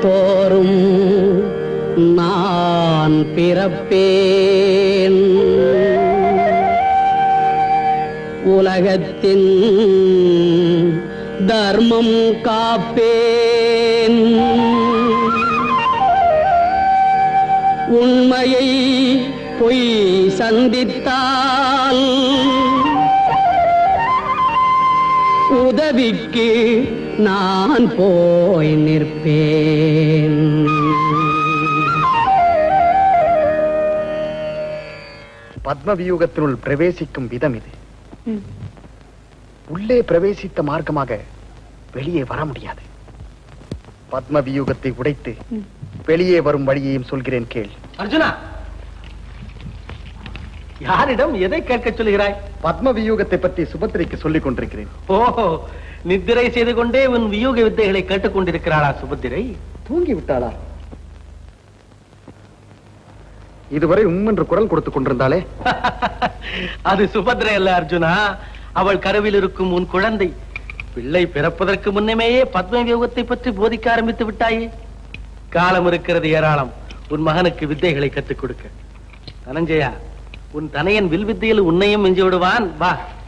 தோறும் நான் பிறப்பேன் உலகத்தின் தர்மம் காப்பேன் உண்மையை பொய் சந்தித்தால் உதவிக்கு நான் போய் நிற்பேன் பத்ம வியூகத்தினுள் பிரவேசிக்கும் விதம் இது உள்ளே பிரவேசித்த மார்க்கமாக வெளியே வர முடியாது பத்ம வியூகத்தை உடைத்து வெளியே வரும் வழியையும் சொல்கிறேன் கேள் அர்ஜுனா யாரிடம் எதை கேட்க சொல்கிறாய் பத்ம வியூகத்தை பற்றி சுபத்திரைக்கு சொல்லிக் கொண்டிருக்கிறேன் ஓஹோ நித்திரை செய்து கொண்டே உன் வியூக வித்தைகளை கேட்டுக் கொண்டிருக்கிறாளா சுபத்திரை தூங்கி விட்டாளா இதுவரை உம் என்று குரல் கொடுத்துக் கொண்டிருந்தாளே அது சுபத்திரை அல்ல அர்ஜுனா அவள் கருவில் இருக்கும் உன் குழந்தை பிள்ளை பிறப்பதற்கு முன்னமேயே பத்ம வியூகத்தை பற்றி போதிக்க ஆரம்பித்து விட்டாயே காலம் இருக்கிறது ஏராளம் உன் மகனுக்கு வித்தைகளை கற்றுக் கொடுக்க தனஞ்சயா உன் தனையன் வில் வித்தையில் உன்னையும் மிஞ்சி விடுவான் வா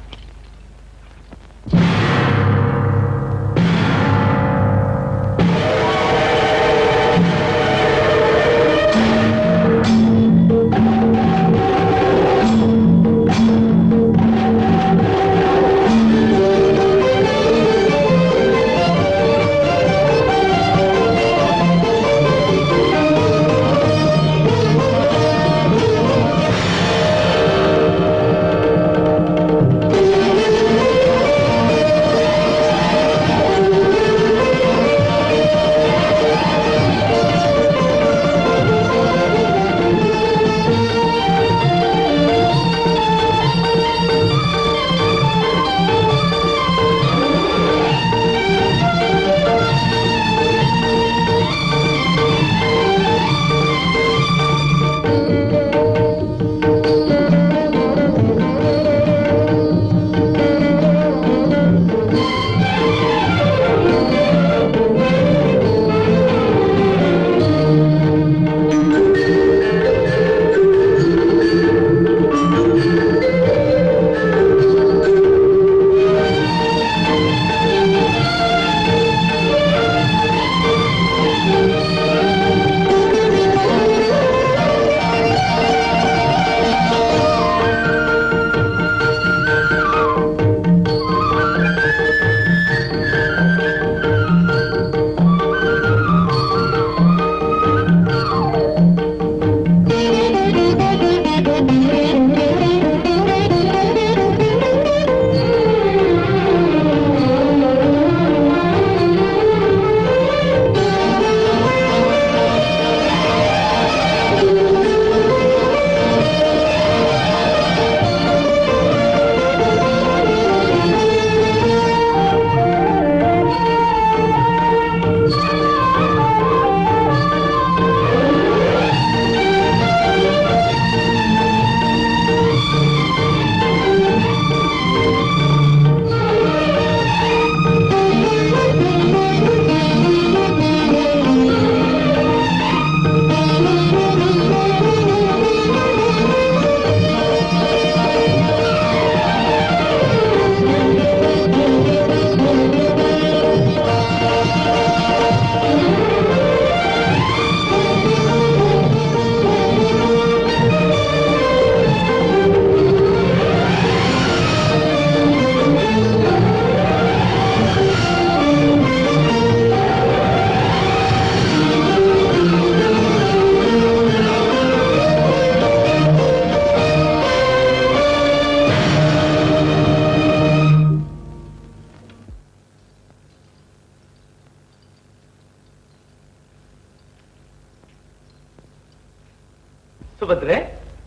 சுபத்ரே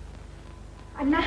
அண்ணா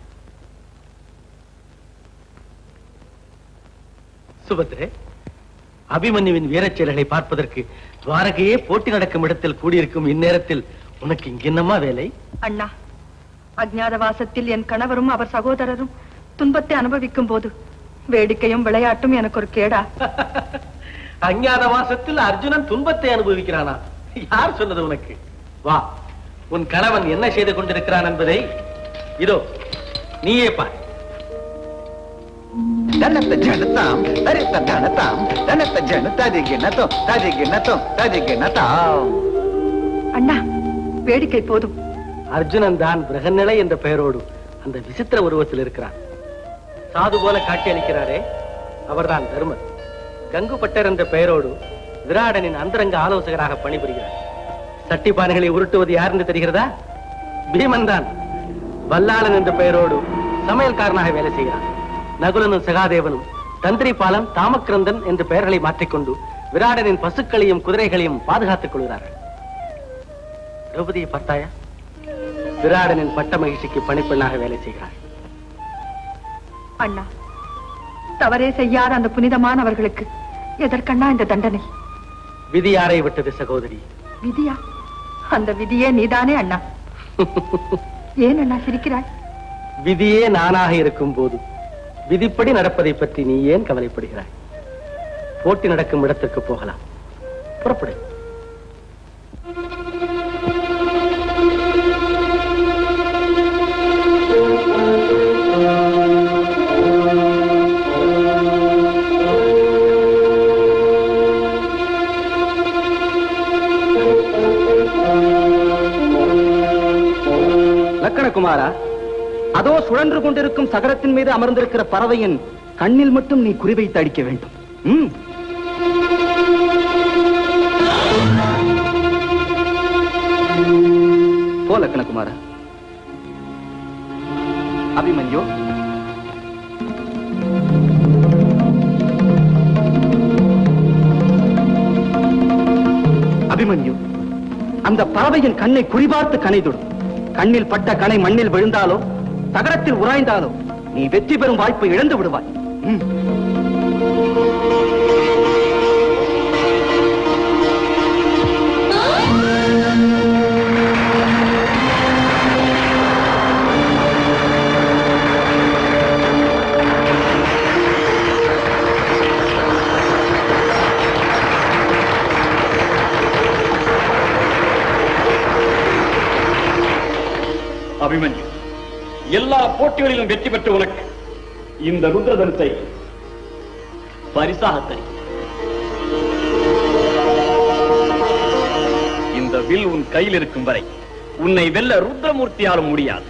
சுபத்ரே அபிமன்யுவின் வீரச் செயல்களை பார்ப்பதற்கு துவாரகையே போட்டி நடக்கும் இடத்தில் கூடியிருக்கும் இந்நேரத்தில் உனக்கு இங்கென்னமா வேலை அண்ணா அஜ்ஞாதவாசத்தில் என் கணவரும் அவர் சகோதரரும் துன்பத்தை அனுபவிக்கும் போது வேடிக்கையும் விளையாட்டும் எனக்கு ஒரு கேடா அஞ்ஞாத மாசத்தில் அர்ஜுனன் துன்பத்தை அனுபவிக்கிறானா யார் சொன்னது உனக்கு வா உன் கணவன் என்ன செய்து கொண்டிருக்கிறான் என்பதை இதோ நீயே பார் தனத்த ஜனதாம் தரித்த தனதாம் தனத்த ஜன ததிகினதோ ததிகினதோ ததிகினதாம் அண்ணா வேடிக்கை போதும் அர்ஜுனன் தான் பிரகநிலை என்ற பெயரோடு அந்த விசித்திர உருவத்தில் இருக்கிறான் சாது போல காட்சியளிக்கிறாரே அவர்தான் தர்மர் கங்கு பட்டர் என்ற பெயரோடு விராடனின் அந்தரங்க ஆலோசகராக பணிபுரிகிறார் சட்டிப்பானைகளை உருட்டுவது யார் என்று தெரிகிறதா பீமன் தான் வல்லாளன் என்ற பெயரோடு சமையல்காரனாக வேலை செய்கிறான் நகுலனும் சகாதேவனும் தந்திரி பாலன் தாமக்கிரந்தன் என்ற பெயர்களை மாற்றிக்கொண்டு விராடனின் பசுக்களையும் குதிரைகளையும் பாதுகாத்துக் கொள்கிறார்கள் திரௌபதியை பார்த்தாயா விராடனின் பட்ட மகிழ்ச்சிக்கு பணிப்பெண்ணாக வேலை செய்கிறார் அண்ணா தவறே செய்யாத அந்த புனிதமானவர்களுக்கு எதற்கண்ணா இந்த தண்டனை விதி யாரை விட்டது சகோதரி விதியா அந்த விதியே நீதானே அண்ணா ஏன் அண்ணா சிரிக்கிறாய் விதியே நானாக இருக்கும் போது விதிப்படி நடப்பதை பற்றி நீ ஏன் கவலைப்படுகிறாய் போட்டி நடக்கும் இடத்திற்கு போகலாம் புறப்படு லக்கணகுமாரா அதோ சுழன்று கொண்டிருக்கும் சகரத்தின் மீது அமர்ந்திருக்கிற பறவையின் கண்ணில் மட்டும் நீ குறிவைத்து அடிக்க வேண்டும் ம். போ லக்கணகுமாரா அபிமன்யு அபிமன்யு அந்த பறவையின் கண்ணை குறிபார்த்து கனைதொடும் கண்ணில் பட்ட கணை மண்ணில் விழுந்தாலோ தகரத்தில் உராய்ந்தாலோ நீ வெற்றி பெறும் வாய்ப்பை இழந்து விடுவாய் ம். அபிமன்யு எல்லா போட்டிகளிலும் வெற்றி பெற்ற உனக்கு இந்த ருத்ரதனத்தை பரிசாக தருகிறேன். இந்த வில் உன் கையில் இருக்கும் வரை உன்னை வெல்ல ருத்ரமூர்த்தியாலும் முடியாது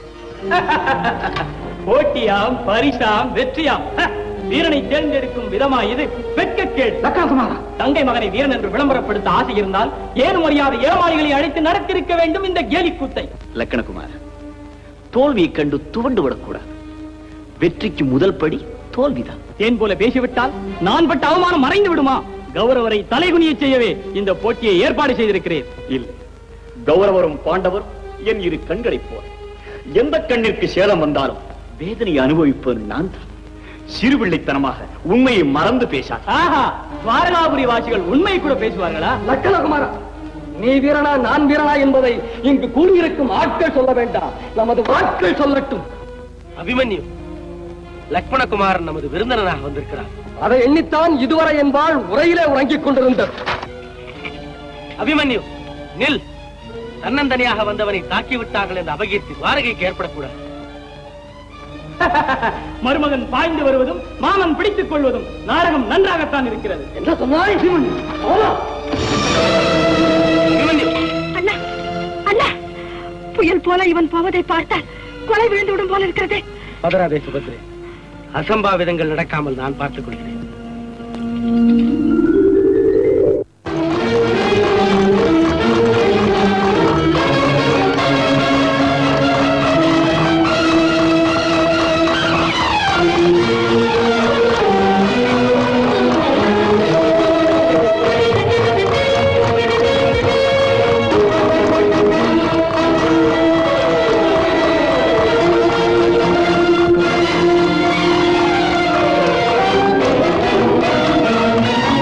போட்டியாம் பரிசாம் வெற்றியாம் ஹ! வீரனை தேர்ந்தெடுக்கும் விதமா இது வெட்கக்கேடு லக்கணகுமாரா தங்கை மகனை வீரன் என்று விளம்பரப்படுத்த ஆசை இருந்தால் ஏன் மரியாதை ஏமாளிகளை அழைத்து நடத்திருக்க வேண்டும் இந்த கேலி கூத்தை லக்கணகுமார் தோல்வியை கண்டு துவண்டு விடக்கூடாது வெற்றிக்கு முதல் படி தோல்விதான் தேன் போல பேசிவிட்டால் நான் பட்ட அவமானம் மறைந்து விடுமா கௌரவரை தலைகுனிய செய்யவே இந்த போட்டியை ஏற்பாடு செய்திருக்கிறேன் இல்லை கௌரவரும் பாண்டவர் என் இரு கண்களைப் போல எந்த கண்ணிற்கு சேலம் வந்தாலும் வேதனை அனுபவிப்பது நான் தான் சிறுபிள்ளைத்தனமாக உண்மையை மறந்து பேசார் ஆஹா துவாரகாபுரி வாசிகள் உண்மை கூட பேசுவார்களா லக்கணகுமாரா நீ வீரனா நான் வீரனா என்பதை இங்கு கூடியிருக்கும் ஆட்கள் சொல்ல வேண்டாம் நமது வாட்கள் சொல்லட்டும் அபிமன்யு லக்ஷ்மணகுமாரன் நமது விருந்தினராக வந்திருக்கிறார் அதை எண்ணித்தான் இதுவரை என்பால் உரையிலே உறங்கிக் கொண்டிருந்தார் அபிமன்யு நில் தன்னந்தனியாக வந்தவனை தாக்கி விட்டார்கள் என்ற அபகீர்த்தி துவாரகைக்கு ஏற்படக்கூடாது மருமகன் பாய்ந்து வருவதும் மாமன் பிடித்துக் கொள்வதும் நாடகம் நன்றாகத்தான் இருக்கிறது என்ன சொன்னாய் அபிமன்யு போலாம். அபிமன்யு அண்ணா அண்ணா புயல் போல இவன் போவதை பார்த்தால் கொலை விழுந்து விடும் போல இருக்கிறதே பதராதே சுபத்ரே அசம்பாவிதங்கள் நடக்காமல் நான் பார்த்துக் கொள்கிறேன் ஆ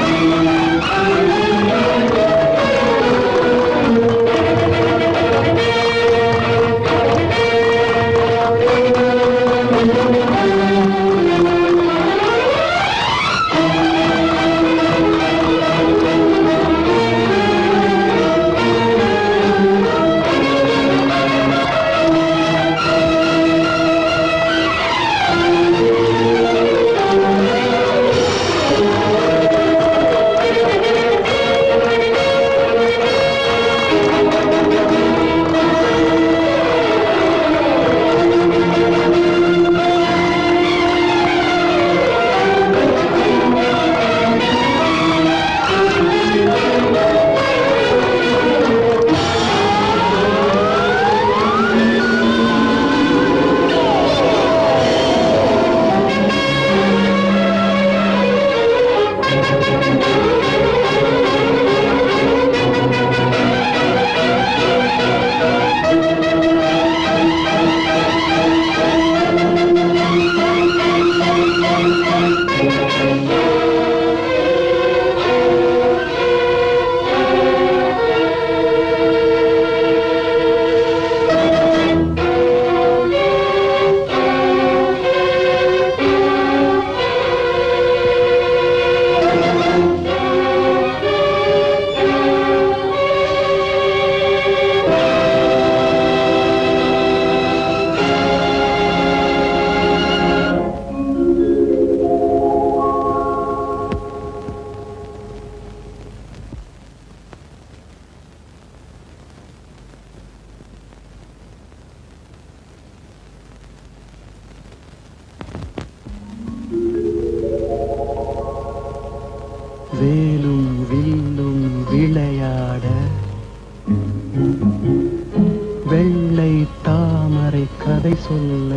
கதை சொல்ல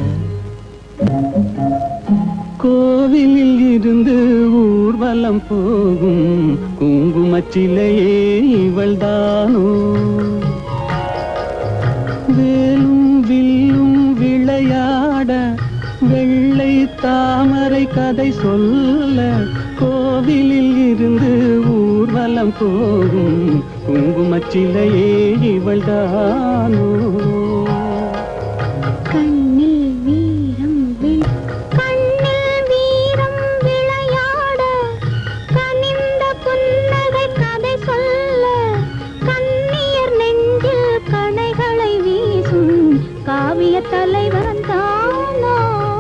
கோவிலில் இருந்து ஊர்வலம் போகும் குங்குமச்சிலையே இவள்தானோ வேலும் வில்லும் விளையாட வெள்ளை தாமரை கதை சொல்ல கோவிலில் இருந்து ஊர்வலம் போகும் குங்குமச்சிலையே இவள்தானோ கண்ணில் வீரம் வி- கண்ணில் வீரம் விளையாட கனிந்த புன்னகை கதை சொல்ல கண்ணியர் நெஞ்சில் கணைகளை வீசும் காவிய தலைவன் தானோ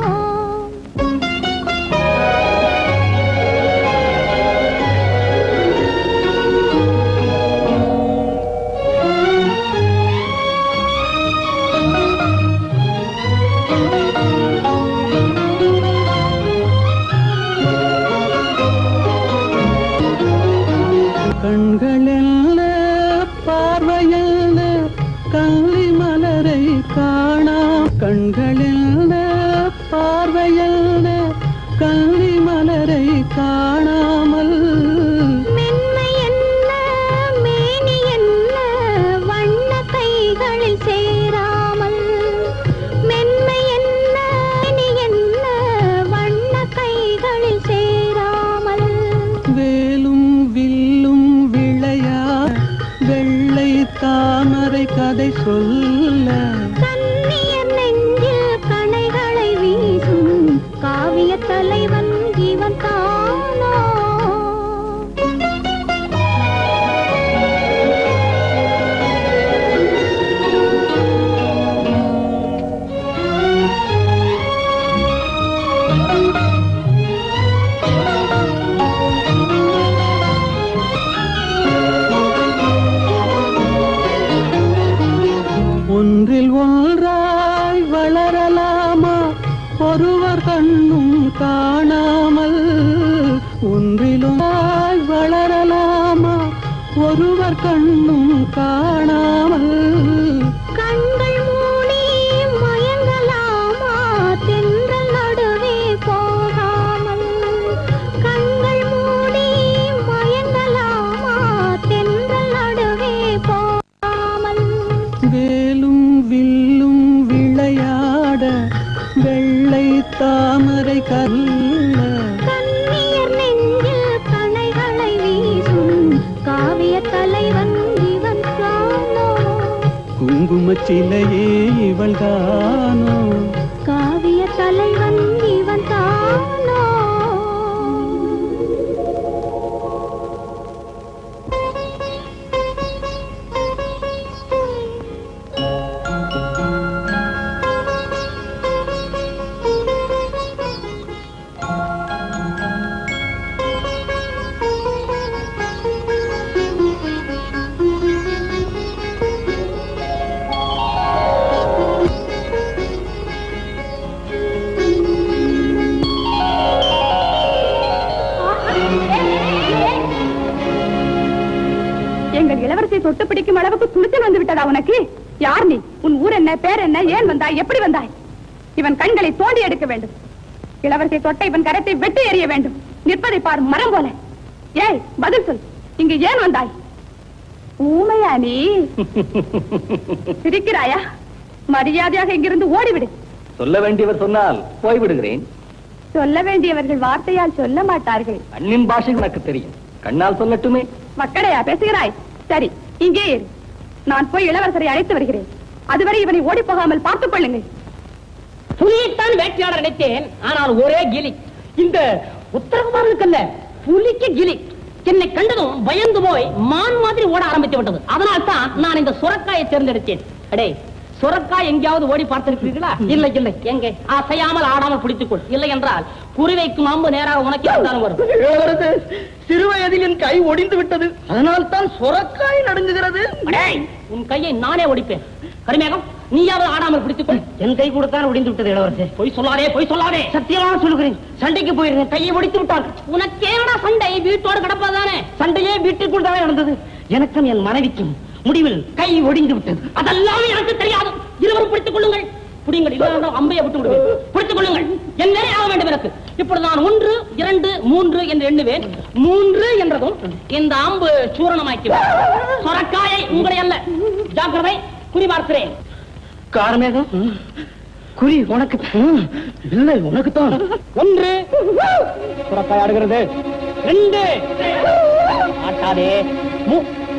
கண்களெல்ல பார்வையல்ல கள்ளி மலரை காணாம் கண்களெல்ல பார்வையல்ல கள்ளி மலரை காணாமல் மென்மை என்ன மேனி என்ன வண்ண கைகளில் சேராமல் மென்மை என்ன மேனி என்ன வண்ண கைகளில் சேராமல் வேலும் வில்லும் விளையா வெள்ளை தாமரை கதை சொல்ல கண்ணியர் நெஞ்சில் கணைகளை வீசும் காவிய தலைவன் இவன் தானோ ஒன்றில் ஒன்றாய் வளரலாமா ஒருவர் கண்ணும் காணாமல் ஒன்றில் ஒன்றாய் வளரலாமா ஒருவர் கண்ணும் காணாமல் கண்கள் மூடி மயங்கலாமா தென்றல் நடுவே போகாமல் கண்கள் மூடி மயங்கலாமா தென்றல் நடுவே போகாமல் வேலும் வில்லும் விளையாட வெள்ளை தாமரை கல்ல கண்ணியர் நெஞ்சில் கணைகளை வீசும் காவிய தலைவன் இவன் தானோ குங்குமச்சிலையே இவள்தானோ காவிய தலைவன் இவன் தானோ எங்கள் இளவரசியை தொட்டு பிடிக்கும் அளவுக்கு துணிச்சல் வந்து விட்டதா உனக்கு யார் நீ உன் ஊர் என்ன பேர் என்ன ஏன் வந்தாய் எப்படி வந்தாய் இவன் கண்களை தோண்டி எடுக்க வேண்டும் இளவரசியை தொட்ட இவன் கரத்தை வெட்டி எறிய வேண்டும் நிற்பதை பார் மரம் போல ஏய் பதில் சொல் இங்கு ஏன் வந்தாய் ஊமையா நீ சிரிக்கிறாயா மரியாதையாக இங்கிருந்து ஓடிவிடு சொல்ல வேண்டியவர் சொன்னால் போய்விடுகிறேன் சொல்ல வேண்டியவர்கள் வார்த்தையால் சொல்ல மாட்டார்கள் கண்ணின் பாஷை உனக்கு தெரியும் கண்ணால் சொல்லட்டுமே மக்களையா பேசுகிறாய் சரி இங்கே இரு நான் போய் இளவரசரை அழைத்து வருகிறேன் அதுவரை இவனை ஓடி போகாமல் பார்த்துக் கொள்ளுங்கள் புலியைத்தான் வேட்டையாட நினைத்தேன் ஆனால் ஒரே கிலி இந்த உத்தரகுமாரனுக்கல்ல புலிக்கு கிலி என்னை கண்டதும் பயந்து போய் மான் மாதிரி ஓட ஆரம்பித்து விட்டது அதனால் தான் நான் இந்த சுரக்காயை தேர்ந்தெடுத்தேன் அடே சுரக்காய் எங்கேயாவது ஓடி பார்த்திருக்கிறீர்களா இல்லை இல்லை எங்கே அசையாமல் ஆடாமல் பிடித்துக்கொள் இல்லை என்றால் குறிவைக்கும் அம்பு நேராக உனக்கு இருந்தாலும் வரும் சிறு வயதில் என் கை ஒடிந்து விட்டது அதனால் தான் சொரக்காய் நடுங்குகிறது அடேய், உன் கையை நானே ஒடிப்பேன் கரிமேகம் நீயாவது ஆடாமல் பிடித்துக்கொள் என் கை கூடத்தான் ஒடிந்து விட்டது இளவரசே பொய் சொல்லாதே பொய் சொல்லாதே சத்தியமாக சொல்லுகிறேன் சண்டைக்கு போயிருந்தேன் கையை ஒடித்து விட்டான் உனக்கேனடா சண்டை வீட்டோடு கிடப்பதானே சண்டையே வீட்டுக்குள் தானே நடந்தது எனக்கும் என் மனைவிக்கும் முடிவில் கை ஒடிந்து விட்டது அதெல்லாம் எனக்கு தெரியாது இருவரும் பிடித்துக் கொள்ளுங்கள் புடிங்கள் இல்ல அம்பையை விட்டு விடுவேன் பிடித்துக் கொள்ளுங்கள் என் வேலை ஆக வேண்டும் எனக்கு இப்பொழுது நான் ஒன்று இரண்டு மூன்று என்று எண்ணுவேன் மூன்று என்றதும் இந்த அம்பு சூரணமாக்கி சொரக்காயை உங்களை அல்ல ஜாக்கிரதை குறிபார்க்கிறேன் காரமேகம் குறி உனக்கு இல்லை உனக்கு தான் ஒன்று சுரக்காய் ஆடுகிறது ரெண்டு ஆட்டாதே மூ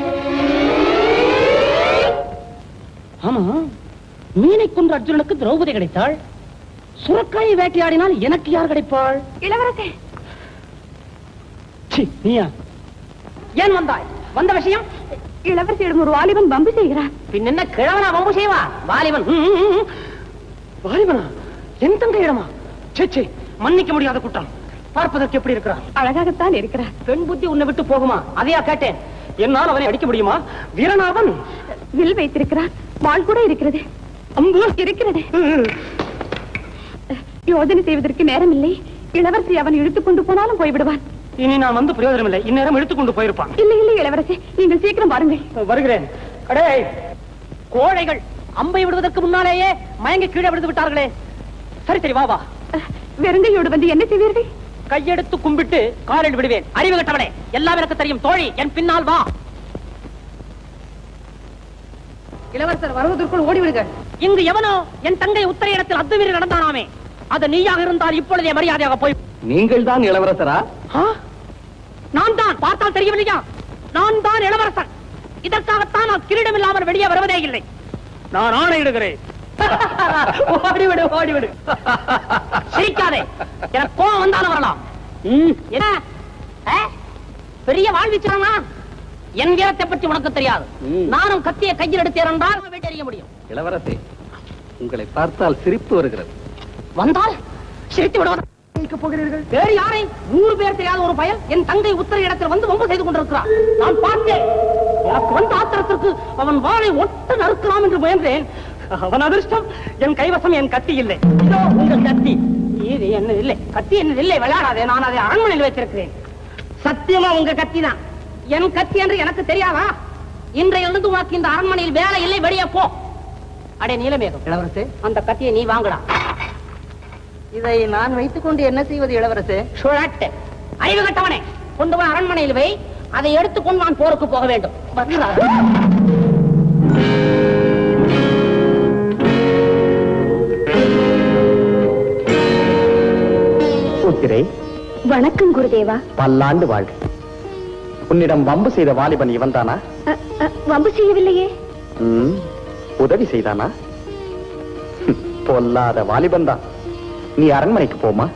ஆமா மீனை கொன்ற அர்ஜுனனுக்கு திரௌபதி கிடைத்தாள் சுரக்காயை வேட்டையாடினால் எனக்கு யார் கிடைப்பாள் இளவரசே சி, நீயா ஏன் வந்தாய் வந்த விஷயம் இளவரசியிடம் ஒரு வாலிபன் பம்பு செய்கிறான் பின் என்ன கிழவனா வம்பு செய்வா வாலிபன் ம், ம், ம். வாலிபனா என் தங்கையிடமா சே சே மன்னிக்க முடியாத குற்றம் பார்ப்பதற்கு எப்படி இருக்கிறான் அழகாகத்தான் இருக்கிறார் பெண் புத்தி உன்னை விட்டு போகுமா அதையா கேட்டேன் என்னால் அவனை அடிக்க முடியுமா வீரனாவன் வில் வைத்திருக்கிறார் வாள் கூட இருக்கிறது அம்பு இருக்கிறது யோஜனை செய்வதற்கு நேரம் இல்லை இளவரசி அவன் இழுத்துக் கொண்டு போனாலும் போய்விடுவான் இனி நான் வந்து பிரயோஜனம் இல்லை இந்நேரம் எடுத்துக்கொண்டு போயிருப்பான் இல்லை இல்லை இளவரசி நீங்கள் சீக்கிரம் வாருங்கள் வருகிறேன் அடே கோழைகள் அம்பை விடுவதற்கு முன்னாலேயே மயங்கி கீழே விழுந்து விட்டார்களே சரி சரி வா வா அஹ், வெறுங்கையோடு வந்து என்ன செய்வீர்கள் கையெடுத்து கும்பிட்டு காலில் விடுவேன் அறிவு கட்டவனே எல்லாம் எனக்கு தெரியும் தோழி என் பின்னால் வா இளவரசர் வருவதற்குள் ஓடிவிடுங்க இங்கு எவனோ என் தங்கை உத்தரையிடத்தில் அத்துமீறி நடந்தானாமே அது நீயாக இருந்தால் இப்பொழுதே மரியாதையாக போய் நீங்கள் தான் இளவரசரா ஆ? நான் தான் பார்த்தால் தெரியவில்லையா நான் தான் இளவரசன் இதற்காகத்தான் நான் கிரீடம் இல்லாமல் வெளியே வருவதே இல்லை நான் ஆணையிடுகிறேன் ஓடிவிடு ஓடிவிடு சிரிக்காதே எனக்கு கோவம் வந்தாலும் வரலாம் ம், என்ன ஆ? பெரிய வாழ்விச்சானா என் வீரத்தை பற்றி உனக்கு தெரியாது ம். நானும் கத்திய கையில் எடுத்தேன் என்றால் வெட்டறிய முடியும் இளவரசே உங்களை பார்த்தால் சிரிப்பு வருகிறது வந்தால் சிரித்து விடுவார் போகிறீர்கள் வேறு யாரை நூறு பேர் தெரியாத ஒரு பயல் என் தங்கை உத்தர இடத்தில் வந்து வம்பு செய்து கொண்டிருக்கிறார் நான் பார்த்தேன் எனக்கு வந்த ஆத்திரத்திற்கு அவன் வாளை ஒட்டு நறுக்கலாம் என்று முயன்றேன் அவன் அதிர்ஷ்டம் என் கைவசம் என் கத்தி இல்லை இதோ உங்கள் கத்தி இது என்ன இல்லை கத்தி என்ன இல்லை விளையாடாதே நான் அதை அரண்மனையில் வைத்திருக்கிறேன் சத்தியமா உங்க கத்தி தான் என் கத்தி என்று எனக்கு தெரியாதா இன்றையிலிருந்து உனக்கு இந்த அரண்மனையில் வேலை இல்லை வெளியே போ அடே நீலமேகம் இளவரசே அந்த கத்தியை நீ வாங்கடா இதை நான் வைத்துக் கொண்டு என்ன செய்வது இளவரசே சுழட்டு அறிவு கட்டவனே கொண்டு போய் அரண்மனையில் வை அதை எடுத்துக்கொண்டு நான் போருக்கு போக வேண்டும் வருகிறார். சூத்திரை வணக்கம் குருதேவா பல்லாண்டு வாழ்க உன்னிடம் வம்பு செய்த வாலிபன் இவன்தானா அ, அ, வம்பு செய்யவில்லையே ம், உதவி செய்தானா ஹம், பொல்லாத வாலிபன் தான் நீ அரண்மனைக்கு போமா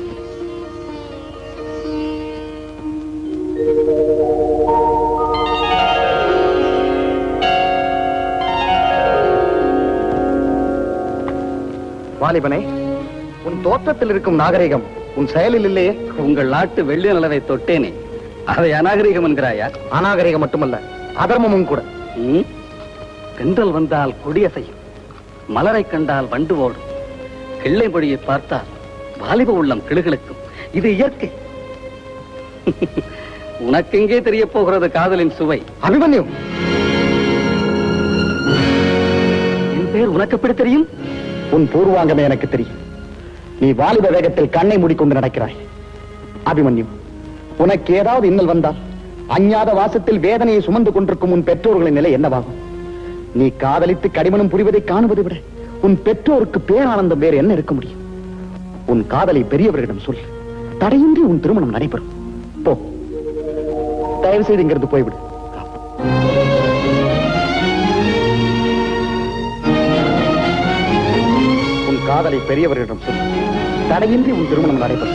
வாலிபனே உன் தோற்றத்தில் இருக்கும் நாகரிகம் உன் செயலில் இல்லையே உங்கள் நாட்டு வெள்ளி நிலவை தொட்டேனே அதை அநாகரிகம் என்கிறாயா அநாகரிகம் மட்டுமல்ல அதர்மமும் கூட ம்? தென்றல் வந்தால் கொடியசையும் மலரை கண்டால் வண்டு ஓடும் கிள்ளை மொழியை பார்த்தால் வாலிப உள்ளம் கிளுகிழுக்கும் இது இயற்கை உனக்கெங்கே தெரிய போகிறது காதலின் சுவை அபிமன்யு என் பேர் உனக்கு எப்படி தெரியும் உன் பூர்வாங்கமே எனக்கு தெரியும் நீ வாலிப வேகத்தில் கண்ணை மூடிக்கொண்டு நடக்கிறாய் அபிமன்யு உனக்கு ஏதாவது இன்னல் வந்தால் அஞ்ஞாத வாசத்தில் வேதனையை சுமந்து கொண்டிருக்கும் உன் பெற்றோர்களின் நிலை என்னவாகும் நீ காதலித்து கடிமணம் புரிவதை காணுவதை விட உன் பெற்றோருக்கு பேரானந்தம் வேறு என்ன இருக்க முடியும் உன் காதலை பெரியவர்களிடம் சொல் தடையின்றி உன் திருமணம் நடைபெறும் போ தயவு செய்து இங்கிருந்து போய்விடு உன் காதலை பெரியவர்களிடம் சொல் தடையின்றி உன் திருமணம் நடைபெறும்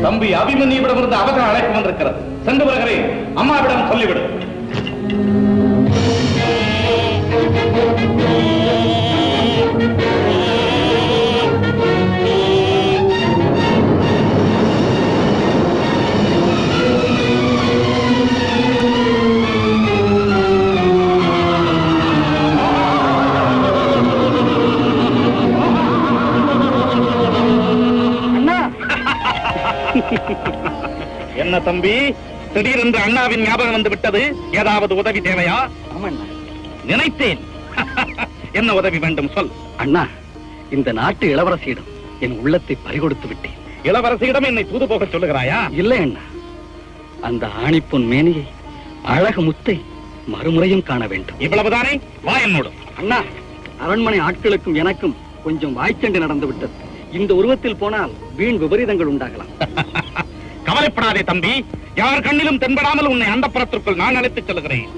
தம்பி அபிமன்யுவிடமிருந்து அவசர அழைப்பு வந்திருக்கிறது சென்று வருகிறேன் அம்மாவிடம் சொல்லிவிடு என்ன தம்பி திடீரென்று அண்ணாவின் ஞாபகம் வந்து விட்டது ஏதாவது உதவி தேவையா நினைத்தேன் என்ன உதவி வேண்டும் சொல் அண்ணா இந்த நாட்டு இளவரசியிடம் என் உள்ளத்தை பறிகொடுத்து விட்டேன் இளவரசியிடம் என்னை தூது போக சொல்லுகிறாயா இல்லை அண்ணா அந்த ஆணிப்பொன் மேனியை அழகு முத்தை மறுமுறையும் காண வேண்டும் இவ்வளவுதானே வா என்னோடு அண்ணா அரண்மனை ஆட்களுக்கும் எனக்கும் கொஞ்சம் வாய்ச்சண்டை நடந்து விட்டது இந்த உருவத்தில் போனால் வீண் விபரீதங்கள் உண்டாகலாம் கவலைப்படாதே தம்பி யார் கண்ணிலும் தென்படாமல் உன்னை அந்த புறத்திற்குள் நான் அழைத்துச் செல்கிறேன்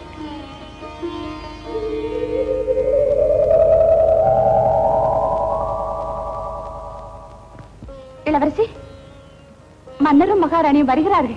இளவரசி மன்னரும் மகாராணியும் வருகிறார்கள்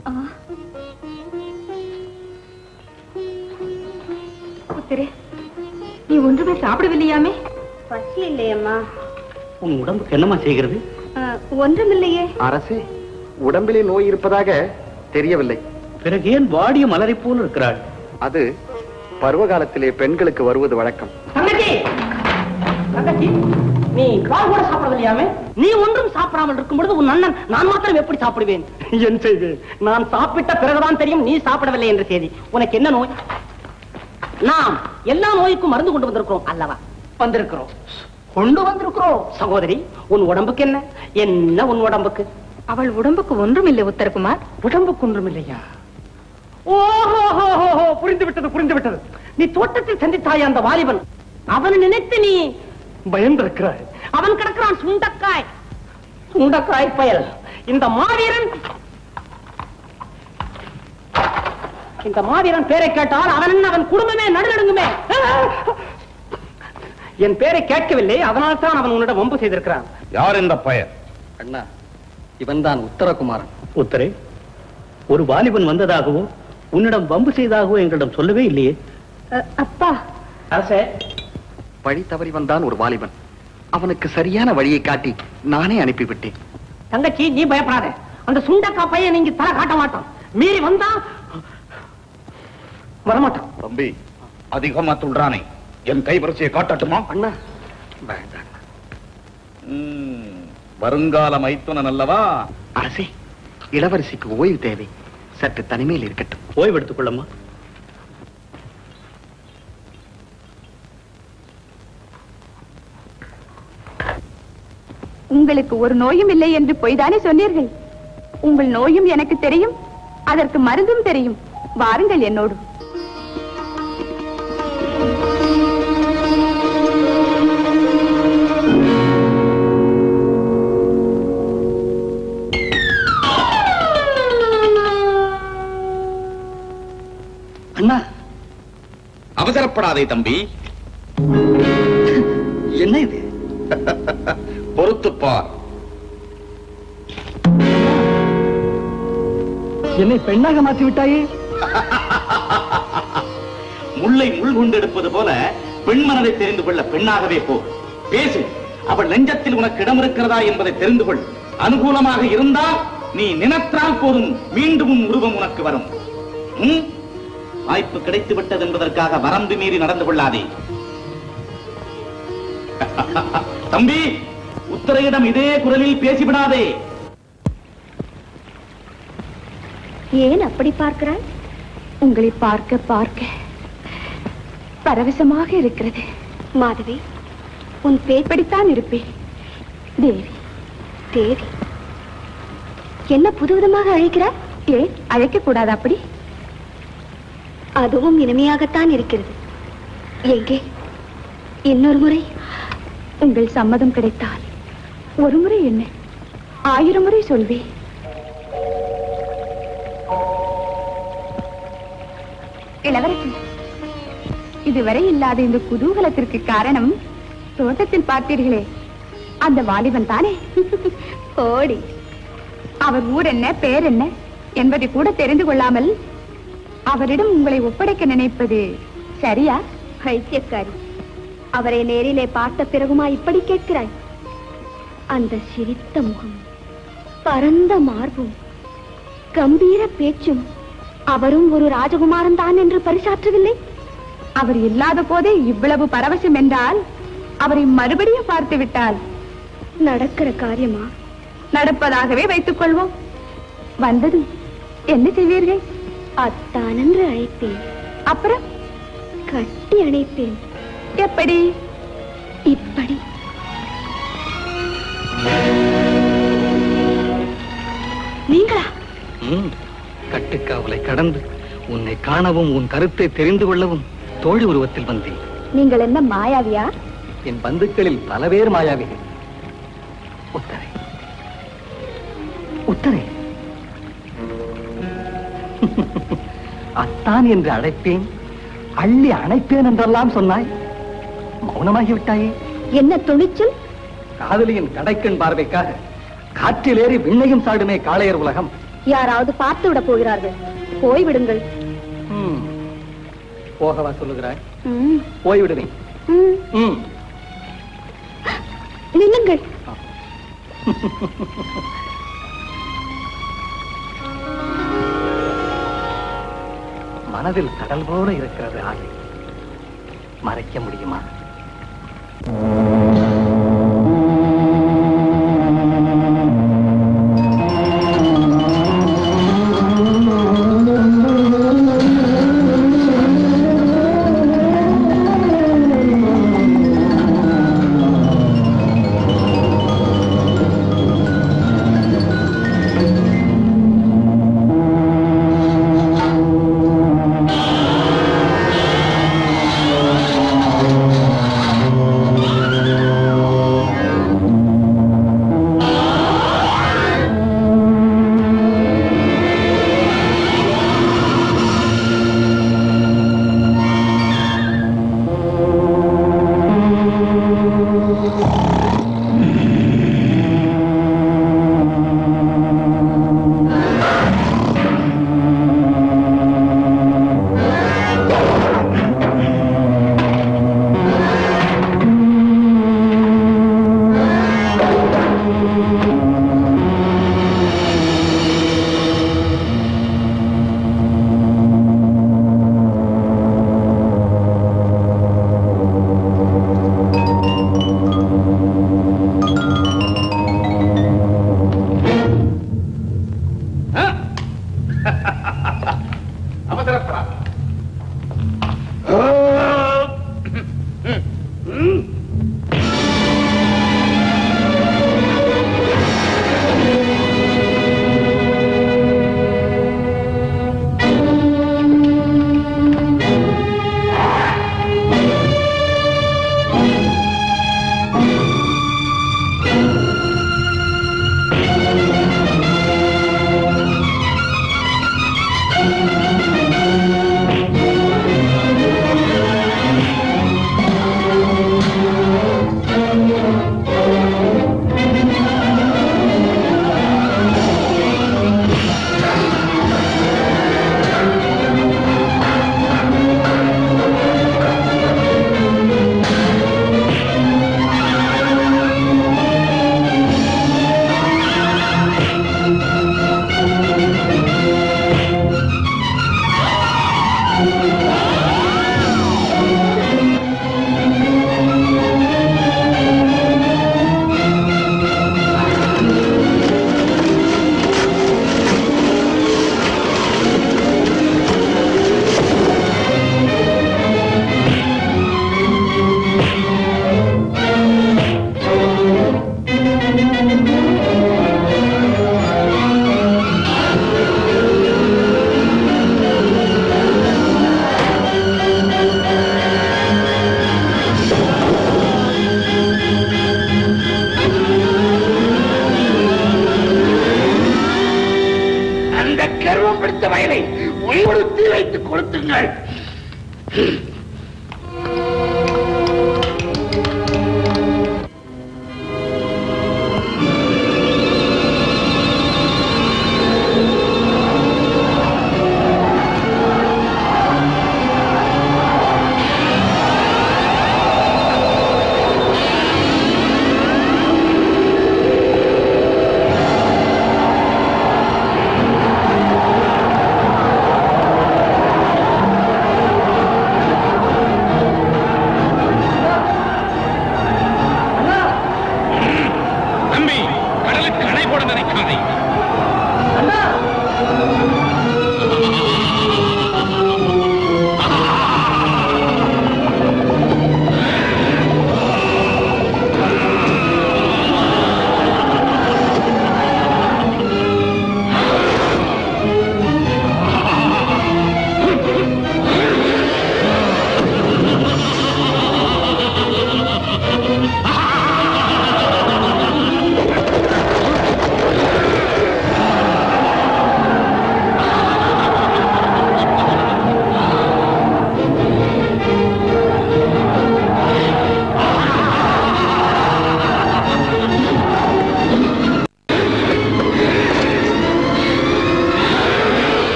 புத்திரே நீ ஒன்றுமே சாப்பிடவில்லையாமே பசி இல்லையம்மா உன் உடம்புக்கு என்னமா செய்கிறது ஒன்றுமில்லையே அரசே உடம்பிலே நோய் இருப்பதாக தெரியவில்லை பிறகு ஏன் வாடிய மலரை போல் இருக்கிறாள் அது பருவகாலத்திலே பெண்களுக்கு வருவது வழக்கம் தங்கச்சி தங்கச்சி நீ பால் கூட சாப்பிடவில்லையாமே நீ ஒன்றும் சாப்பிடாமல் இருக்கும் பொழுது உன் அண்ணன் நான் மாத்திரம் எப்படி சாப்பிடுவேன் என் செய்வேன் நான் சாப்பிட்ட பிறகுதான் தெரியும் நீ சாப்பிடவில்லை என்ற செய்தி உனக்கு என்ன நோய் நாம் எல்லா நோய்க்கும் மருந்து கொண்டு வந்திருக்கிறோம் அல்லவா வந்திருக்கிறோம் கொண்டு வந்திருக்கிறோம் சகோதரி உன் உடம்புக்கு என்ன என்ன உன் உடம்புக்கு அவள் உடம்புக்கு ஒன்றும் இல்லை உத்தரகுமார் உடம்புக்கு ஒன்றும் இல்லையா ஓஹோ புரிந்து விட்டது புரிந்து விட்டது நீ தோட்டத்தில் சந்தித்தாய் அந்த வாலிபன் அவனை நினைத்து நீ பயந்திருக்கிறாய் அவன் கிடக்கிறான் சுண்டக்காய் சுண்டக்காய் பயல் இந்த மாவீரன் இந்த மாவீரன் பேரை கேட்டால் அவன் என்ன, அவன் குடும்பமே நடுநடுங்குமே என் பேரை கேட்கவில்லை அதனால் தான் அவன் உன்னிடம் வம்பு செய்திருக்கிறான் யார் இந்த பெயர் அண்ணா இவன்தான் உத்தரகுமாரன் உத்தரே ஒரு வாலிபன் வந்ததாகவோ உன்னிடம் வம்பு செய்ததாகவோ எங்களிடம் சொல்லவே இல்லையே அப்பா அரசே வழி தவறி வந்தான் ஒரு வாலிபன் அவனுக்கு சரியான வழியை காட்டி நானே அனுப்பிவிட்டேன் தங்கச்சி நீ பயப்படாத அந்த சுண்டக்கா பையன் நீங்க தலை காட்ட மாட்டான் மீறி வந்தா வரமாட்டான் தம்பி அதிகமா துள்றானே என் கைவரிசையை காட்டட்டுமா அண்ணா வேண்டாம் ம், வருங்கால மைத்துனன் அல்லவா அரசே இளவரசிக்கு ஓய்வு தேவை சற்று தனிமையில் இருக்கட்டும் ஓய்வெடுத்துக் கொள்ளம்மா உங்களுக்கு ஒரு நோயும் இல்லை என்று பொய்தானே சொன்னீர்கள் உங்கள் நோயும் எனக்கு தெரியும் அதற்கு மருந்தும் தெரியும் வாருங்கள் என்னோடு அண்ணா அவசரப்படாதே தம்பி என்ன இது பொறுத்துப் பார் என்னை பெண்ணாக மாற்றி விட்டாயே முல்லை முள் கொண்டெடுப்பது போல பெண் மனதை தெரிந்து கொள்ள பெண்ணாகவே போ பேசு அவள் நெஞ்சத்தில் உனக்கு இடம் இருக்கிறதா என்பதை தெரிந்து கொள் அனுகூலமாக இருந்தால் நீ நினைத்தால் போதும் மீண்டும் உன் உருவம் உனக்கு வரும் ம்? வாய்ப்பு கிடைத்து விட்டது என்பதற்காக வரம்பு மீறி நடந்து கொள்ளாதே தம்பி உத்தரையிடம் இதே குரலில் பேசிவிடாதே ஏன் அப்படி பார்க்கிறாய் உங்களை பார்க்க பார்க்க பரவசமாக இருக்கிறது மாதவி உன் பேர் இப்படித்தான் இருப்பேன் தேவி தேவி என்ன புதுவிதமாக அழைக்கிறாய் ஏன் அழைக்க கூடாது அப்படி அதுவும் இனிமையாகத்தான் இருக்கிறது எங்கே இன்னொரு முறை உங்கள் சம்மதம் கிடைத்தால் ஒரு முறை என்ன ஆயிரம் முறை சொல்வேன் இளவரசி இதுவரை இல்லாத இந்த குதூகலத்திற்கு காரணம் தோட்டத்தில் பார்த்தீர்களே அந்த வாலிபன் தானே ஓடி அவர் ஊர் என்ன பேர் என்ன என்பதை கூட தெரிந்து கொள்ளாமல் அவரிடம் உங்களை ஒப்படைக்க நினைப்பது சரியா பைத்தியக்காரி அவரை நேரிலே பார்த்த பிறகுமா இப்படி கேட்கிறாய் அந்த சிரித்த முகம் பரந்த மார்பும் கம்பீர பேச்சும் அவரும் ஒரு ராஜகுமாரன் தான் என்று பரிசாற்றவில்லை அவர் இல்லாத போதே இவ்வளவு பரவசம் என்றால் அவரை மறுபடியும் பார்த்து விட்டால் நடக்கிற காரியமா நடப்பதாகவே வைத்துக் கொள்வோம் வந்ததும் என்ன செய்வீர்கள் அத்தான் என்று அழைப்பேன் அப்புறம் கட்டி அணைப்பேன் எப்படி இப்படி நீங்களா ம், கட்டுக்காவலை கடந்து உன்னை காணவும் உன் கருத்தை தெரிந்து கொள்ளவும் தோழி உருவத்தில் வந்தேன் நீங்கள் என்ன மாயாவியா என் பந்துக்களில் பல பேர் மாயாவிகள் உத்தரை உத்தரை அத்தான் என்று அழைப்பேன் அள்ளி அணைப்பேன் என்றெல்லாம் சொன்னாய் மௌனமாகி விட்டாயே என்ன துணிச்சல் காதலியின் கடைக்கண் பார்வைக்காக காற்றிலேறி விண்ணையும் சாடுமே காளையர் உலகம் யாராவது பார்த்து விட போகிறார்கள் போய்விடுங்கள் ம். போகவா சொல்லுகிறாய் ம், போய்விடுவேன் ம். ம். நில்லுங்கள் மனதில் கடல் போல இருக்கிறது ஆசை மறைக்க முடியுமா அவசரப்படா அந்த கர்வம் பிடித்த வயலை உயிர்த்தி வைத்து கொடுத்துங்கள்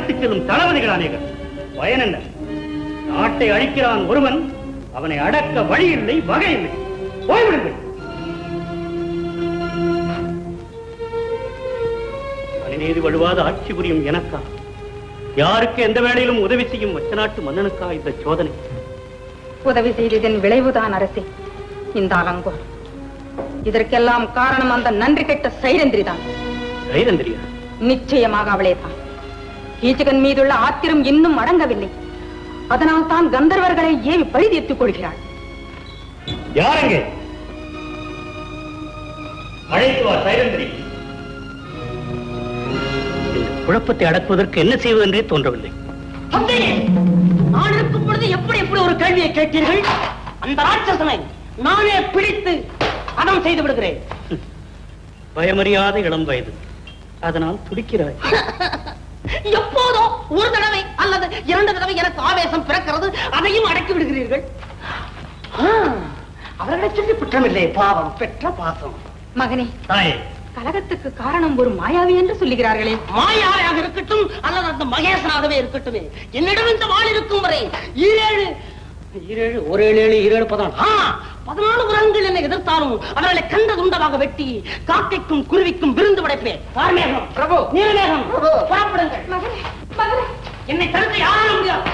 நடத்தி செல்லும் தளபதிகள் அநேகர் பயன் என்ன நாட்டை அழிக்கிறான் ஒருவன் அவனை அடக்க வழி இல்லை வகை இல்லை போய்விடுங்கள் மணிநீதி வழுவாத ஆட்சி புரியும் எனக்கா யாருக்கு எந்த வேளையிலும் உதவி செய்யும் வச்ச நாட்டு மன்னனுக்கா இந்த சோதனை உதவி செய்ததன் விளைவுதான் அரசே இந்த அலங்கோல் இதற்கெல்லாம் காரணம் அந்த நன்றி கெட்ட சைரந்திரி தான் தைரந்திரியா நிச்சயமாக அவளே தான் கீச்சகன் மீதுள்ள ஆத்திரம் இன்னும் அடங்கவில்லை அதனால் தான் கந்தர்வர்களை ஏவி பழி தீர்த்துக் கொள்கிறாள் யாருங்க அழைத்து வா சைரந்திரி இந்த குழப்பத்தை அடக்குவதற்கு என்ன செய்வது என்றே தோன்றவில்லை தந்தையே, நான் இருக்கும் பொழுது எப்படி எப்படி ஒரு கேள்வியை கேட்டீர்கள் அந்த ராட்சசனை நானே பிடித்து அதம் செய்து விடுகிறேன் பயமறியாத இளம் வயது அதனால் துடிக்கிறாய் எப்போதோ ஒரு தடவை அல்லது இரண்டு தடவை எனக்கு ஆவேசம் பிறக்கிறது அதையும் அடக்கி விடுகிறீர்கள் ஆ, அவர்களை சொல்லி குற்றமில்லை பாவம் பெற்ற பாசம் மகனே தாயே கலகத்துக்கு காரணம் ஒரு மாயாவி என்று சொல்லுகிறார்களே மாயாவாக இருக்கட்டும் அல்லது அந்த மகேசனாகவே இருக்கட்டுமே என்னிடம் இந்த வாழ் இருக்கும் வரை ஈரேழு ஈரேழு ஒரு ஏழு ஏழு ஈரேழு பதினாலு ஆ, பதினாலு உரங்கள் என்னை எதிர்த்தாலும் அவர்களை கண்ட துண்டமாக வெட்டி காக்கைக்கும் குருவிக்கும் விருந்து படைப்பேன் கார்மேகம் பிரபு நீலமேகம் புறப்படுங்கள் என்னை தடுக்க யாராலும் முடியாது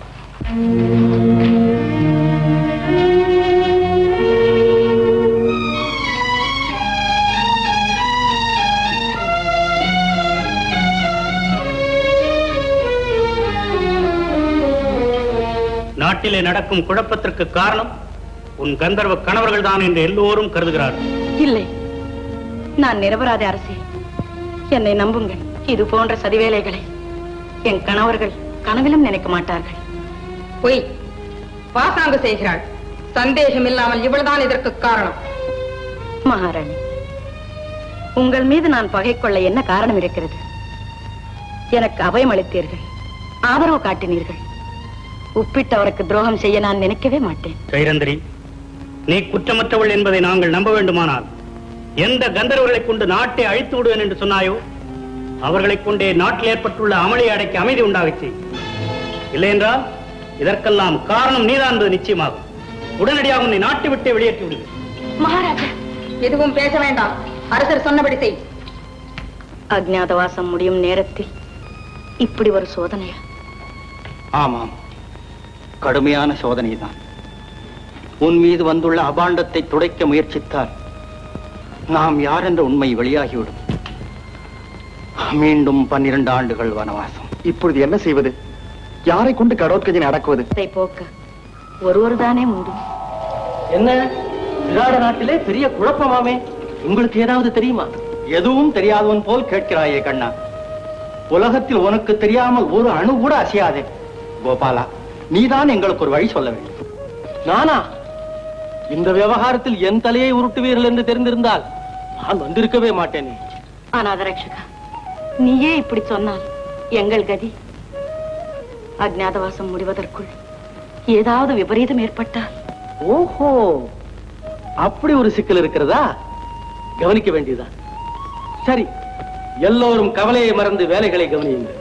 நாட்டிலே நடக்கும் குழப்பத்திற்கு காரணம் உன் கந்தர்வ கணவர்கள் தான் என்று எல்லோரும் கருதுகிறார்கள் இல்லை நான் நிரபராதி அரசே என்னை நம்புங்கள் இது போன்ற சதிவேலைகளை என் கணவர்கள் கனவிலும் நினைக்க மாட்டார்கள் பொய் பாசாங்கு செய்கிறாள் சந்தேகம் இல்லாமல் இவள்தான் இதற்கு காரணம் மகாராணி உங்கள் மீது நான் பகை கொள்ள என்ன காரணம் இருக்கிறது எனக்கு அபயம் அளித்தீர்கள் ஆதரவு காட்டினீர்கள் உப்பிட்டவருக்கு துரோகம் செய்ய நான் நினைக்கவே மாட்டேன் சைரந்திரி நீ குற்றமற்றவள் என்பதை நாங்கள் நம்ப வேண்டுமானால் எந்த கந்தர்வர்களைக் கொண்டு நாட்டை அழித்து விடுவேன் என்று சொன்னாயோ அவர்களைக் கொண்டே நாட்டில் ஏற்பட்டுள்ள அமளி அடைக்க அமைதி உண்டாகச் செய் இல்லையென்றால் இதற்கெல்லாம் காரணம் நீதான் என்பது நிச்சயமாகும் உடனடியாக உன்னை நாட்டை விட்டே வெளியேற்றி விடுவேன் மகாராஜா எதுவும் பேச வேண்டாம் அரசர் சொன்னபடி செய் அஜ்ஞாதவாசம் முடியும் நேரத்தில் இப்படி ஒரு சோதனையா ஆமாம் கடுமையான சோதனைதான் உன் மீது வந்துள்ள அபாண்டத்தை துடைக்க முயற்சித்தால் நாம் யார் என்ற உண்மை வெளியாகிவிடும் மீண்டும் பன்னிரண்டு ஆண்டுகள் வனவாசம் இப்பொழுது என்ன செய்வது யாரை கொண்டு கடோத்கஜனை அடக்குவது இதை போக்க ஒருவர் தானே மூடும் என்ன விராட நாட்டிலே பெரிய குழப்பமாமே உங்களுக்கு ஏதாவது தெரியுமா எதுவும் தெரியாதவன் போல் கேட்கிறாயே கண்ணா உலகத்தில் உனக்கு தெரியாமல் ஒரு அணு கூட அசையாதே கோபாலா நீதான் எங்களுக்கு ஒரு வழி சொல்ல வேண்டும் நானா இந்த விவகாரத்தில் என் தலையை உருட்டுவீர்கள் என்று தெரிந்திருந்தால் நான் வந்திருக்கவே மாட்டேனே அநாதரட்சகா நீயே இப்படி சொன்னால் எங்கள் கதி அஜ்ஞாதவாசம் முடிவதற்குள் ஏதாவது விபரீதம் ஏற்பட்டால் ஓஹோ அப்படி ஒரு சிக்கல் இருக்கிறதா கவனிக்க வேண்டியதுதான் சரி எல்லோரும் கவலையை மறந்து வேலைகளை கவனியுங்கள்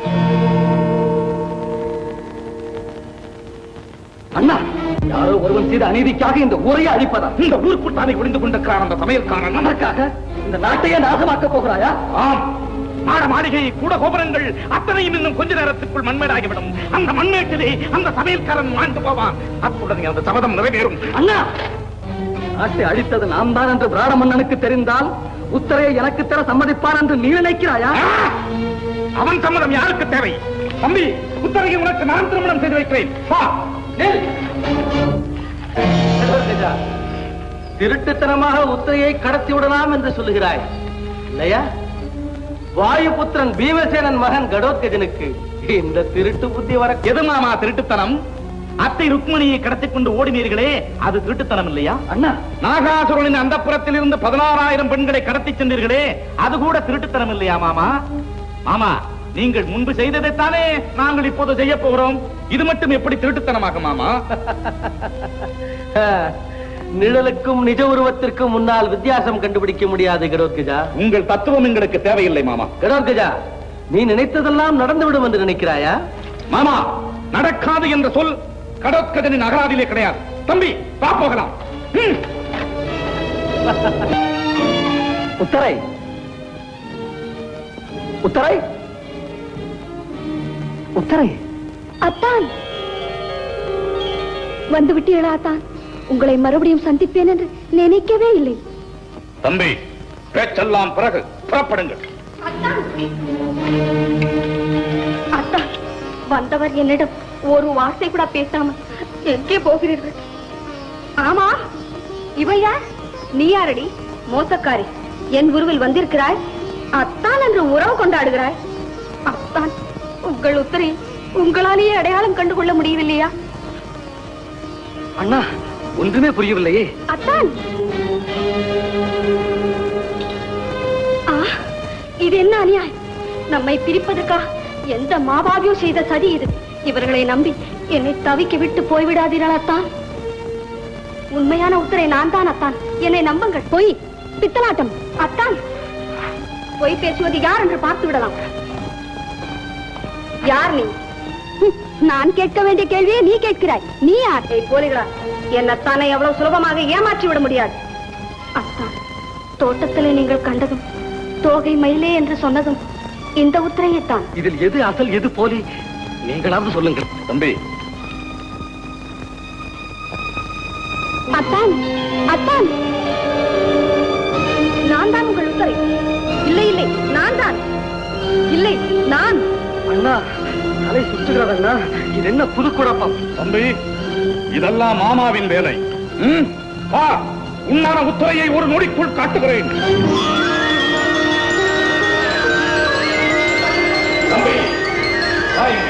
அண்ணா யாரோ ஒருவன் செய்த அநீதிக்காக இந்த ஊரையே அழிப்பதா இந்த ஊருக்குள் தானே ஒளிந்து கொண்டிருக்கிறான் அந்த சமையல்காரன் அதற்காக இந்த நாட்டையே நாசமாக்க போகிறாயா ஆம் மாட மாளிகை கூட கோபுரங்கள் அத்தனையும் இன்னும் கொஞ்ச நேரத்துக்குள் மண்மேடாகிவிடும் அந்த மண்மேட்டிலே அந்த சமையல்காரன் மாண்டு போவான் அத்துடன் அந்த சபதம் நிறைவேறும் அண்ணா நாட்டை அழித்தது நாம் தான் என்று பிராட மன்னனுக்கு தெரிந்தால் உத்தரையை எனக்கு தர சம்மதிப்பான் என்று நீ நினைக்கிறாயா ஆ! அவன் சம்மதம் யாருக்கு தேவை தம்பி உத்தரவை உனக்கு நான் திருமணம் செய்து வைக்கிறேன் வா, நெல். திருட்டுத்தனமாக உத்திரையை கடத்தி விடலாம் என்று சொல்லுகிறாய் இல்லையா வாயுபுத்திரன் பீமசேனன் மகன் கடோத்கஜனுக்கு இந்த திருட்டு புத்தி வர எது மாமா திருட்டுத்தனம் அத்தை ருக்மணியை கடத்திக் கொண்டு ஓடினீர்களே அது திருட்டுத்தனம் இல்லையா அண்ணா நாகாசுரனின் அந்த புறத்தில் இருந்து பதினாறாயிரம் பெண்களை கடத்தி சென்றீர்களே அது கூட திருட்டுத்தனம் இல்லையா மாமா மாமா நீங்கள் முன்பு செய்ததைத்தானே நாங்கள் இப்போது செய்ய போகிறோம் இது மட்டும் எப்படி திருட்டுத்தனமாக மாமா நிழலுக்கும் நிஜ உருவத்திற்கும் முன்னால் வித்தியாசம் கண்டுபிடிக்க முடியாது கடோத்கஜா உங்கள் தத்துவம் எங்களுக்கு தேவையில்லை மாமா கடோத்கஜா நீ நினைத்ததெல்லாம் நடந்துவிடும் என்று நினைக்கிறாயா மாமா நடக்காது என்ற சொல் கடற்கதனின் அகராதிலே கிடையாது தம்பி வா போகலாம் ம். உத்தரை உத்தரை உத்தரை அத்தான் வந்து விட்டீர்களா அத்தான் உங்களை மறுபடியும் சந்திப்பேன் என்று நினைக்கவே இல்லை தம்பி பேச்செல்லாம் பிறகு புறப்படுங்கள் அத்தான் வந்தவர் என்னிடம் ஒரு வார்த்தை கூட பேசாம எங்கே போகிறீர்கள் ஆமா இவள் யார் நீ யாரடி மோசக்காரி என் உருவில் வந்திருக்கிறாய் அத்தான் என்று உறவு கொண்டாடுகிறாய் அத்தான் உங்கள் உத்தரை உங்களாலேயே அடையாளம் கண்டு கொள்ள முடியவில்லையா அண்ணா ஒன்றுமே புரியவில்லையே அத்தான் ஆ, இது என்ன அநியாயம் நம்மை பிரிப்பதற்காக எந்த மாபாகியம் செய்த சதி இது இவர்களை நம்பி என்னை தவிக்க விட்டு போய்விடாதீர்கள் அத்தான் உண்மையான உத்தரை நான் தான் அத்தான் என்னை நம்புங்கள் பொய் பித்தலாட்டம் அத்தான் பொய் பேசுவது யார் என்று பார்த்து விடலாம் யார் நீ ஹம், நான் கேட்க வேண்டிய கேள்வியை நீ கேட்கிறாய் நீ யார் ஏய் போலிகளா என்னத்தானே எவ்வளவு சுலபமாக ஏமாற்றி விட முடியாது அத்தான் தோட்டத்திலே நீங்கள் கண்டதும் தோகை மயிலே என்று சொன்னதும் இந்த உத்தரையைத்தான் இதில் எது அசல் எது போலி நீங்களாவது சொல்லுங்கள் தம்பி அத்தான் அத்தான் நான் தான் உங்கள் உத்தரை இல்லை இல்லை நான் தான் இல்லை நான் அண்ணா தலை சுற்றுகிறது அண்ணா இது என்ன புது குழப்பம் தம்பி இதெல்லாம் மாமாவின் வேலை ம், வா உன்னான உத்தரையை ஒரு நொடிக்குள் காட்டுகிறேன் தம்பி வா இங்கே.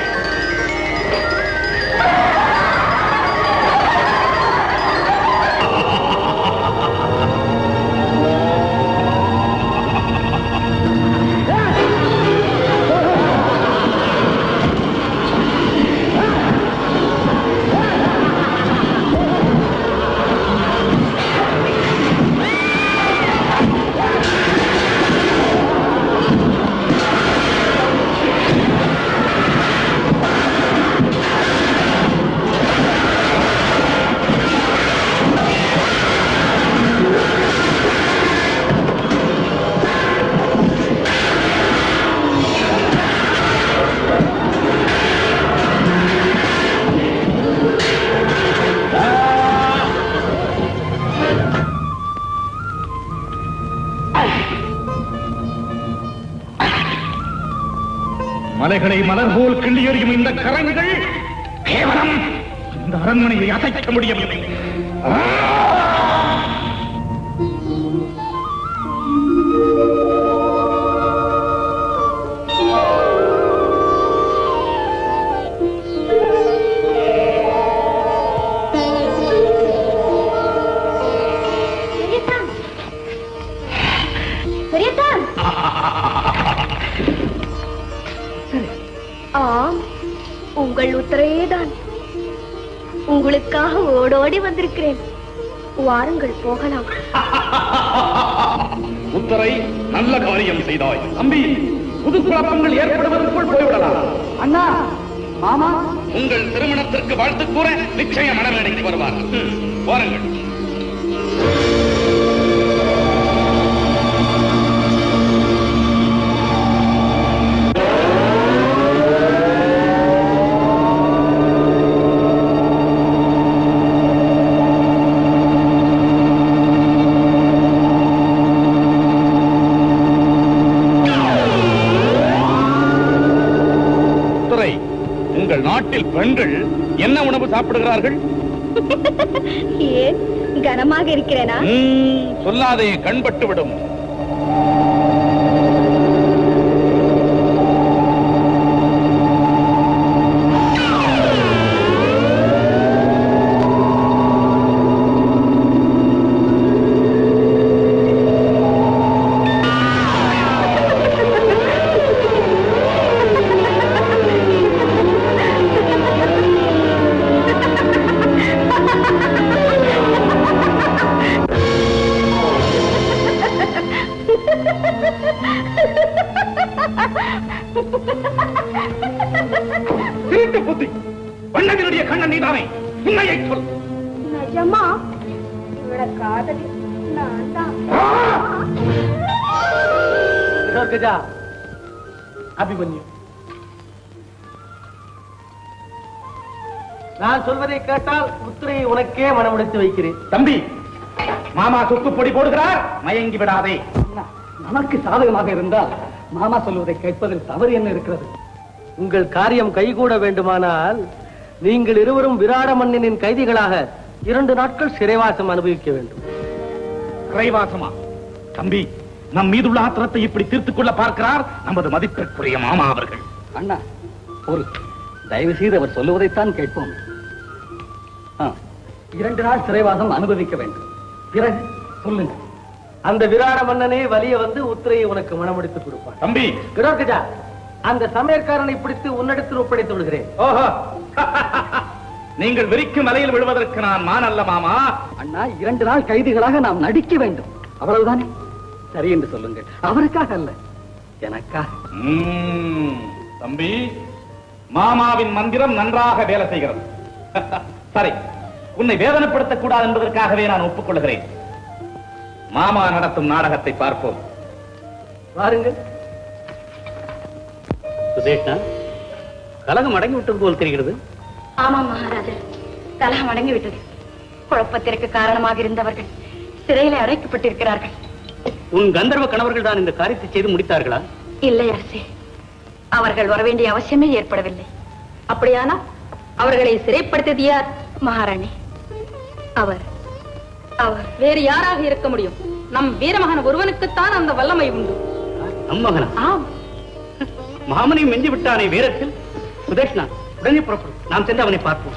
மலைகளை மலர் போல் கிள்ளி எறியும் இந்த கரங்கள் கேவலம் இந்த அரண்மனையை அசைக்க முடியவில்லை ஆ! பெரியத்தான் ஆம் உங்கள் உத்தரையேதான் உங்களுக்காக ஓடோடி வந்திருக்கிறேன் வாருங்கள் போகலாம் உத்தரை நல்ல காரியம் செய்தாய் தம்பி புது குழப்பங்கள் ஏற்படுவதற்குள் போய்விடலாம் அண்ணா மாமா உங்கள் திருமணத்திற்கு வாழ்த்து கூற நிச்சயம் மனவேடைக்கு வருவார்கள் ம், வாருங்கள் துறை உங்கள் நாட்டில் பெண்கள் என்ன உணவு சாப்பிடுகிறார்கள் ஏன் கனமாக இருக்கிறேனா ம், சொல்லாதே கண்பட்டு விடும் புத்தி வண்ணகனுடைய கண்ணன் நீதானே உண்மையை சொல் நிஜமா இவட காதலி நான் தான் கஜா அபிமன்யு நான் சொல்வதை கேட்டால் உத்திரையை உனக்கே மனமுடித்து வைக்கிறேன் தம்பி மாமா சொத்து பொடி போடுகிறார் மயங்கி விடாதே நமக்கு சாதகமாக இருந்தால் மாமா சொல்வதை கேட்பதில் தவறு என்ன இருக்கிறது உங்கள் காரியம் கைகூட வேண்டுமானால் நீங்கள் இருவரும் விராட மன்னனின் கைதிகளாக இரண்டு நாட்கள் சிறைவாசம் அனுபவிக்க வேண்டும் சிறைவாசமா தம்பி நம் மீதுள்ள ஆத்திரத்தை இப்படி தீர்த்துக் கொள்ள பார்க்கிறார் நமது மதிப்பிற்குரிய மாமா அவர்கள் அண்ணா ஒரு தயவு செய்து அவர் சொல்லுவதைத்தான் கேட்போம் ஆ, இரண்டு நாள் சிறைவாசம் அனுபவிக்க வேண்டும் பிறகு சொல்லுங்க அந்த விராட மன்னனே வலிய வந்து உத்திரையை உனக்கு மனமுடித்து கொடுப்பான் தம்பி விரோகஜா அந்த சமையற்காரனை பிடித்து உன்னிடத்தில் ஒப்படைத்து விடுகிறேன் ஓஹோ நீங்கள் விரிக்கும் வலையில் விழுவதற்கு நான் மான் அல்ல மாமா அண்ணா இரண்டு நாள் கைதிகளாக நாம் நடிக்க வேண்டும் அவ்வளவுதானே சரி என்று சொல்லுங்கள் அவருக்காக அல்ல எனக்காக ம்ம். தம்பி மாமாவின் மந்திரம் நன்றாக வேலை செய்கிறது சரி உன்னை வேதனைப்படுத்தக் கூடாது என்பதற்காகவே நான் ஒப்புக்கொள்கிறேன் மாமா நடத்தும் நாடகத்தை பார்ப்போம் பாருங்கள் சுதேஷ்ணா கலகம் அடங்கி விட்டது போல் தெரிகிறது ஆமாம் மகாராஜா கலகம் அடங்கி விட்டது குழப்பத்திற்கு காரணமாக இருந்தவர்கள் சிறையிலே அடைக்கப்பட்டிருக்கிறார்கள் உன் கந்தர்வ கணவர்கள் தான் இந்த காரியத்தை செய்து முடித்தார்களா இல்லை அரசே அவர்கள் வரவேண்டிய அவசியமே ஏற்படவில்லை அப்படியானால் அவர்களை சிறைப்படுத்தியது யார் மகாராணி அவர் அவர் வேறு யாராக இருக்க முடியும் நம் வீரமகன் ஒருவனுக்குத்தான் அந்த வல்லமை உண்டு அம்மகனா ஆம் மாமனை மெஞ்சி விட்டானே வீரத்தில் சுதேஷ்ணா உடனே புறப்படும் நாம் சென்று அவனை பார்ப்போம்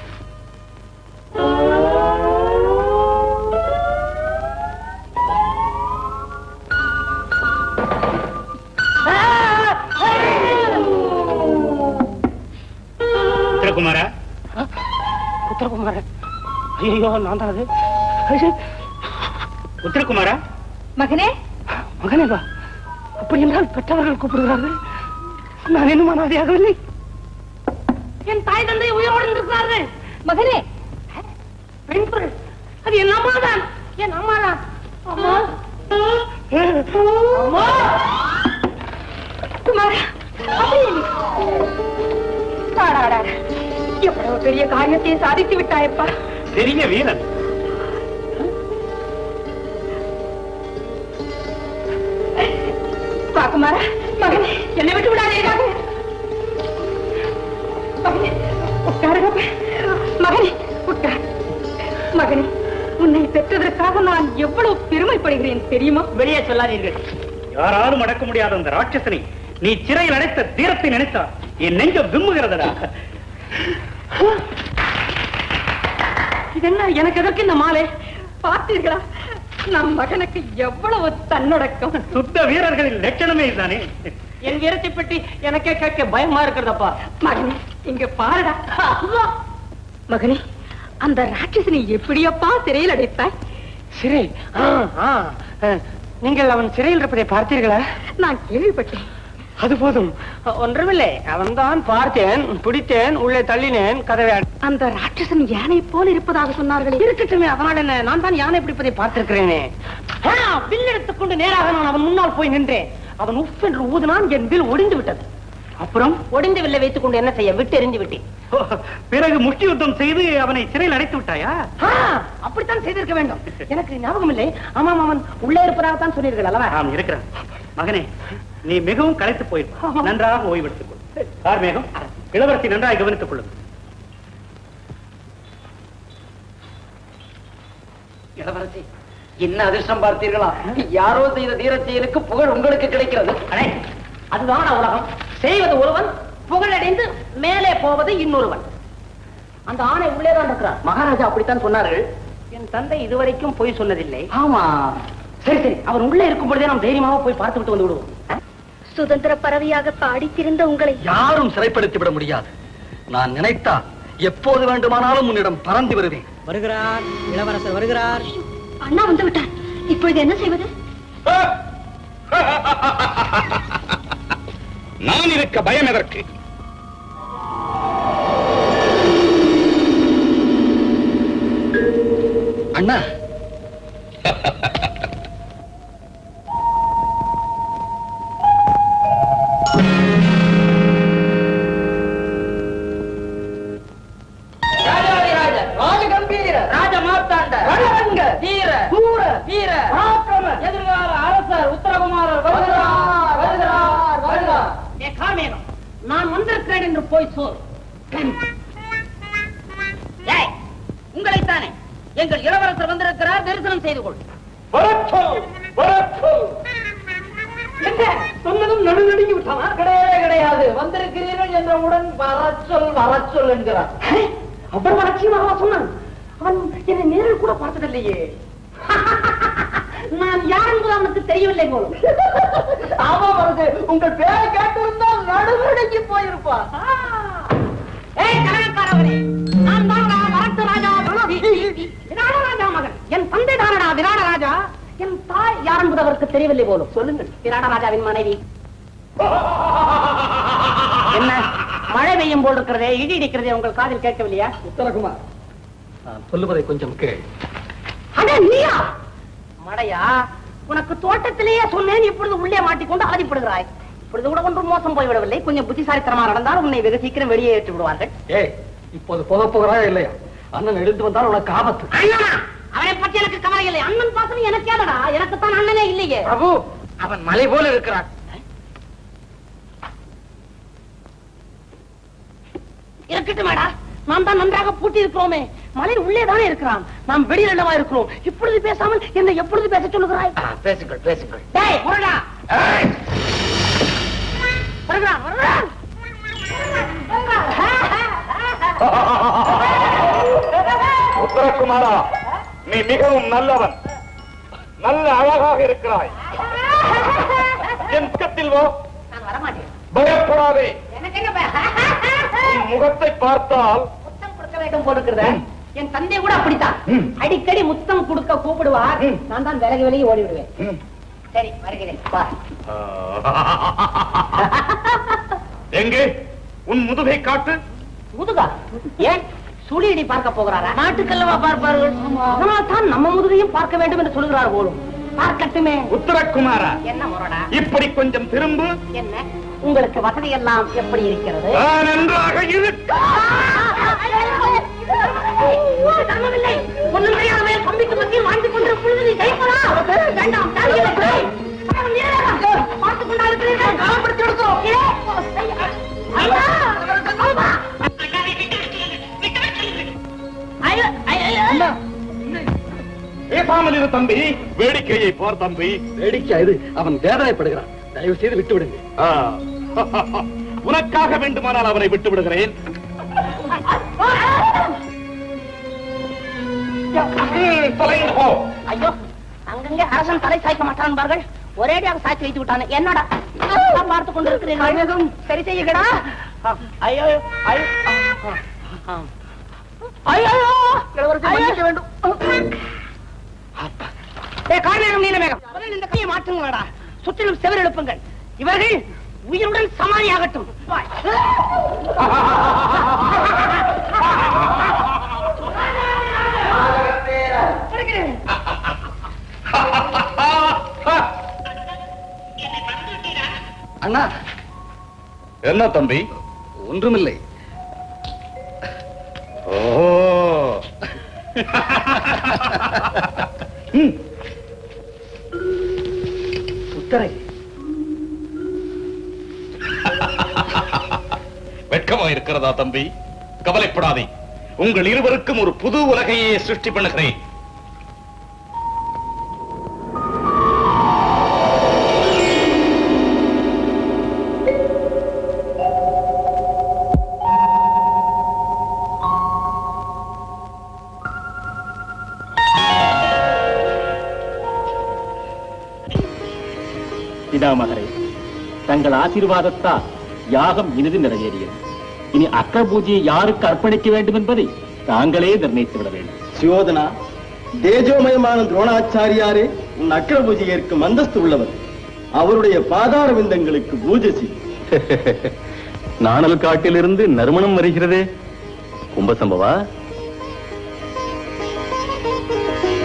உத்தரகுமாரா உத்தரகுமாரன் ஐயோ நான் தான் அது உத்தரகுமாரா மகனே மகனே வா அப்படி என்றால் பெற்றவர்கள் கூப்பிடுகிறார்கள் நான் இன்னும் அனாதையாகவில்லை என் தாய் தந்தை உயிரோடு இருக்கிறார்கள் மகனே பெண் பொருள் அது என் அம்மா தான் என் அம்மா தான் அம்மா அம்மா குமாரா அப்படியே நீ. ஆடாடா. எவ்வளவு பெரிய காரியத்தை சாதித்து விட்டாயப்பா பெரிய வீரன் வா குமாரா மகனே என்னை விட்டு விடாதே மகனே மகனே உட்காருங்க மகனே உட்கார் மகனே உன்னை பெற்றதற்காக நான் எவ்வளவு பெருமைப்படுகிறேன் தெரியுமா வெளியே சொல்லாதீர்கள் யாராலும் அடக்க முடியாத அந்த ராட்சசனை நீ சிறையில் அடைத்த தீரத்தை நினைத்தால் என் நெஞ்சம் விம்முகிறதடா இது என்ன எனக்கு எதற்கு இந்த மாலை பார்த்தீர்களா நம் மகனுக்கு எவ்வளவு தன்னடக்கம் சுத்த வீரர்களின் லட்சணமே இதுதானே என் வீரத்தை பற்றி எனக்கே கேட்க பயமா இருக்கிறதப்பா மகனே இங்க பாருடா மகனே அந்த ராட்சசனை எப்படியப்பா சிறையில் அடைத்தாய் சிறை ஆ, ஆ, ஆ. நீங்கள் அவன் சிறையில் இருப்பதை பார்த்தீர்களா நான் கேள்விப்பட்டேன் அது போதும் ஒன்றுமில்லை அவன்தான் பார்த்தேன் பிடித்தேன் உள்ளே தள்ளினேன் கதவை அடை- அந்த ராட்சசன் யானை போல இருப்பதாக சொன்னார்களே இருக்கட்டுமே அதனால் என்ன நான் தான் யானை பிடிப்பதை பார்த்திருக்கிறேனே ஆ, வில் எடுத்துக்கொண்டு நேராக நான் அவன் முன்னால் போய் நின்றேன் அவன் உஃப் என்று ஊதினான் என் வில் ஒடிந்து விட்டது அப்புறம் ஒடிந்த வில்லை வைத்துக் கொண்டு என்ன செய்ய விட்டு எறிந்து விட்டேன் பிறகு முஷ்டி யுத்தம் செய்து அவனை சிறையில் அடைத்து விட்டாயா ஆ, அப்படித்தான் செய்திருக்க வேண்டும் எனக்கு ஞாபகம் இல்லை ஆமாம் அவன் உள்ளே இருப்பதாகத்தான் சொன்னீர்கள் அல்லவா ஆம் இருக்கிறான் மகனே நீ மிகவும் களைத்து போயிருப்பாய் நன்றாக ஓய்வெடுத்துக் கொள் கார்மேகம் இளவரசி நன்றாக கவனித்துக் கொள்ளுங்கள் இளவரசி என்ன அதிர்ஷ்டம் பார்த்தீர்களா யாரோ செய்த தீரச் செயலுக்கு புகழ் உங்களுக்கு கிடைக்கிறது அடே, அதுதான் உலகம் செய்வது ஒருவன் புகழடைந்து மேலே போவது இன்னொருவன் அந்த ஆணை உள்ளேதான் இருக்கிறார் மகாராஜா அப்படித்தான் சொன்னார்கள் என் தந்தை இதுவரைக்கும் பொய் சொன்னதில்லை ஆமா சரி சரி அவன் உள்ளே இருக்கும் பொழுதே நாம் தைரியமாக போய் பார்த்து விட்டு வந்து விடுவோம் ஆ? சுதந்திர பறவையாக பாடி திரிந்த உங்களை யாரும் சிறைப்படுத்தி விட முடியாது நான் நினைத்தா எப்போது வேண்டுமானாலும் உன்னிடம் பறந்து வருவேன் வருகிறார் இளவரசர் வருகிறார் அண்ணா வந்து விட்டார் இப்பொழுது என்ன செய்வது நான் இருக்க பயம் எதற்கு அண்ணா ராஜகம்பீர ராஜ மார்த்தாண்ட ரணரங்க வீர சூர வீர பராக்கிரம எதிர்கால அரசர் உத்தரகுமாரர் வருகிறார் வருகிறார் வருகிறார் ஏ காமேகம் நான் வந்திருக்கிறேன் என்று போய் சொல் ஏய் உங்களைத்தானே எங்கள் இளவரசர் வந்திருக்கிறார் தரிசனம் செய்து கொள் என்ன சொன்னதும் நடுநடுங்கி விட்டானா கிடையவே கிடையாது வந்திருக்கிறீர்கள் என்றவுடன் வரச்சொல் வரச்சொல் என்கிறார் அவ்வளவு அலட்சியமாக சொன்னான் அவன் என்னை நேரில் கூட பார்த்ததில்லையே நான் யார் என்பது அவனுக்கு தெரியவில்லை போலும் ஆமா வருது உங்கள் பேரை கேட்டிருந்தால் நடுநடுங்கி போயிருப்பான் ஏய் கலகக்காரவரே நான் தானடா வரட்டு ராஜா விராட ராஜா மகன் என் தந்தை தானடா விராட ராஜா என் தாய் யார் என்பது அவருக்கு தெரியவில்லை போலும் சொல்லுங்கள் விராட ராஜாவின் மனைவி என்ன மழை பெய்யும் போல் இருக்கிறதே இடி இடிக்கிறதே உங்கள் காதில் கேட்கவில்லையா உத்தரகுமார் நான் சொல்லுவதை கொஞ்சம் கேள் அட நீயா மடையா உனக்கு தோட்டத்திலேயே சொன்னேன் இப்பொழுது உள்ளே மாட்டிக்கொண்டு அவதிப்படுகிறாய் இப்பொழுது கூட ஒன்றும் மோசம் போய்விடவில்லை கொஞ்சம் புத்திசாலித்தனமா நடந்தால் உன்னை வெகு சீக்கிரம் வெளியே ஏற்றி விடுவார்கள் ஏய் இப்போது போக போகிறாயா இல்லையா அண்ணன் எழுந்து வந்தால் உனக்கு ஆபத்து அண்ணனா அவனை பற்றி எனக்கு கவலை இல்லை அண்ணன் பாசம் எனக்கு ஏதடா எனக்கு தான் அண்ணனே இல்லையே பிரபு அவன் மலை போல இருக்கிறான் இருக்கட்டும் மேடா நாம் தான் நன்றாக பூட்டி இருக்கிறோமே மலை உள்ளே தானே இருக்கிறான் நாம் வெளியில் அல்லவா இருக்கிறோம் இப்பொழுது பேசாமல் என்னை எப்பொழுது பேச சொல்லுகிறாய் பேசுங்கள் பேசுங்கள் டேய் முருகா வருகிறான் வருகிறான் உத்தரகுமாரா நீ மிகவும் நல்லவன் நல்ல அழகாக இருக்கிறாய் என் பக்கத்தில் வா நான் வரமாட்டேன் பயப்படாதே எனக்கு என்ன பய- உன் முகத்தை பார்த்தால் முத்தம் கொடுக்க வேண்டும் போட்டுக்கிறத என் தந்தை கூட அப்படித்தான் அடிக்கடி முத்தம் கொடுக்க கூப்பிடுவார் நான் தான் விலகி விலகி ஓடி விடுவேன் சரி வருகிறேன் வா எங்கே உன் முதுகை காட்டு முதுகா ஏன் சுழியடி பார்க்க போகிறாரா நாட்டுக்கல்லவா பார்ப்பார்கள் அதனால் தான் நம்ம முதுகையும் பார்க்க வேண்டும் என்று சொல்கிறார் போலும் பார்க்கட்டுமே உத்தரகுமாரா என்ன முரடா இப்படி கொஞ்சம் திரும்பு என்ன உங்களுக்கு வசதி எல்லாம் எப்படி இருக்கிறது நான் நன்றாக இருக்கு இது தர்மமில்லை. ஒண்ணும் தெரியாமல் கம்பிக்கு மத்தியில் வாழ்ந்து கொண்டிருக்கும் பொழுது நீ ஜெயிப்பதா? வேண்டாம், தாலியை விடு. அவன் வீரரா. பார்த்துக் கொண்டா இருக்கிறீர்கள். காவல்படுத்தி விடுதோ. ஏ, ஐயா. ஆமா. ஐயோ, ஐயோ, ஐயோ. பேசாமல் இரு தம்பி வேடிக்கையை போர் தம்பி வேடிக்கை இது அவன் வேதனைப்படுகிறான் தயவு செய்து விட்டு விடுங்க ஆ. உனக்காக வேண்டுமானால் அவனை விட்டு விடுகிறேன் ம், தொலைந்து போ ஐயோ அங்கங்கே அரசன் தலை சாய்க்க மாட்டான் என்பார்கள் ஒரேடியாக சாய்ச்சி வைத்து விட்டானே என்னடா நான் பார்த்துக் கொண்டிருக்கிறீர்கள் சரி செய்யுங்கடா ஐயோ ஐயோ ஐயோ மன்னிக்க வேண்டும் ஏ காரணம் நீலமேகம் முதலில் இந்த கையை மாற்றுங்களடா சுற்றிலும் செவர் எழுப்புங்கள் இவர்கள் உயிருடன் சமாளியாகட்டும் வாய். வருகிறேன். அண்ணா என்ன தம்பி ஒன்றுமில்லை ஓ உத்தரை வெட்கமா இருக்கிறதா தம்பி கவலைப்படாதே உங்கள் இருவருக்கும் ஒரு புது உலகையே சிருஷ்டி பண்ணுகிறேன் பிதாமகரே தங்கள் ஆசீர்வாதத்தால் யாகம் இனிது நிறைவேறியது இனி அக்கர பூஜையை யாருக்கு அர்ப்பணிக்க வேண்டும் என்பதை தாங்களே நிர்ணயித்து விட வேண்டும் சுயோதனா தேஜோமயமான துரோணாச்சாரியாரே உன் அக்கர பூஜை ஏற்கும் அந்தஸ்து உள்ளவர் அவருடைய பாதார விந்தங்களுக்கு பூஜை செய் நாணல் காட்டிலிருந்து நறுமணம் வருகிறதே கும்பசம்பவா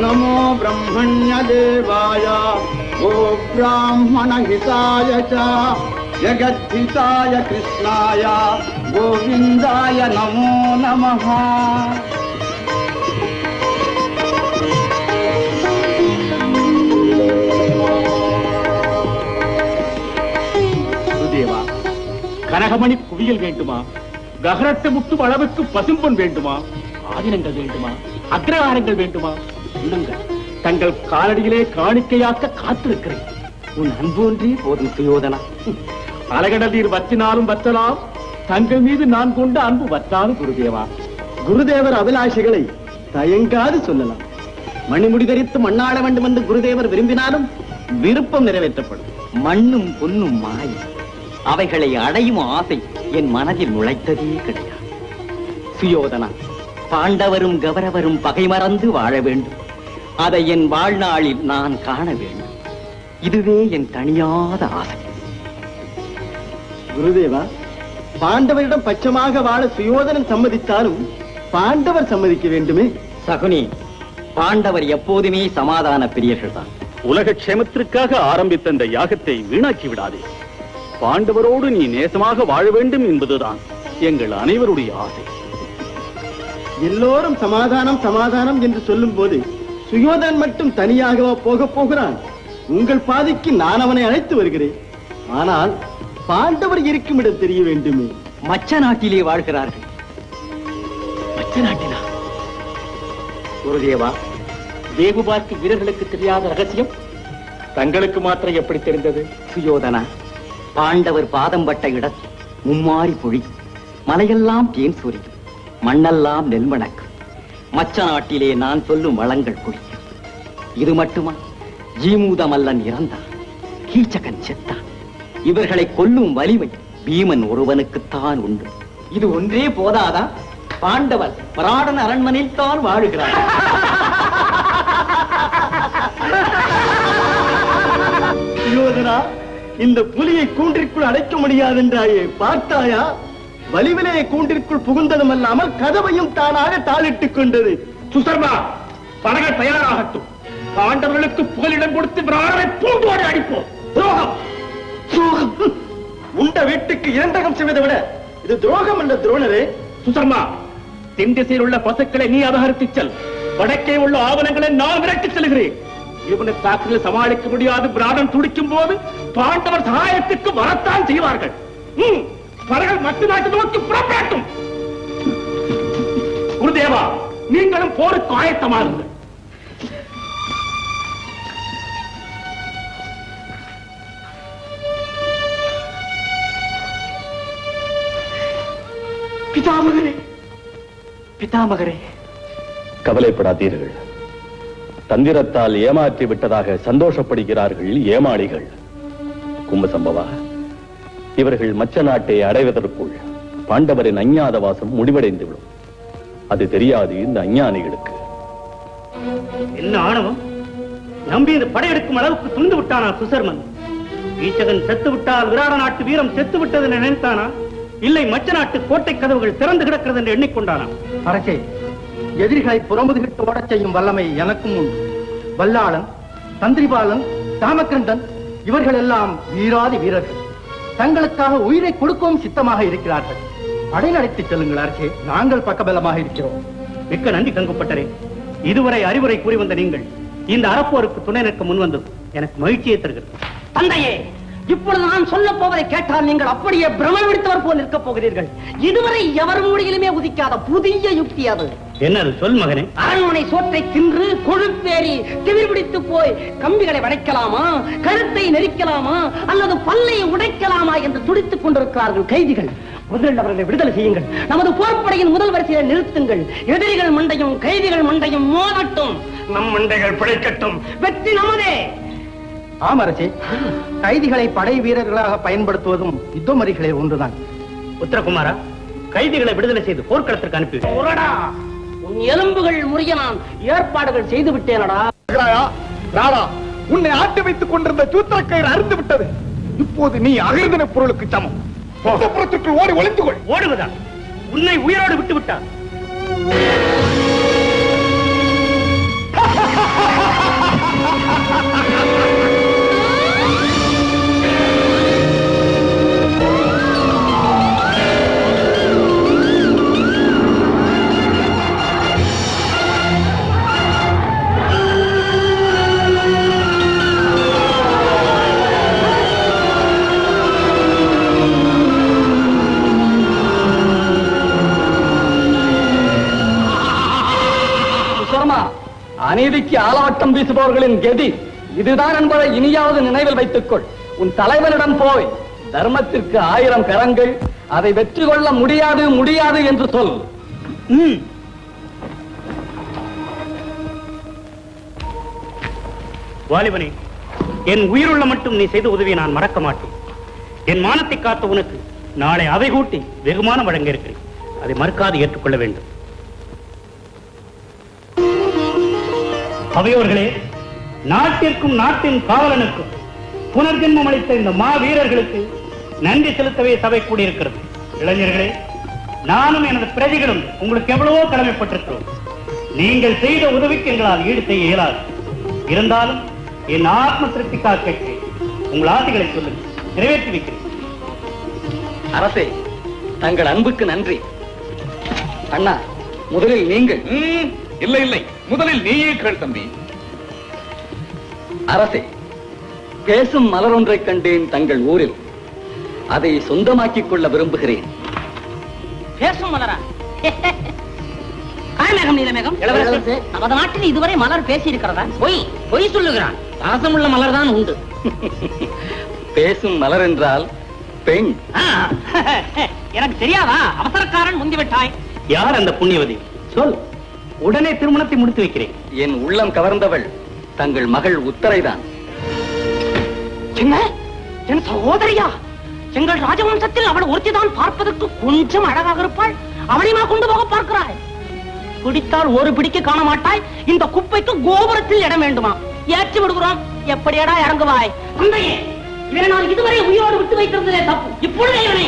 नमो ब्रह्मण्यदेवाय गो ब्राह्मणहिताय च जगद्धिताय कृष्णाय गोविन्दाय नमो नमः குருதேவா கனகமணி குவியல் வேண்டுமா ககரத்தை முட்டும் அளவுக்கு பசும்பொன் வேண்டுமா ஆதினங்கள் வேண்டுமா அக்ரஹாரங்கள் வேண்டுமா சொல்லுங்கள் தங்கள் காலடியிலே காணிக்கையாக்க காத்திருக்கிறேன் உன் அன்பு ஒன்றே போதும் சுயோதனா அலகடல் நீர் வற்றினாலும் வற்றலாம் தங்கள் மீது நான் கொண்ட அன்பு வற்றாது குருதேவா குருதேவர் அபிலாஷைகளை தயங்காது சொல்லலாம் மணிமுடி தரித்து மண்ணாட வேண்டும் என்று குருதேவர் விரும்பினாலும் விருப்பம் நிறைவேற்றப்படும் மண்ணும் பொன்னும் மாயை அவைகளை அடையும் ஆசை என் மனதில் நுழைத்ததே கிடையாது சுயோதனா பாண்டவரும் கௌரவரும் பகை மறந்து வாழ வேண்டும் அதை என் வாழ்நாளில் நான் காண வேண்டும் இதுவே என் தனியாத ஆசை குருதேவா பாண்டவரிடம் பட்சமாக வாழ சுயோதனன் சம்மதித்தாலும் பாண்டவர் சம்மதிக்க வேண்டுமே சகுனி பாண்டவர் எப்போதுமே சமாதான பிரியர்கள் தான் உலக க்ஷேமத்திற்காக ஆரம்பித்த இந்த யாகத்தை வீணாக்கி விடாதே பாண்டவரோடு நீ நேசமாக வாழ வேண்டும் என்பதுதான் எங்கள் அனைவருடைய ஆசை எல்லோரும் சமாதானம் சமாதானம் என்று சொல்லும் போது சுயோதனன் மட்டும் தனியாகவா போக போகிறான் உங்கள் பாதைக்கு நான் அவனை அழைத்து வருகிறேன் ஆனால் பாண்டவர் இருக்கும் இடம் தெரிய வேண்டுமே மச்ச நாட்டிலே வாழ்கிறார்கள் மச்ச நாட்டிலா குருதேவா வேகு பார்க்கும் வீரர்களுக்கு தெரியாத ரகசியம் தங்களுக்கு மாத்திரம் எப்படி தெரிந்தது சுயோதனா பாண்டவர் பாதம் பட்ட இடத்தில் மும்மாறி பொழி மலையெல்லாம் தேன் சொரியும் மண்ணெல்லாம் நெல்மணக்கு மச்ச நாட்டிலே நான் சொல்லும் வளங்கள் குளிக்கும் இது மட்டுமா ஜீமூதமல்லன் இறந்தான் கீச்சகன் செத்தான் இவர்களை கொல்லும் வலிமை பீமன் ஒருவனுக்குத்தான் உண்டு இது ஒன்றே போதாதா பாண்டவர் பராடன் அரண்மனையில் தான் வாழுகிறார் சுயோதனா இந்த புலியை கூண்டிற்குள் அடைக்க முடியாதென்றாயே பார்த்தாயா வலிவிலே கூண்டிற்குள் புகுந்ததும் அல்லாமல் கதவையும் தானாக தாளிட்டுக் கொண்டது சுசர்மா படகள் தயாராகட்டும் பாண்டவர்களுக்கு புகலிடம் கொடுத்து பிராணனை பூண்டோடு அடிப்போம் துரோகம் துரோகம். உண்ட வீட்டுக்கு இரண்டகம் செய்வதை விட இது துரோகம் அல்ல துரோணரே சுசர்மா தென் திசையில் உள்ள பசுக்களை நீ அபகரித்துச் செல் வடக்கே உள்ள ஆவணங்களை நான் விரட்டிச் செல்கிறேன் இவனை தாக்குதல் சமாளிக்க முடியாது பிராணன் துடிக்கும் போது பாண்டவர் சகாயத்துக்கு வரத்தான் செய்வார்கள் ம், படகள் மற்ற நாட்டு நோக்கி புறப்படட்டும் குருதேவா நீங்களும் போருக்கு ஆயத்தமாகுங்கள் பிதாமகரே பிதாமகரே கவலைப்படாதீர்கள் தந்திரத்தால் ஏமாற்றி விட்டதாக சந்தோஷப்படுகிறார்கள் ஏமாளிகள் கும்பசம்பவா இவர்கள் மச்ச நாட்டை அடைவதற்குள் பாண்டவரின் அஞ்ஞாத வாசம் முடிவடைந்துவிடும் அது தெரியாது இந்த அஞ்ஞானிகளுக்கு என்ன ஆணவம் நம்பி இந்த படையெடுக்கும் அளவுக்கு துணிந்து விட்டானா சுசர்மன் ஈச்சகன் செத்து விட்டால் விராட நாட்டு வீரம் செத்து விட்டது என்று நினைத்தானா இல்லை மச்ச நாட்டு கோட்டை கதவுகள் திறந்து கிடக்கிறது என்று எண்ணிக்கொண்டானா அரசே எதிரிகளை புறமுதுகிட்டு ஓடச் செய்யும் வல்லமை எனக்கும் உண்டு வல்லாளன் தந்திரிபாலன் ராமகண்டன் இவர்கள் எல்லாம் வீராதி வீரர்கள் தங்களுக்காக உயிரை கொடுக்கவும் சித்தமாக இருக்கிறார்கள் படை நடத்தி செல்லுங்கள் அரசே நாங்கள் பக்கபலமாக இருக்கிறோம் மிக்க நன்றி கங்குப்பட்டரே இதுவரை அறிவுரை கூறி வந்த நீங்கள் இந்த அறப்போருக்கு துணை நிற்க முன் வந்தது எனக்கு மகிழ்ச்சியை தருகிறது தந்தையே இப்பொழுது நான் சொல்ல போவதை கேட்டால் நீங்கள் அப்படியே பிரமை பிடித்தவர் போல் இருக்க போகிறீர்கள் இதுவரை எவர் மூடியிலுமே உதிக்காத புதிய யுக்தி அது என்ன அது சொல் மகனே அரண்மனை சோற்றை தின்று கொழுப்பேறி திமிர் பிடித்து போய் கம்பிகளை வளைக்கலாமா கழுத்தை நெரிக்கலாமா அல்லது பல்லை உடைக்கலாமா என்று துடித்துக் கொண்டிருக்கிறார்கள் கைதிகள் முதலில் அவர்களை விடுதலை செய்யுங்கள் நமது போர்ப்படையின் முதல் வரிசையை நிறுத்துங்கள் எதிரிகள் மண்டையும் கைதிகள் மண்டையும் மோதட்டும் நம் மண்டைகள் பிழைக்கட்டும் வெற்றி நமதே ஆம் அரசே கைதிகளை படை வீரர்களாக பயன்படுத்துவதும் யுத்தமறிகளே ஒன்றுதான் உத்தரகுமாரா கைதிகளை விடுதலை செய்து போர்க்களத்திற்கு அனுப்பி உரடா உன் எலும்புகள் முறிய நான் ஏற்பாடுகள் செய்து விட்டேனடா ராடா உன்னை ஆட்டி வைத்துக் கொண்டிருந்த சூத்திரக்கயிறு அறுந்து விட்டது இப்போது நீ அகிர்ந்தன பொருளுக்கு சமம் புறத்துக்குள் ஓடி ஒளிந்து கொள் ஓடுவதா உன்னை உயிரோடு விட்டு விட்டார் தர்மா அநீதிக்கு ஆலாட்டம் வீசுபவர்களின் கதி இதுதான் என்பதை இனியாவது நினைவில் வைத்துக்கொள் உன் தலைவனிடம் போய் தர்மத்திற்கு ஆயிரம் கரங்கள் அதை வெற்றி கொள்ள முடியாது முடியாது என்று சொல் வாலிபனே என் உயிருள்ள மட்டும் நீ செய்த உதவியை நான் மறக்க மாட்டேன் என் மானத்தை காத்த உனக்கு நாளை அவை கூட்டி வெகுமானம் வழங்க இருக்கிறேன் அதை மறுக்காது ஏற்றுக்கொள்ள வேண்டும் அவையோர்களே நாட்டிற்கும் நாட்டின் காவலனுக்கும் புனர்ஜென்மம் அளித்த இந்த மா வீரர்களுக்கு நன்றி செலுத்தவே சபை கூடியிருக்கிறது இளைஞர்களே நானும் எனது பிரதிகளும் உங்களுக்கு எவ்வளவோ கடமைப்பட்டிருக்கிறோம் நீங்கள் செய்த உதவிக்கு எங்களால் ஈடு செய்ய இயலாது இருந்தாலும் என் ஆத்ம திருப்திக்காக கேட்கிறேன் உங்கள் ஆசைகளை சொல்லுங்கள் நிறைவேற்றி வைக்கிறேன் அரசே தங்கள் அன்புக்கு நன்றி அண்ணா முதலில் நீங்கள் இல்லை இல்லை முதலில் நீயே கேள் தம்பி அரசே பேசும் மலர் ஒன்றைக் கண்டேன் தங்கள் ஊரில் அதை சொந்தமாக்கிக் கொள்ள விரும்புகிறேன் பேசும் மலரா காய்மேகம் நீலமேகம் இளவரசே நமது நாட்டில் இதுவரை மலர் பேசி இருக்கிறதா பொய் பொய் சொல்லுகிறான் வாசமுள்ள மலர் தான் உண்டு பேசும் மலர் என்றால் பெண் ஆ, எனக்கு தெரியாதா அவசரக்காரன் முந்திவிட்டாய் யார் அந்த புண்ணியவதி சொல் உடனே திருமணத்தை முடித்து வைக்கிறேன் என் உள்ளம் கவர்ந்தவள் தங்கள் மகள் உத்தரைதான் என்ன என் சகோதரியா எங்கள் ராஜவம்சத்தில் அவள் ஒருத்திதான் பார்ப்பதற்கு கொஞ்சம் அழகாக இருப்பாள் அவளையுமா கொண்டு போக பார்க்கிறாய் பிடித்தால் ஒரு பிடிக்க காண மாட்டாய் இந்த குப்பைக்கு கோபுரத்தில் இடம் வேண்டுமா ஏற்றி விடுகிறோம் எப்படியடா இறங்குவாய் தந்தையே இவனை நான் இதுவரை உயிரோடு விட்டு வைத்திருந்ததே தப்பு இப்பொழுதே இவனை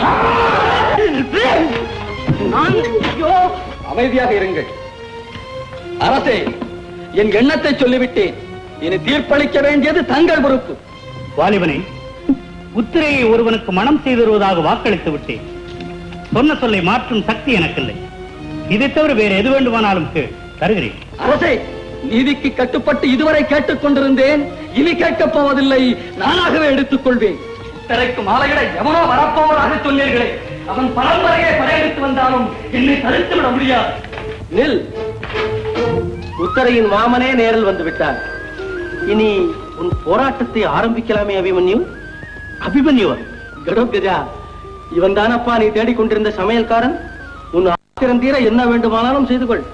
நான் ஐயோ அமைதியாக இருங்கள் அரசே என் எண்ணத்தை சொல்லிவிட்டேன் இனி தீர்ப்பளிக்க வேண்டியது தங்கள் பொறுப்பு வாலிபனே உத்திரையை ஒருவனுக்கு மனம் செய்து வருவதாக வாக்களித்து விட்டேன் சொன்ன சொல்லை மாற்றும் சக்தி எனக்கில்லை இதை தவிர வேறு எது வேண்டுமானாலும் கேள் தருகிறேன் அரசே நீதிக்கு கட்டுப்பட்டு இதுவரை கேட்டுக் கொண்டிருந்தேன் இனி கேட்கப் போவதில்லை நானாகவே எடுத்துக் கொள்வேன் திரைக்கு மாலையிட எவனோ வரப்போவதாக சொன்னீர்களே அவன் பரம்பரையே படையெடுத்து வந்தாலும் என்னை தடுத்து விட முடியாது நில் உத்தரையின் மாமனே நேரில் வந்து விட்டான் இனி உன் போராட்டத்தை ஆரம்பிக்கலாமே அபிமன்யு அபிமன்யு கடோகஜா இவன் தானப்பா நீ தேடிக் கொண்டிருந்த சமையல்காரன் உன் ஆத்திரம் தீர என்ன வேண்டுமானாலும் செய்து கொள்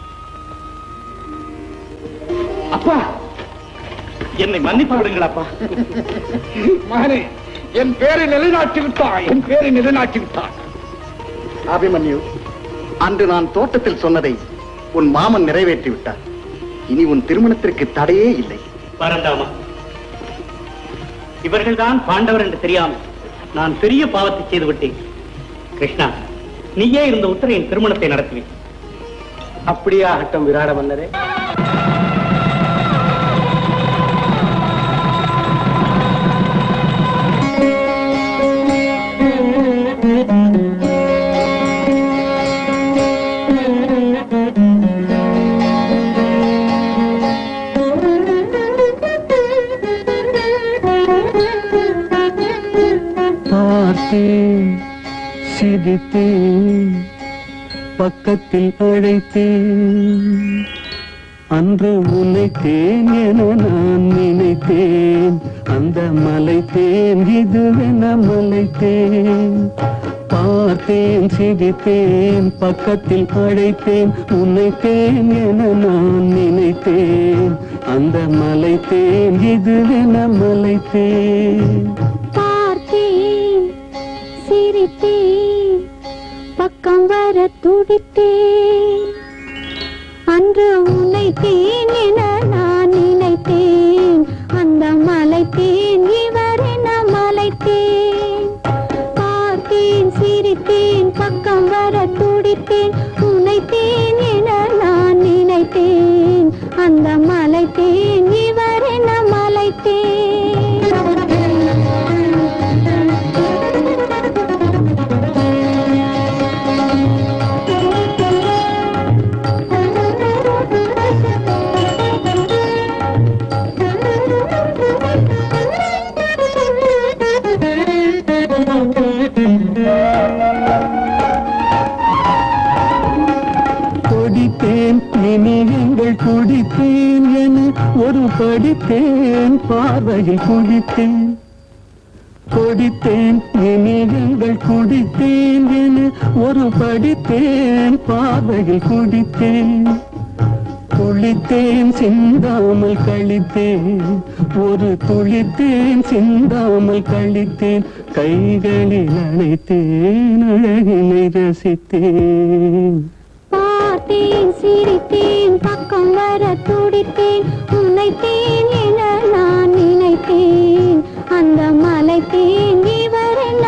அப்பா என்னை மன்னிப்பு விடுங்கள் அப்பா மகனே என் பேரை நிலைநாட்டி விட்டாய் என் பேரை நிலைநாட்டி விட்டாய் அபிமன்யு அன்று நான் தோட்டத்தில் சொன்னதை உன் மாமன் நிறைவேற்றி விட்டார் இனி உன் திருமணத்திற்கு தடையே இல்லை பரந்தாமா இவர்கள்தான் பாண்டவர் என்று தெரியாமல் நான் பெரிய பாவத்தை செய்து விட்டேன் கிருஷ்ணா நீயே இருந்த உத்தரையின் திருமணத்தை நடத்துவேன் அப்படியே ஆகட்டும் விராட மன்னரே பார்த்தேன் சிரித்தேன் பக்கத்தில் அழைத்தேன் அன்று உனைத்தேன் என நான் நினைத்தேன் அந்த மலைத்தேன் இதுவென மலைத்தேன் பார்த்தேன் சிரித்தேன் பக்கத்தில் அழைத்தேன் உன்னைத்தேன் என நான் நினைத்தேன் அந்த மலைத்தேன் இதுவென மலைத்தேன் பார்த்தேன் சிரித்தேன் பக்கம் வர துடித்தேன் அன்று உன்னை தேன் என நான் நினைத்தேன் அந்த மலை தேன் இவர் என மலைத்தேன் பார்த்தேன் சிரித்தேன் பக்கம் வர துடித்தேன் உன்னை தேன் என நான் நினைத்தேன் அந்த மலை தேன் இவர் என கொடித்தேன் இனி இனியங்கள் குடித்தேன் என ஒரு படித்தேன் பார்வையில் குடித்தேன் கொடித்தேன் இனியங்கள் குடித்தேன் என ஒரு படித்தேன் பார்வையில் குடித்தேன் துளித்தேன் சிந்தாமல் கழித்தேன் ஒரு துளித்தேன் சிந்தாமல் கழித்தேன் கைகளில் அணைத்தேன் அழகினை ரசித்தேன் பார்த்தேன் சிரித்தேன் பக்கம் வர துடித்தேன் உன்னைத்தேன் என நான் நினைத்தேன் அந்த மலைத்தேன் இவர் என்ன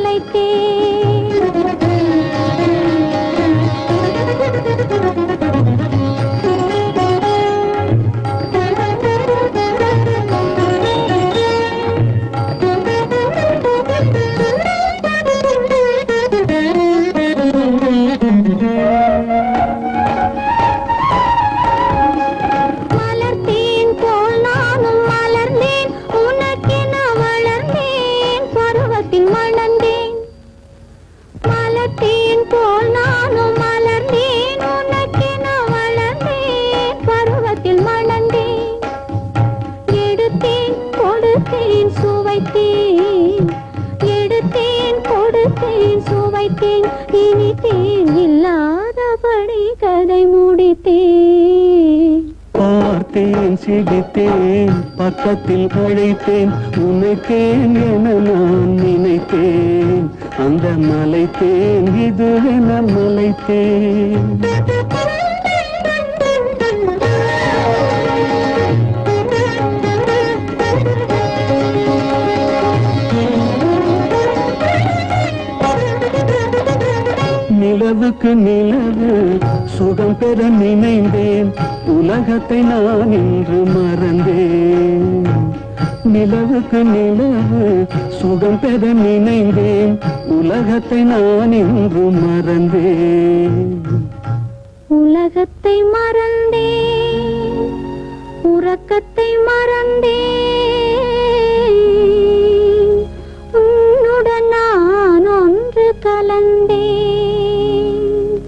மலர்த்தேன் போல் நானும் மலர்ந்தேன் உனக்கென வளர்ந்தேன் பருவத்தில் மணந்தேன் மலர்த்தேன் போல் நானும் மலர்ந்தேன் உனக்கென வளர்ந்தேன் பருவத்தில் மணந்தேன் எடுத்தேன் கொடுத்தேன் சுவைத்தேன் எடுத்தேன் கொடுத்தேன் சுவைத்தேன் இனித்தேன் இல்லாதபடி கதை முடித்தேன் பார்த்தேன் சிரித்தேன் பக்கத்தில் அழைத்தேன் உன்னைத்தேன் என நான் நினைத்தேன் அந்த மலைத்தேன் இது என மலைத்தேன் நிலவுக்கு நிலவு சுகம் பெற நினைந்தேன் உலகத்தை நான் இன்று மறந்தேன் நிலவுக்கு நிலவு சுகம் பெற நினைந்தேன் உலகத்தை நான் இன்று மறந்தேன் உலகத்தை மறந்தேன் உறக்கத்தை மறந்தேன் உன்னுடன் நான் ஒன்று கலந்தேன்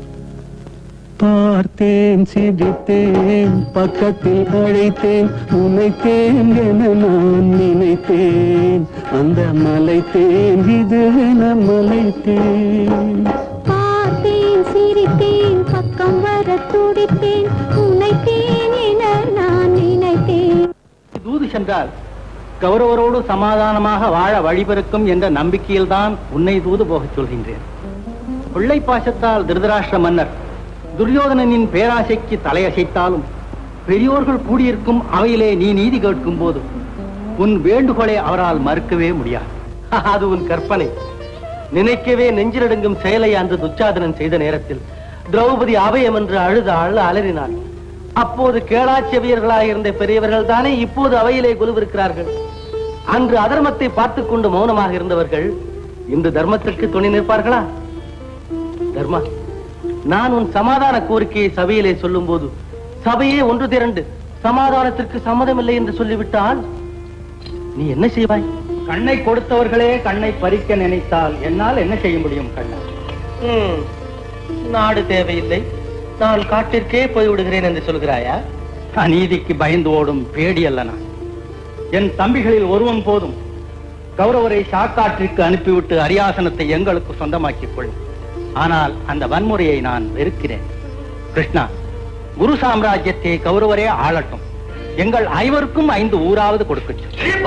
பார்த்தேன் சிரித்தேன் பக்கத்தில் அழைத்தேன் உனைத்தேன் என நான் நினைத்தேன் அந்த மலைத்தேன் இது என மலைத்தேன் பார்த்தேன் சிரித்தேன் பக்கம் வர துடித்தேன் உனைத்தேன் என நான் நினைத்தேன் தூது சென்றால் கௌரவரோடு சமாதானமாக வாழ வழிபிறக்கும் என்ற நம்பிக்கையில்தான் உன்னை தூது போகச் சொல்கின்றேன் பிள்ளை பாசத்தால் திருதராஷ்டிர மன்னர் துரியோதனனின் பேராசைக்கு தலையசைத்தாலும் பெரியோர்கள் கூடியிருக்கும் அவையிலே நீ நீதி கேட்கும் போது உன் வேண்டுகோளை அவரால் மறுக்கவே முடியாது அது உன் கற்பனை நினைக்கவே நெஞ்சிலடங்கும் செயலை அன்று துச்சாதனன் செய்த நேரத்தில் திரௌபதி அபயம் என்று அழுத அழ அலறினாள் அப்போது கேளாச்செவியர்களாக இருந்த பெரியவர்கள் தானே இப்போது அவையிலே குழுவிருக்கிறார்கள் அன்று அதர்மத்தை பார்த்துக் கொண்டு மௌனமாக இருந்தவர்கள் இன்று தர்மத்திற்கு துணை நிற்பார்களா தர்மா நான் உன் சமாதான கோரிக்கையை சபையிலே சொல்லும் போது சபையே ஒன்று திரண்டு சமாதானத்திற்கு சம்மதமில்லை என்று சொல்லிவிட்டால் நீ என்ன செய்வாய் கண்ணை கொடுத்தவர்களே கண்ணை பறிக்க நினைத்தால் என்னால் என்ன செய்ய முடியும் கண்ணா ம், நாடு தேவையில்லை நான் காட்டிற்கே போய் விடுகிறேன் என்று சொல்கிறாயா அநீதிக்கு பயந்து ஓடும் பேடி அல்ல நான் என் தம்பிகளில் ஒருவன் போதும் கௌரவரை சாக்காற்றிற்கு அனுப்பிவிட்டு அரியாசனத்தை எங்களுக்கு சொந்தமாக்கிக் கொள் ஆனால் அந்த வன்முறையை நான் வெறுக்கிறேன் கிருஷ்ணா குரு சாம்ராஜ்யத்தை கௌரவரே ஆளட்டும் எங்கள் ஐவருக்கும் ஐந்து ஊராவது கொடுக்கட்டும்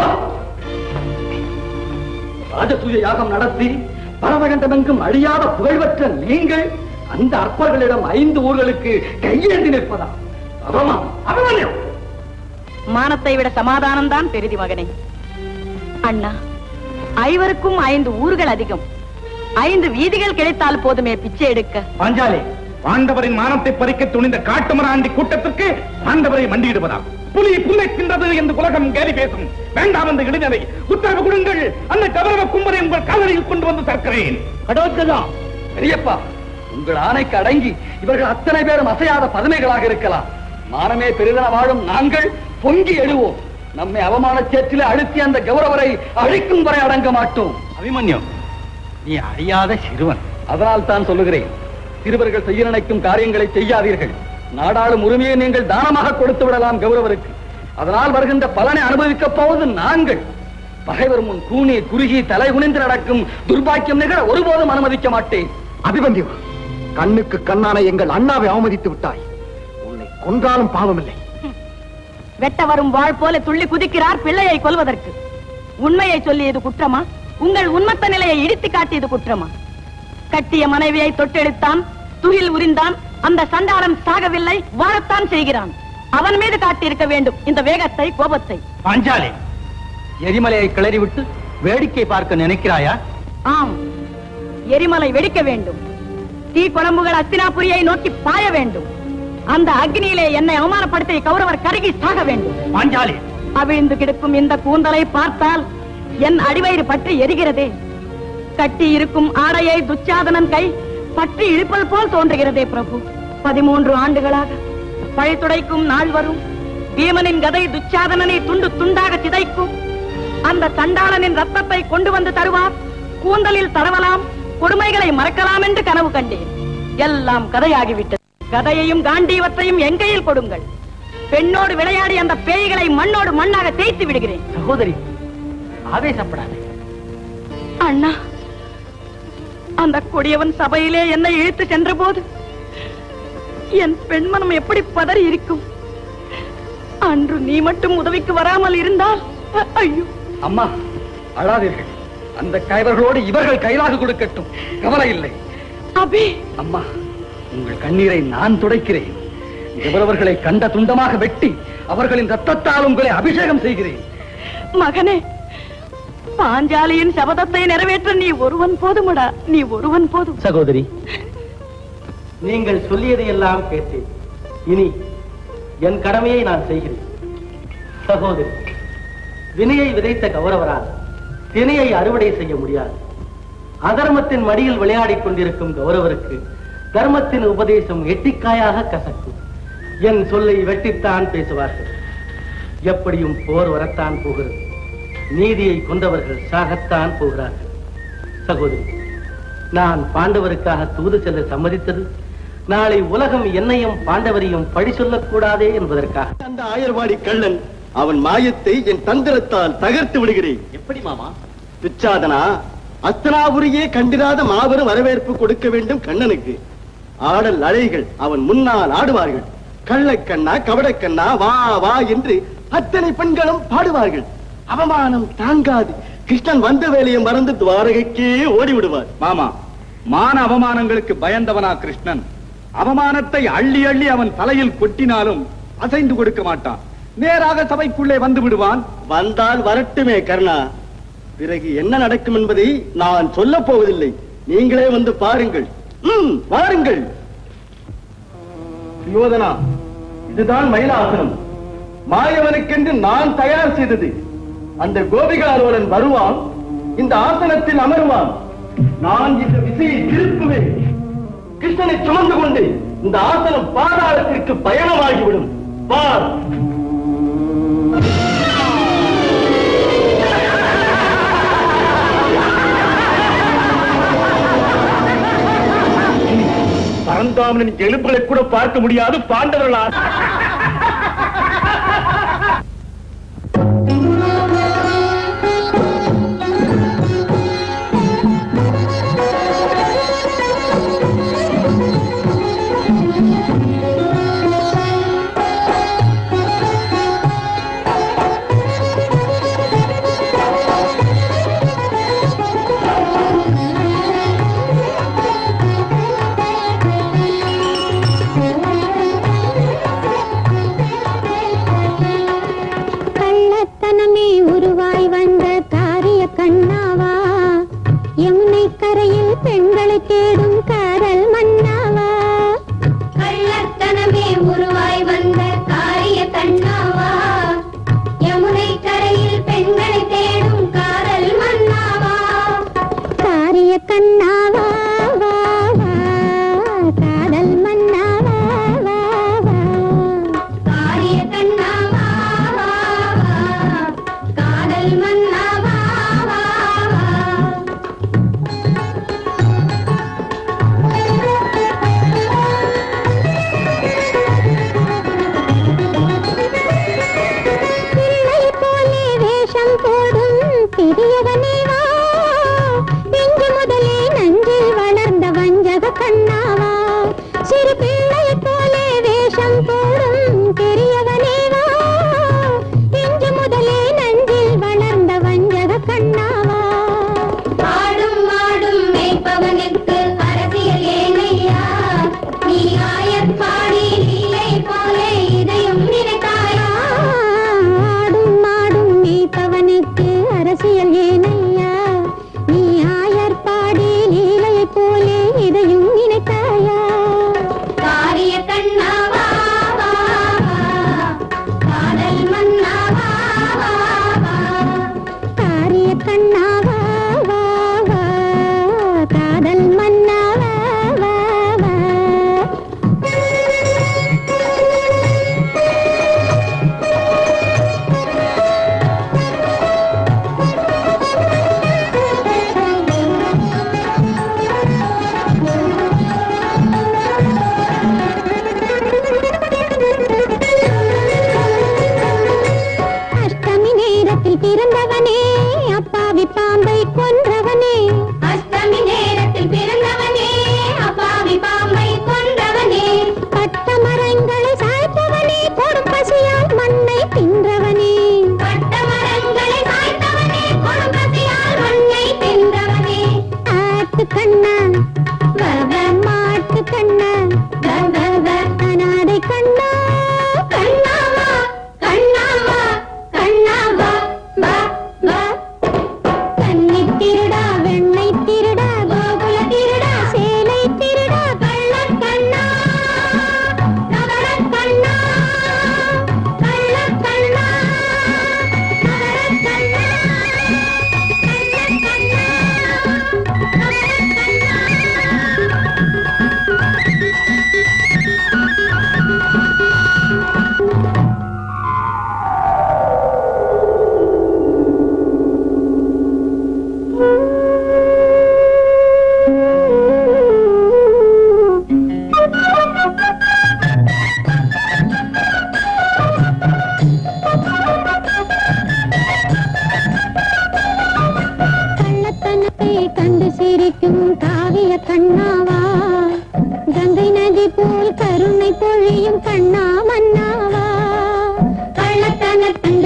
ராஜசூய யாகம் நடத்தி பரமகண்டமெங்கும் அழியாத புகழ்பெற்ற நீங்கள் அந்த அற்பர்களிடம் ஐந்து ஊர்களுக்கு கையேந்தி நிற்பதா அவமானம் அவமானம் மானத்தை விட சமாதானம் தான் பெரிதி மகனே அண்ணா ஐவருக்கும் ஐந்து ஊர்கள் அதிகம் ஐந்து வீதிகள் கிடைத்தால் போதுமே பிச்சை எடுக்க பாஞ்சாலி பாண்டவரின் மானத்தை பறிக்க துணிந்த காட்டுமராண்டி கூட்டத்திற்கு பாண்டவரை மண்டியிடுவதா புலி புல்லை தின்றது என்று உலகம் கேலி பேசும் வேண்டாம் அந்த இளைஞரை உத்தரவு கொடுங்கள் அந்த கௌரவ கும்பரை உங்கள் காலடியில் கொண்டு வந்து தற்கிறேன் கடோத்கதா பெரியப்பா உங்கள் ஆணைக்கு அடங்கி இவர்கள் அத்தனை பேரும் அசையாத பதுமைகளாக இருக்கலாம் மானமே பெரிதென வாழும் நாங்கள் பொங்கி எழுவோம் நம்மை அவமான சேற்றிலே அழுத்தி அந்த கௌரவரை அழிக்கும் வரை அடங்க மாட்டோம் அபிமன்யு நீ அறியாத சிறுவன் அதனால் தான் சொல்லுகிறேன் சிறுவர்கள் செய்ய நினைக்கும் காரியங்களை செய்யாதீர்கள் நாடாளும் உரிமையை நீங்கள் தானமாக கொடுத்து விடலாம் கௌரவருக்கு அதனால் வருகின்ற பலனை அனுபவிக்கப் போவது நாங்கள் பகைவர் முன் கூனி குறுகி தலை குனிந்து நடக்கும் துர்பாக்கியம் நிகழ ஒருபோதும் அனுமதிக்க மாட்டேன் அபிமன்யு கண்ணுக்கு கண்ணான எங்கள் அண்ணாவை அவமதித்து விட்டாய் உன்னை கொன்றாலும் பாவமில்லை வெட்ட வரும் வாழ் போல துள்ளி குதிக்கிறார் பிள்ளையை கொல்வதற்கு உண்மையை சொல்லியது குற்றமா உங்கள் உண்மத்த நிலையை இடித்து காட்டியது குற்றமா கட்டிய மனைவியை தொட்டெடுத்தான் துகில் உரிந்தான் அந்த சண்டாளன் சாகவில்லை வாழத்தான் செய்கிறான் அவன் மீது காட்டியிருக்க வேண்டும் இந்த வேகத்தை கோபத்தை பாஞ்சாலி எரிமலையை கிளறிவிட்டு வேடிக்கை பார்க்க நினைக்கிறாயா ஆம் எரிமலை வெடிக்க வேண்டும் தீ குழம்புகள் அஸ்தினாபுரியை நோக்கி பாய வேண்டும் அந்த அக்னியிலே என்னை அவமானப்படுத்திய கௌரவர் கருகி சாக வேண்டும் பாஞ்சாலி அவிழ்ந்து கிடக்கும் இந்த கூந்தலை பார்த்தால் என் அடிவயிறு பற்றி எரிகிறதே கட்டி இருக்கும் ஆடையை துச்சாதனன் கை பற்றி இழுப்பது போல் தோன்றுகிறதே பிரபு பதிமூன்று ஆண்டுகளாக பழித்துடைக்கும் நாள் வரும் பீமனின் கதை துச்சாதனனை துண்டு துண்டாக சிதைக்கும் அந்த தண்டாளனின் ரத்தத்தை கொண்டு வந்து தருவார் கூந்தலில் தரவலாம் கொடுமைகளை மறக்கலாம் என்று கனவு கண்டேன் எல்லாம் கதையாகிவிட்டது கதையையும் காண்டீவத்தையும் என் கையில் கொடுங்கள் பெண்ணோடு விளையாடி அந்த பேய்களை மண்ணோடு மண்ணாக தேய்த்து விடுகிறேன் சகோதரி ஆவேசப்படாதே அண்ணா அந்த கொடியவன் சபையிலே என்னை இழுத்து சென்ற போது என் பெண்மனம் எப்படி பதறி இருக்கும் அன்று நீ மட்டும் உதவிக்கு வராமல் இருந்தால் அ- ஐயோ அம்மா அழாதீர்கள் அந்த கைவர்களோடு இவர்கள் கைலாக கொடுக்கட்டும் கவலை இல்லை அபி அம்மா உங்கள் கண்ணீரை நான் துடைக்கிறேன் இவரவர்களை கண்ட துண்டமாக வெட்டி அவர்களின் ரத்தத்தால் உங்களை அபிஷேகம் செய்கிறேன் மகனே பாஞ்சாலியின் சபதத்தை நிறைவேற்ற நீ ஒருவன் போதுமடா நீ ஒருவன் போதும் சகோதரி நீங்கள் சொல்லியதையெல்லாம் கேட்டேன் இனி என் கடமையை நான் செய்கிறேன் சகோதரி வினையை விதைத்த கௌரவரால் தினையை அறுவடை செய்ய முடியாது அதர்மத்தின் மடியில் விளையாடிக் கொண்டிருக்கும் கௌரவருக்கு தர்மத்தின் உபதேசம் எட்டிக்காயாக கசக்கும் என் சொல்லை வெட்டித்தான் பேசுவார்கள் எப்படியும் போர் வரத்தான் போகிறது நீதியை கொண்டவர்கள் சாகத்தான் போகிறார்கள் சகோதரி நான் பாண்டவருக்காக தூது செல்ல சம்மதித்தது நாளை உலகம் என்னையும் பாண்டவரையும் பழி சொல்லக்கூடாதே என்பதற்காக அந்த ஆயர்வாடி கள்ளன் அவன் மாயத்தை என் தந்திரத்தால் தகர்த்து விடுகிறேன் எப்படி மாமா துச்சாதனா அஸ்தனாபுரியே கண்டிராத மாபெரும் வரவேற்பு கொடுக்க வேண்டும் கண்ணனுக்கு ஆடல் அலைகள் அவன் முன்னால் ஆடுவார்கள் கள்ளக்கண்ணா கவடக்கண்ணா வா வா என்று அத்தனை பெண்களும் பாடுவார்கள் அவமானம் தாங்காது கிருஷ்ணன் வந்த வேலையை மறந்து துவாரகைக்கே ஓடி விடுவார் மாமா மான அவமானங்களுக்கு பயந்தவனா கிருஷ்ணன் அவமானத்தை அள்ளி அள்ளி அவன் தலையில் கொட்டினாலும் அசைந்து கொடுக்க மாட்டான் நேராக சபைக்குள்ளே வந்து விடுவான் வந்தால் வரட்டுமே கர்ணா பிறகு என்ன நடக்கும் என்பதை நான் சொல்லப் போவதில்லை நீங்களே வந்து பாருங்கள் ம், வாருங்கள் யோதனா இதுதான் மயிலாசனம் மாயவனுக்கென்று நான் தயார் செய்தது அந்த கோபிகாரோரன் வருவான் இந்த ஆசனத்தில் அமருவான் நான் இந்த விசையை திருப்புவேன் கிருஷ்ணனை சுமந்து கொண்டு இந்த ஆசனம் பாதாளத்திற்கு பயணமாகிவிடும் பார் பரந்தாமனின் எலும்புகளை கூட பார்க்க முடியாது பாண்டவர்களால் Thank you.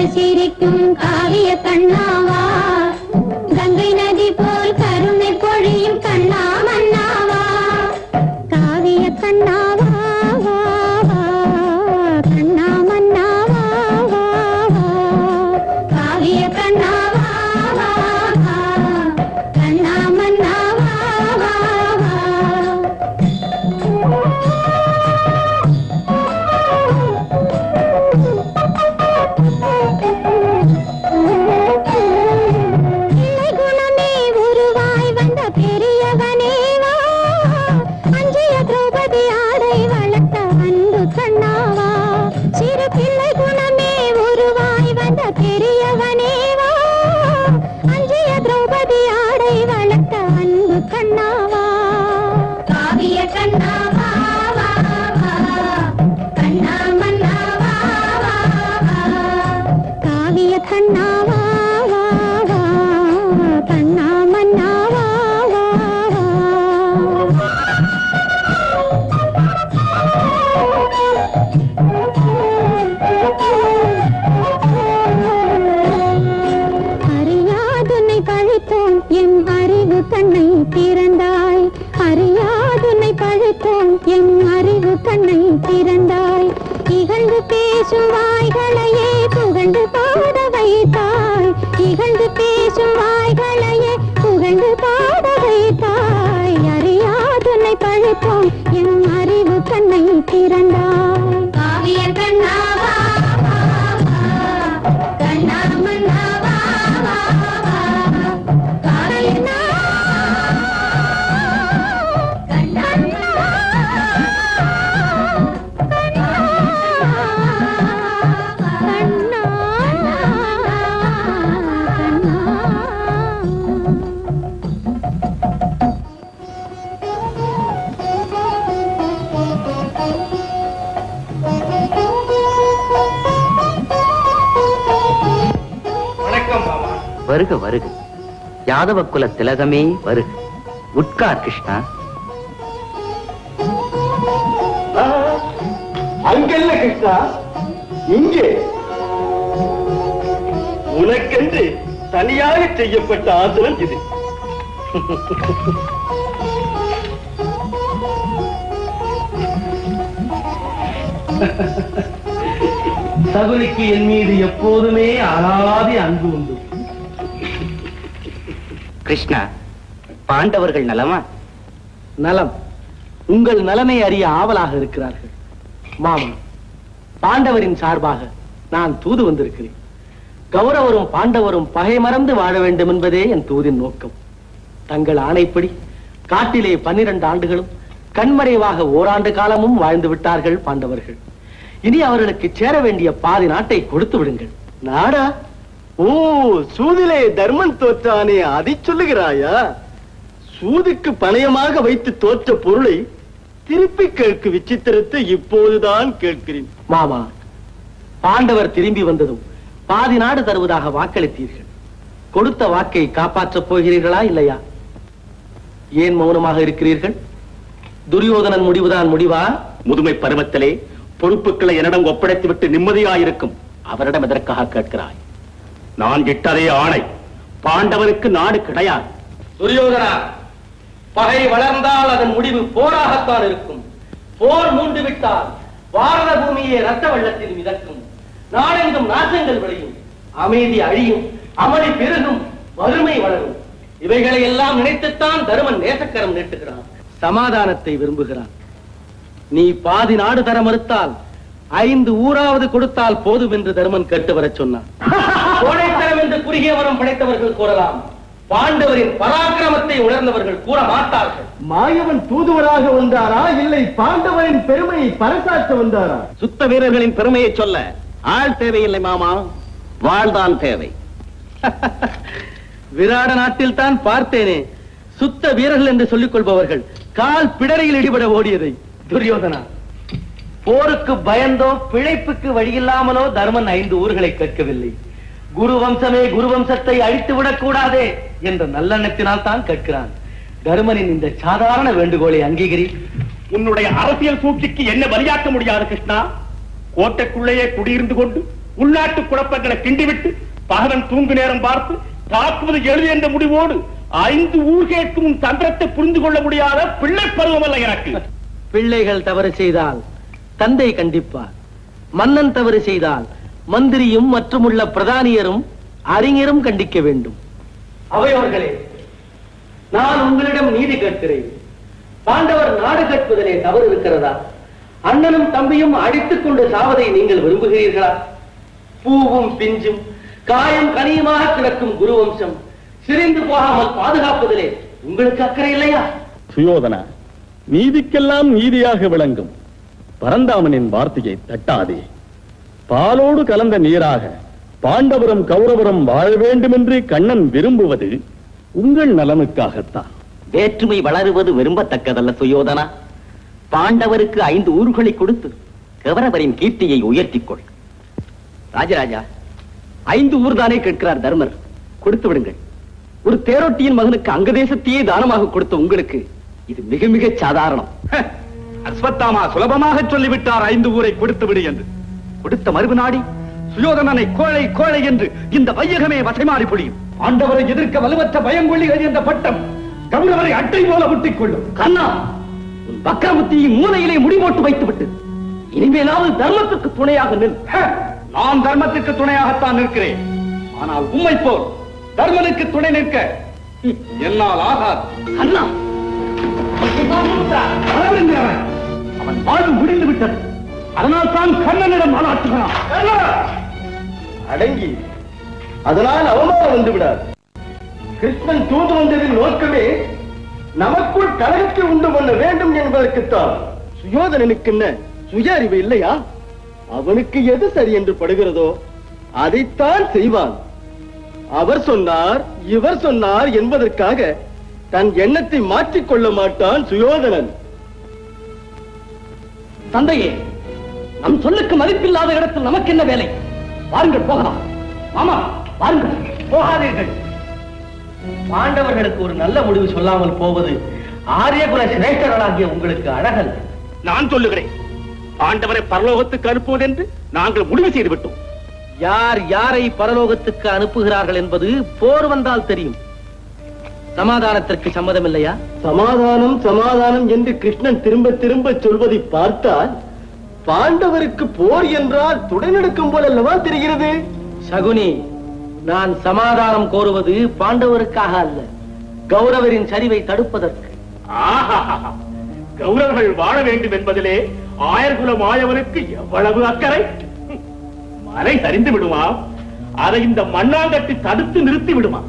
சிரிக்கும் காவிய கண்ணாவா கங்கை நதி போல் கருணை பொழியும் கண்ணா மன்னாவா காவிய கண்ணாவா வா, வா, கண்ணா மன்னாவா வா, வா. காவிய கண்ணாவா வா, வா, கண்ணா மன்னாவா வா, வா. பிள்ளை குணமே உருவாய் வந்த பெரியவனே வா அஞ்சய திரௌபதி ஆடை வளர்த்த அன்பு கண்ணாவா சிறு பிள்ளை குணமே உருவாய் வந்த பெரியவனே வா அஞ்சய திரௌபதி ஆடை வளர்த்த அன்பு கண்ணாவா காவிய கண்ணாவா வா, வா. கண்ணா மன்னாவா வா, வா. காவிய கண்ணாவா வா, வா. கண்ணா மன்னாவா வா, வா. அறியாதுன்னை பழித்தோம் எம் அறிவு கண்ணை திறந்தாய் அறியாதுன்னை பழித்தோம் எம் அறிவு கண்ணை திறந்தாய் இகழ்ந்து பேசும் வாய்களையே புகழ்ந்து பாட வைத்தாய் இகழ்ந்து பேசும் வாய்களையே புகழ்ந்து பாட வைத்தாய் அறியாதுன்னை பழித்தோம் எம் அறிவு கண்ணை திறந்தாய் காவிய கண்ணாவா கண்ணா மன்னாவா காவியனா வணக்கம் மாமா வருக வருக யாதவ குல திலகமே வருக உட்கார் கிருஷ்ணா அங்கல்ல கிருஷ்ணா இங்கே உனக்கென்று தனியாக செய்யப்பட்ட ஆசனம் இது சகுனிக்கு என் மீது எப்போதுமே அனாதி அன்பு உண்டு கிருஷ்ணா பாண்டவர்கள் நலமா நலம் உங்கள் நலனை அறிய ஆவலாக இருக்கிறார்கள் மாமா பாண்டவரின் சார்பாக நான் தூது வந்திருக்கிறேன் கௌரவரும் பாண்டவரும் பகை மறந்து வாழ வேண்டும் என்பதே என் தூதின் நோக்கம் தங்கள் ஆணைப்படி காட்டிலே பன்னிரண்டு ஆண்டுகளும் கண்மறைவாக ஓராண்டு காலமும் வாழ்ந்து விட்டார்கள் பாண்டவர்கள் இனி அவர்களுக்கு சேர வேண்டிய பாதி நாட்டை கொடுத்து விடுங்கள் நாடா ஓ சூதிலே தர்மன் தோற்றானே அதை சொல்லுகிறாயா சூதுக்கு பணயமாக வைத்து தோற்ற பொருளை திருப்பி கேட்கும் விசித்திரத்தை இப்போதுதான் கேட்கிறேன் மாமா பாண்டவர் திரும்பி வந்ததும் பாதி நாடு தருவதாக வாக்களித்தீர்கள் கொடுத்த வாக்கை காப்பாற்றப் போகிறீர்களா இல்லையா ஏன் மௌனமாக இருக்கிறீர்கள் துரியோதனன் முடிவுதான் முடிவா முதுமை பருவத்திலே பொறுப்புகளை என்னிடம் ஒப்படைத்து விட்டு நிம்மதியாயிருக்கும் அவரிடம் எதற்காக கேட்கிறாய் நான் இட்டதே ஆணை பாண்டவருக்கு நாடு கிடையாது துரியோதனா பகை வளர்ந்தால் அதன் முடிவு போராகத்தான் இருக்கும் போர் மூண்டு விட்டால் பாரத பூமியே ரத்த வெள்ளத்தில் மிதக்கும் நாடெங்கும் நாசங்கள் விளையும் அமைதி அழியும் அமளி பெருகும் வறுமை வளரும் இவைகளை எல்லாம் நினைத்துத்தான் தருமன் நேசக்கரம் நீட்டுகிறான் சமாதானத்தை விரும்புகிறான் நீ பாதி நாடு தர மறுத்தால் ஐந்து ஊராவது கொடுத்தால் போதும் என்று தருமன் கேட்டு வரச் சொன்னான் கோடைத்தரம் என்று குறுகிய வரம் படைத்தவர்கள் கூறலாம் பாண்டவரின் பராக்கிரமத்தை உணர்ந்தவர்கள் கூற மாட்டார்கள் மாயவன் தூதுவராக வந்தாரா இல்லை பாண்டவரின் பெருமையை பறைசாற்ற வந்தாரா சுத்த வீரர்களின் பெருமையை சொல்ல ஆள் தேவையில்லை மாமா வாழ்தான் தேவை விராட நாட்டில் தான் பார்த்தேனே சுத்த வீரர்கள் என்று சொல்லிக் கொள்பவர்கள் கால் பிடரையில் இடிபட ஓடியதை துரியோதனா போருக்கு பயந்தோ பிழைப்புக்கு வழியில்லாமலோ தர்மன் ஐந்து ஊர்களை கேட்கவில்லை குரு வம்சமே குரு வம்சத்தை அழித்து விடக் கூடாதே என்ற நல்லெண்ணத்தினால் தான் கேட்கிறான் தர்மனின் இந்த சாதாரண வேண்டுகோளை அங்கீகரி உன்னுடைய அரசியல் சூழ்ச்சிக்கு என்ன பலியாக்க முடியாது கிருஷ்ணா கோட்டைக்குள்ளேயே குடியிருந்து கொண்டு உள்நாட்டு குழப்பங்களை கிண்டிவிட்டு பகவன் தூங்கு நேரம் பார்த்து தாக்குவது எழுது என்ற முடிவோடு ஐந்து ஊர் கேட்கும் உன் தந்திரத்தை புரிந்து கொள்ள முடியாத பிள்ளை பருவம் அல்ல எனக்கு பிள்ளைகள் தவறு செய்தால் தந்தை கண்டிப்பார் மன்னன் தவறு செய்தால் மந்திரியும் மற்றுமுள்ள பிரதானியரும் அறிஞரும் கண்டிக்க வேண்டும் அவையோர்களே நான் உங்களிடம் நீதி கேட்கிறேன் பாண்டவர் நாடு கட்டுவதிலே தவறு இருக்கிறதா அண்ணனும் தம்பியும் அடித்துக் கொண்டு சாவதை நீங்கள் விரும்புகிறீர்களா பூவும் பிஞ்சும் காயம் கனியுமாக கிடக்கும் குருவம்சம் சிரிந்து போகாமல் பாதுகாப்பதிலே உங்களுக்கு அக்கறை இல்லையா சுயோதனா நீதிக்கெல்லாம் நீதியாக விளங்கும் பரந்தாமனின் வார்த்தையை தட்டாதே பாலோடு கலந்த நீராக பாண்டவரும் கௌரவரும் வாழ வேண்டும் என்று கண்ணன் விரும்புவது உங்கள் நலனுக்காகத்தான் வேற்றுமை வளருவது விரும்பத்தக்கதல்ல சுயோதனா பாண்டவருக்கு ஐந்து ஊர்களை கொடுத்து கௌரவரின் கீர்த்தியை உயர்த்திக் கொள் ராஜராஜா ஐந்து ஊர் தானே கேட்கிறார் தர்மர் கொடுத்து விடுங்கள் ஒரு தேரோட்டியின் மகனுக்கு அங்க தேசத்தையே தானமாக கொடுத்த உங்களுக்கு இது மிக மிக சாதாரணம் அஸ்வத்தாமா சுலபமாக சொல்லிவிட்டார் ஐந்து ஊரை கொடுத்து விடு என்று கொடுத்த மறுநாடி சுயோதனனை கோழை கோழை என்று இந்த வையகமே வசைமாறி பொழியும் ஆண்டவரை எதிர்க்க வலுவற்ற பயங்கொள்ளிகள் என்ற பட்டம் கௌரவரை அட்டை போல முட்டிக் கொள்ளும் கண்ணா உன் வக்கரமுத்தியை மூலையிலே முடிவோட்டு வைத்து விட்டு இனிமேலாவது தர்மத்துக்கு துணையாக நில் நான் தர்மத்துக்கு துணையாகத்தான் நிற்கிறேன் ஆனால் உண்மை போல் தர்மனுக்கு துணை நிற்க ஹம், என்னால் ஆகாது அண்ணா அளவிருந்தவன். அவன் வாழ்வு முடிந்து விட்டது அதனால் தான் கண்ணனிடம் ஆளாற்றுகிறான் அடங்கி அதனால் அவமானம் வந்து விடாது கிருஷ்ணன் தூது வந்ததின் நோக்கமே நமக்குள் கலகத்தை உண்டு பண்ண வேண்டும் என்பதற்குத்தான் சுயோதனனுக்கு என்ன சுய அறிவு இல்லையா அவனுக்கு எது சரி என்று படுகிறதோ அதைத்தான் செய்வான் அவர் சொன்னார் இவர் சொன்னார் என்பதற்காக தன் எண்ணத்தை மாற்றிக் கொள்ள மாட்டான் சுயோதனன் தந்தையே நம் சொல்லுக்கு மதிப்பில்லாத இடத்தில் நமக்கு என்ன வேலை வாருங்கள் போகலாம் ஆமா வாருங்கள் போகாதீர்கள் பாண்டவர்களுக்கு ஒரு நல்ல முடிவு சொல்லாமல் போவது ஆரியகுல சிரேஷ்டர்களாகிய உங்களுக்கு அழகல் நான் சொல்லுகிறேன் பாண்டவரை பரலோகத்துக்கு அனுப்புவது என்று நாங்கள் முடிவு செய்து விட்டோம் யார் யாரை பரலோகத்துக்கு அனுப்புகிறார்கள் என்பது போர் வந்தால் தெரியும் சமாதானத்திற்கு சம்மதம் இல்லையா சமாதானம் சமாதானம் என்று கிருஷ்ணன் திரும்ப திரும்ப சொல்வதை பார்த்தால் பாண்டவருக்கு போர் என்றால் துடைநடுக்கும் போல் அல்லவா தெரிகிறது சகுனி நான் சமாதானம் கோருவது பாண்டவருக்காக அல்ல கௌரவரின் சரிவை தடுப்பதற்கு ஆஹாஹாஹா. கௌரவர்கள் வாழ வேண்டும் என்பதிலே ஆயர்குல மாயவனுக்கு எவ்வளவு அக்கறை ஹம். மலை சரிந்து விடுமா அதை இந்த மண்ணாங்கட்டி தடுத்து நிறுத்தி விடுமா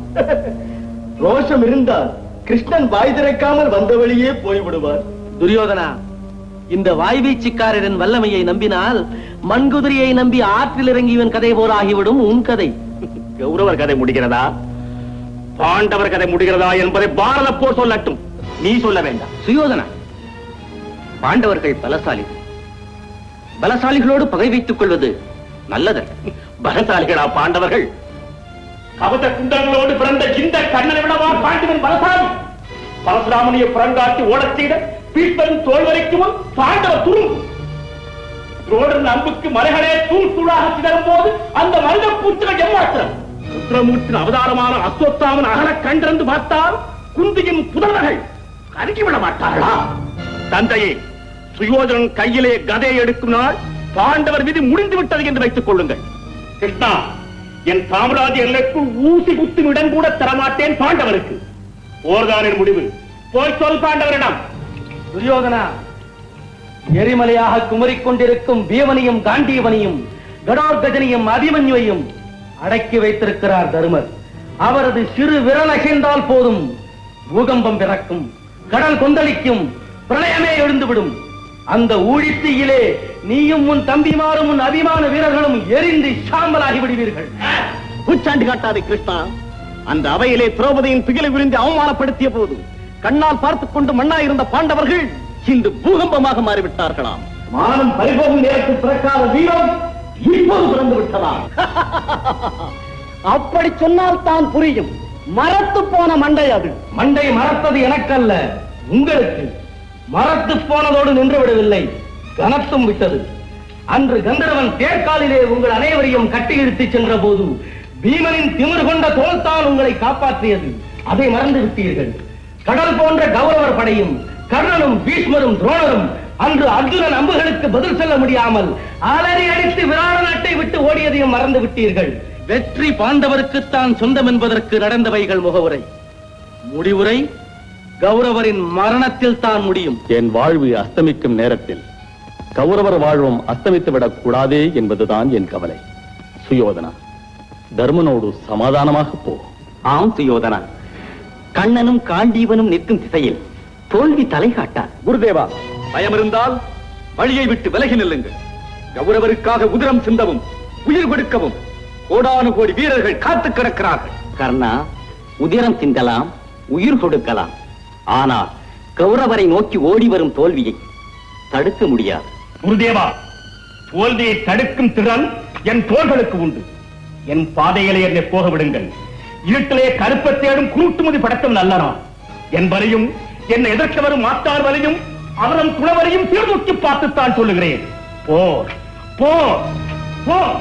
ரோஷம் இருந்தால் கிருஷ்ணன் வாய் திறக்காமல் வந்த வழியே போய்விடுவார் துரியோதனா இந்த வாய்வீச்சுக்காரரின் வல்லமையை நம்பினால் மண்குதிரையை நம்பி ஆற்றில் இறங்கியவன் கதை போல் ஆகிவிடும் உன் கதை கௌரவர் கதை முடிகிறதா பாண்டவர் கதை முடிகிறதா என்பதை பாரத போர் சொல்லட்டும் நீ சொல்ல வேண்டாம் சுயோதனா பாண்டவர்கள் பலசாலி பலசாலிகளோடு பகை வைத்துக் கொள்வது நல்லதல்ல பலசாலிகளா பாண்டவர்கள் கவச குண்டங்களோடு பிறந்த இந்த கண்ணனை விடவா பாண்டவன் பலசாலி பரசுராமனிய புறங்காட்டி ஓடச் செய்த பீஷ்மரின் தோல் வரைக்கும் பாண்டவ துரும்பு துரோடரின் அம்புக்கு மலைகளே தூள் தூளாக சிதறும் போது அந்த மனித பூச்சிகள் எம்மாத்திரம் ருத்ரமூர்த்தின் அவதாரமான அஸ்வத்தாமன் அகல கண்டிருந்து பார்த்தால் குந்தியின் புதல்வர்கள் கருகிவிட மாட்டார்களா தந்தையே சுயோதனன் கையிலே கதையை எடுக்கும் நாள் பாண்டவர் விதி முடிந்து விட்டது என்று வைத்துக் கொள்ளுங்கள் கிருஷ்ணா என் சாம்ராஜ்ய எல்லைக்குள் ஊசி குத்தும் இடம் கூட தரமாட்டேன் பாண்டவருக்கு போர்தானின் முடிவு போய் சொல் பாண்டவரிடம் துரியோதனா எரிமலையாக குமரிக் கொண்டிருக்கும் பீமனையும் காண்டீவனையும் கடோர்கஜனையும் அபிமன்யுவையும் அடக்கி வைத்திருக்கிறார் தருமர் அவரது சிறு விரல் அசைந்தால் போதும் பூகம்பம் பிறக்கும் கடல் கொந்தளிக்கும் பிரளயமே எழுந்துவிடும் அந்த ஊழித்தீயிலே நீயும் உன் தம்பிமாரும் உன் அபிமான வீரர்களும் எரிந்து சாம்பலாகி விடுவீர்கள் பூச்சாண்டி காட்டாதே கிருஷ்ணா அந்த அவையிலே திரௌபதியின் பிகிலை விழுந்து அவமானப்படுத்திய போது கண்ணால் பார்த்துக் கொண்டு மண்ணாயிருந்த பாண்டவர்கள் இன்று பூகம்பமாக மாறிவிட்டார்களாம் மானம் பறிபோகும் நேரத்தில் பிறக்காத வீரம் இப்போது பிறந்து விட்டதாம் அப்படி சொன்னால் தான் புரியும் மரத்து போன மண்டை அது மண்டை மறத்தது எனக்கல்ல உங்களுக்கு மறத்து போனதோடு நின்று விடவில்லை கனத்தும் விட்டது அன்று கந்தர்வன் தேர்காலிலே உங்கள் அனைவரையும் கட்டி இழுத்துச் சென்ற போது பீமனின் திமிர் கொண்ட தோல்தான் உங்களை காப்பாற்றியது அதை மறந்து விட்டீர்கள் கடல் போன்ற கௌரவர் படையும் கர்ணனும் பீஷ்மரும் துரோணரும் அன்று அர்ஜுனன் அம்புகளுக்கு பதில் சொல்ல முடியாமல் அலறி அடித்து விராட நாட்டை விட்டு ஓடியதையும் மறந்து விட்டீர்கள் வெற்றி பாண்டவருக்குத்தான் சொந்தம் என்பதற்கு நடந்தவைகள் முகவுரை முடிவுரை கௌரவரின் மரணத்தில் தான் முடியும் என் வாழ்வு அஸ்தமிக்கும் நேரத்தில் கௌரவர் வாழ்வும் அஸ்தமித்து விடக் கூடாதே என்பதுதான் என் கவலை சுயோதனா தர்மனோடு சமாதானமாக போ ஆம் சுயோதனா கண்ணனும் காண்டீவனும் நிற்கும் திசையில் தோல்வி தலை காட்டார் குருதேவா பயம் இருந்தால் வழியை விட்டு விலகி நில்லுங்கள் கௌரவருக்காக உதிரம் சிந்தவும் உயிர் கொடுக்கவும் கோடானு கோடி வீரர்கள் காத்து கிடக்கிறார்கள் கர்ணா உதிரம் சிந்தலாம் உயிர் கொடுக்கலாம் ஆனால் கௌரவரை நோக்கி ஓடி வரும் தோல்வியை தடுக்க முடியாது குருதேவா தோல்வியை தடுக்கும் திறன் என் தோள்களுக்கு உண்டு என் பாதையிலே என்னை போக விடுங்கள் இருட்டிலே கருப்பை தேடும் குருட்டுமதி படத்தும் நல்லனா என் வரையும் என்னை எதிர்க்க வரும் மாட்டார் வரையும் அவரம் குளவரையும் சீர்தூக்கி பார்த்துத்தான் சொல்லுகிறேன் போர் போர் போர்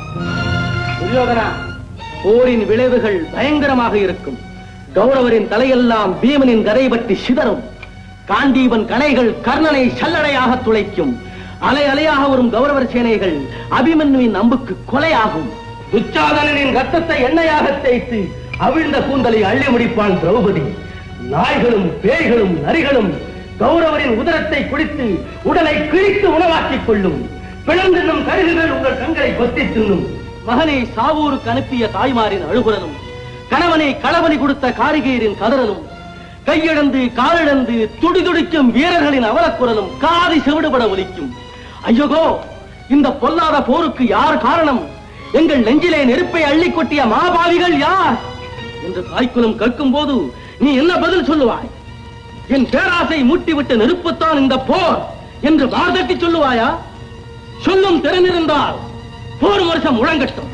துரியோதனா போரின் விளைவுகள் பயங்கரமாக இருக்கும் கௌரவரின் தலையெல்லாம் பீமனின் கதை பற்றி சிதறும் காண்டீவன் கணைகள் கர்ணனை சல்லடையாக துளைக்கும் அலை அலையாக வரும் கௌரவர் சேனைகள் அபிமன்யுவின் அம்புக்கு கொலையாகும் துச்சாதனனின் ரத்தத்தை எண்ணெயாக தேய்த்து அவிழ்ந்த கூந்தலை அள்ளி முடிப்பான் திரௌபதி நாய்களும் பேய்களும் நரிகளும் கௌரவரின் உதரத்தை குடித்து உடலை கிழித்து உணவாக்கிக் கொள்ளும் பிளந்தினும் கருகுகள் உங்கள் கண்களை கொத்தி தின்னும் மகனை சாவூருக்கு அனுப்பிய தாய்மாரின் அழுகுரலும் கணவனை களவனி கொடுத்த காரிகையரின் கதறலும் கையிழந்து காலிழந்து துடிதுடிக்கும் வீரர்களின் அவலக்குரலும் காதி செவிடுபட ஒலிக்கும் ஐயோகோ இந்த பொல்லாத போருக்கு யார் காரணம் எங்கள் நெஞ்சிலே நெருப்பை அள்ளி கொட்டிய மாபாவிகள் யார் என்று தாய்க்குலம் கேட்கும் போது நீ என்ன பதில் சொல்லுவாய் என் பேராசை மூட்டிவிட்ட நெருப்புத்தான் இந்த போர் என்று மார்தட்டி சொல்லுவாயா சொல்லும் திறனிருந்தால் போர் வருஷம் முழங்கட்டும்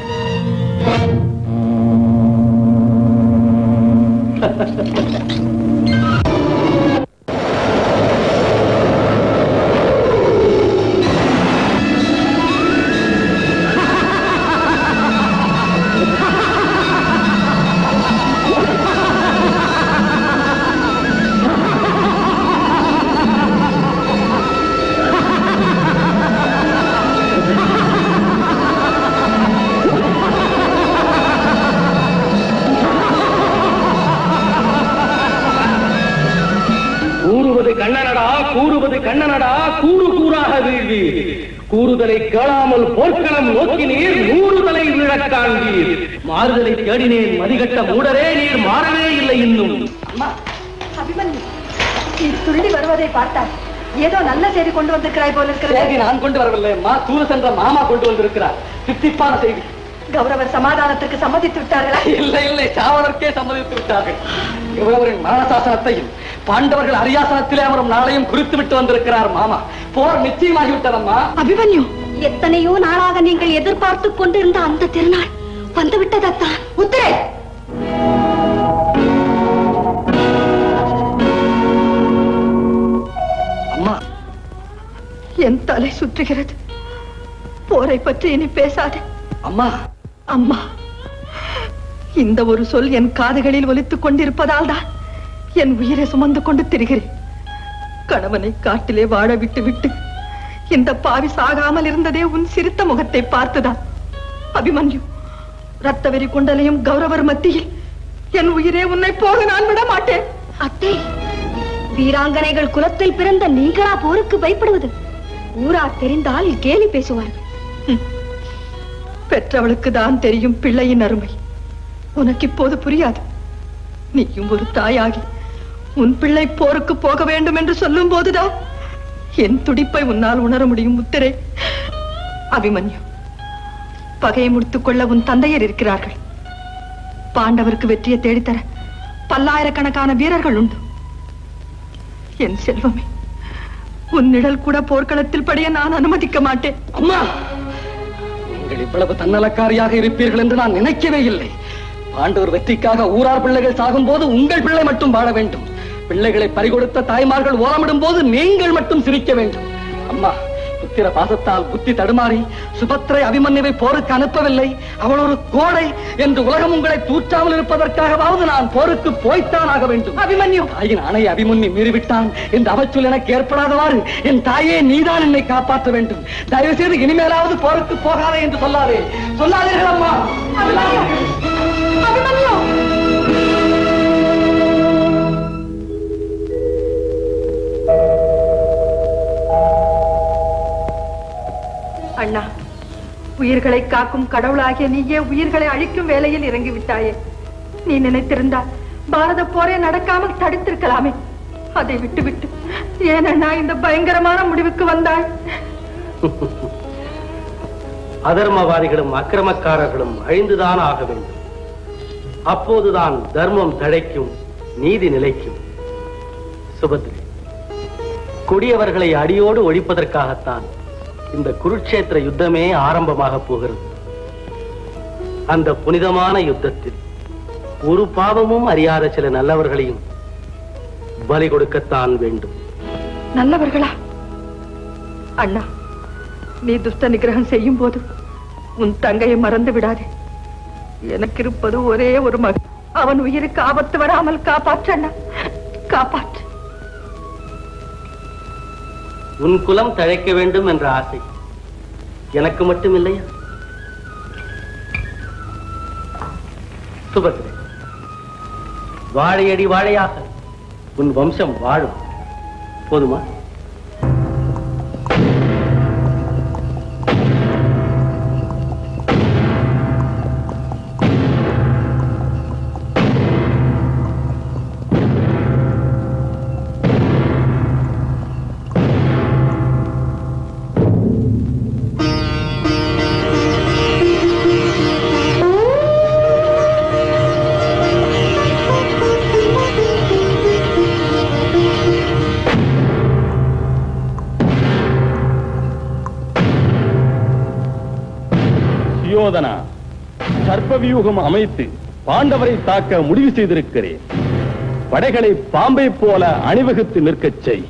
கூறுவது கண்ணனடா கூறுவது கண்ணனடா கூறு கூறாக வீழ்வீர் கூறுதலை கேளாமல் போர்க்களம் நோக்கினீர் நூறுதலை விழக் காண்பீர் மாறுதலை தேடினேன் மதிகட்ட மூடரே நீர் மாறவே இல்லை இன்னும் அபிமன்யு நீ துள்ளி வருவதை பார்த்தால் ஏதோ நல்ல செய்தி கொண்டு வந்திருக்கிறாய் போல செய்தி இருக்கிறது நான் கொண்டு வரவில்லை அம்மா தூர சென்ற மாமா கொண்டு வந்திருக்கிறார் தித்திப்பான செய்தி கௌரவர் சமாதானத்துக்கு சம்மதித்து விட்டார்களா இல்லை இல்லை சாவதற்கே சம்மதித்து விட்டார்கள் இவரவரின் மரணசாசனத்தையும் பாண்டவர்கள் அரியாசனத்திலே அவரும் நாளையும் குறித்து விட்டு வந்திருக்கிறார் மாமா போர் நிச்சயமாகிவிட்டதம்மா அபிமன்யு எத்தனையோ நாளாக நீங்கள் எதிர்பார்த்து கொண்டிருந்த அந்த திருநாள் வந்து விட்டதத்தான் உத்தரே அம்மா என் தலை சுற்றுகிறது போரை பற்றி இனி பேசாதே அம்மா அம்மா இந்த ஒரு சொல் என் காதுகளில் ஒலித்துக் கொண்டிருப்பதால் தான் என் உயிரை சுமந்து கொண்டு திரிகிறேன் கணவனை காட்டிலே வாழ விட்டு விட்டு இந்த பாவி சாகாமல் இருந்ததே உன் சிரித்த முகத்தை பார்த்துதான் அபிமன்யு ரத்த வெறி குண்டலையும் கௌரவர் மத்தியில் என் உயிரே உன்னை போக நான் விட மாட்டேன் அத்தை வீராங்கனைகள் குலத்தில் பிறந்த நீங்களா போருக்கு பயப்படுவது ஊரார் தெரிந்தால் கேலி பேசுவார்கள் பெற்றவளுக்கு தான் தெரியும் பிள்ளையின் அருமை உனக்கு இப்போது புரியாது நீயும் ஒரு தாயாகி உன் பிள்ளை போருக்கு போக வேண்டும் என்று சொல்லும் போதுதான் என் துடிப்பை உன்னால் உணர முடியும் முத்திரை அபிமன்யு பகையை முடித்துக் கொள்ள உன் தந்தையர் இருக்கிறார்கள் பாண்டவருக்கு வெற்றியை தேடித்தர பல்லாயிரக்கணக்கான வீரர்கள் உண்டு என் செல்வமே உன் நிழல் கூட போர்க்களத்தில் படிய நான் அனுமதிக்க மாட்டேன் அம்மா நீங்கள் இவ்வளவு தன்னலக்காரியாக இருப்பீர்கள் என்று நான் நினைக்கவே இல்லை பாண்டவர் வெற்றிக்காக ஊரார் பிள்ளைகள் சாகும் போது உங்கள் பிள்ளை மட்டும் வாழ வேண்டும் பிள்ளைகளை பறிகொடுத்த தாய்மார்கள் ஓலமிடும் போது நீங்கள் மட்டும் சிரிக்க வேண்டும் அம்மா புத்திர பாசத்தால் புத்தி தடுமாறி சுபத்திரை அபிமன்யுவை போருக்கு அனுப்பவில்லை அவள் ஒரு கோடை என்று உலகம் உங்களை தூற்றாமல் இருப்பதற்காகவாவது நான் போருக்கு போய்த்தான் ஆக வேண்டும் அபிமன்யு தாயின் அணையை அபிமன்யு மீறிவிட்டான் என்று அவச்சொல் எனக்கு ஏற்படாதவாறு என் தாயே நீதான் என்னை காப்பாற்ற வேண்டும் தயவு செய்து இனிமேலாவது போருக்கு போகாதே என்று சொல்லாதே சொல்லாதீர்கள் அம்மா அண்ணா உயிர்களை காக்கும் கடவுளாகிய நீயே உயிர்களை அழிக்கும் வேலையில் இறங்கி விட்டாயே நீ நினைத்திருந்தால் பாரத போரே நடக்காமல் தடுத்திருக்கலாமே அதை விட்டுவிட்டு ஏன் அண்ணா இந்த பயங்கரமான முடிவுக்கு வந்தாய் அதர்மவாதிகளும் அக்கிரமக்காரர்களும் அழிந்துதான் ஆக வேண்டும் அப்போதுதான் தர்மம் தழைக்கும் நீதி நிலைக்கும் சுபத்ரி கொடியவர்களை அடியோடு ஒழிப்பதற்காகத்தான் இந்த குருட்சேத்திர யுத்தமே ஆரம்பமாக போகிறது அந்த புனிதமான யுத்தத்தில் ஒரு பாவமும் அறியாத சில நல்லவர்களையும் பலி கொடுக்கத்தான் வேண்டும் நல்லவர்களா அண்ணா நீ துஷ்ட நிகிரகம் செய்யும் போது உன் தங்கையை மறந்து விடாதே எனக்கு இருப்பது ஒரே ஒரு மகன் அவன் உயிருக்கு ஆபத்து வராமல் காப்பாற்று அண்ணா காப்பாற்று உன் குலம் தழைக்க வேண்டும் என்ற ஆசை எனக்கு மட்டும் இல்லையா சுபத்ரே வாழையடி வாழையாக உன் வம்சம் வாழும் போதுமா சுயோதனா சர்ப்பவியூகம் அமைத்து பாண்டவரை தாக்க முடிவு செய்திருக்கிறேன் படைகளை பாம்பை போல அணிவகுத்து நிற்கச் செய்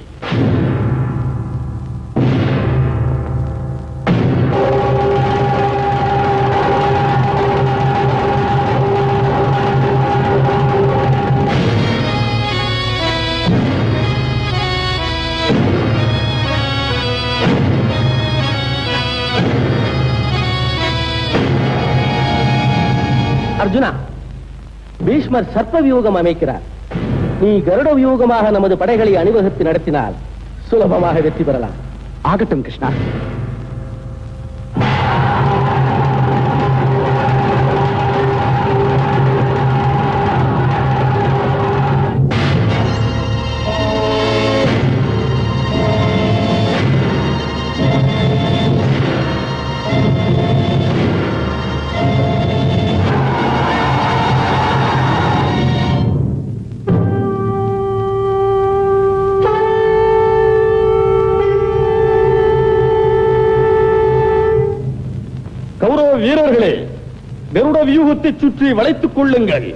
அர்ஜுனா பீஷ்மர் சர்ப்ப வியூகம் அமைக்கிறார் நீ கருட வியூகமாக நமது படைகளை அணிவகுத்து நடத்தினால் சுலபமாக வெற்றி பெறலாம் ஆகட்டும் கிருஷ்ணா கௌரவ வீரர்களே கருட வியூகத்தை சுற்றி வளைத்துக் கொள்ளுங்கள்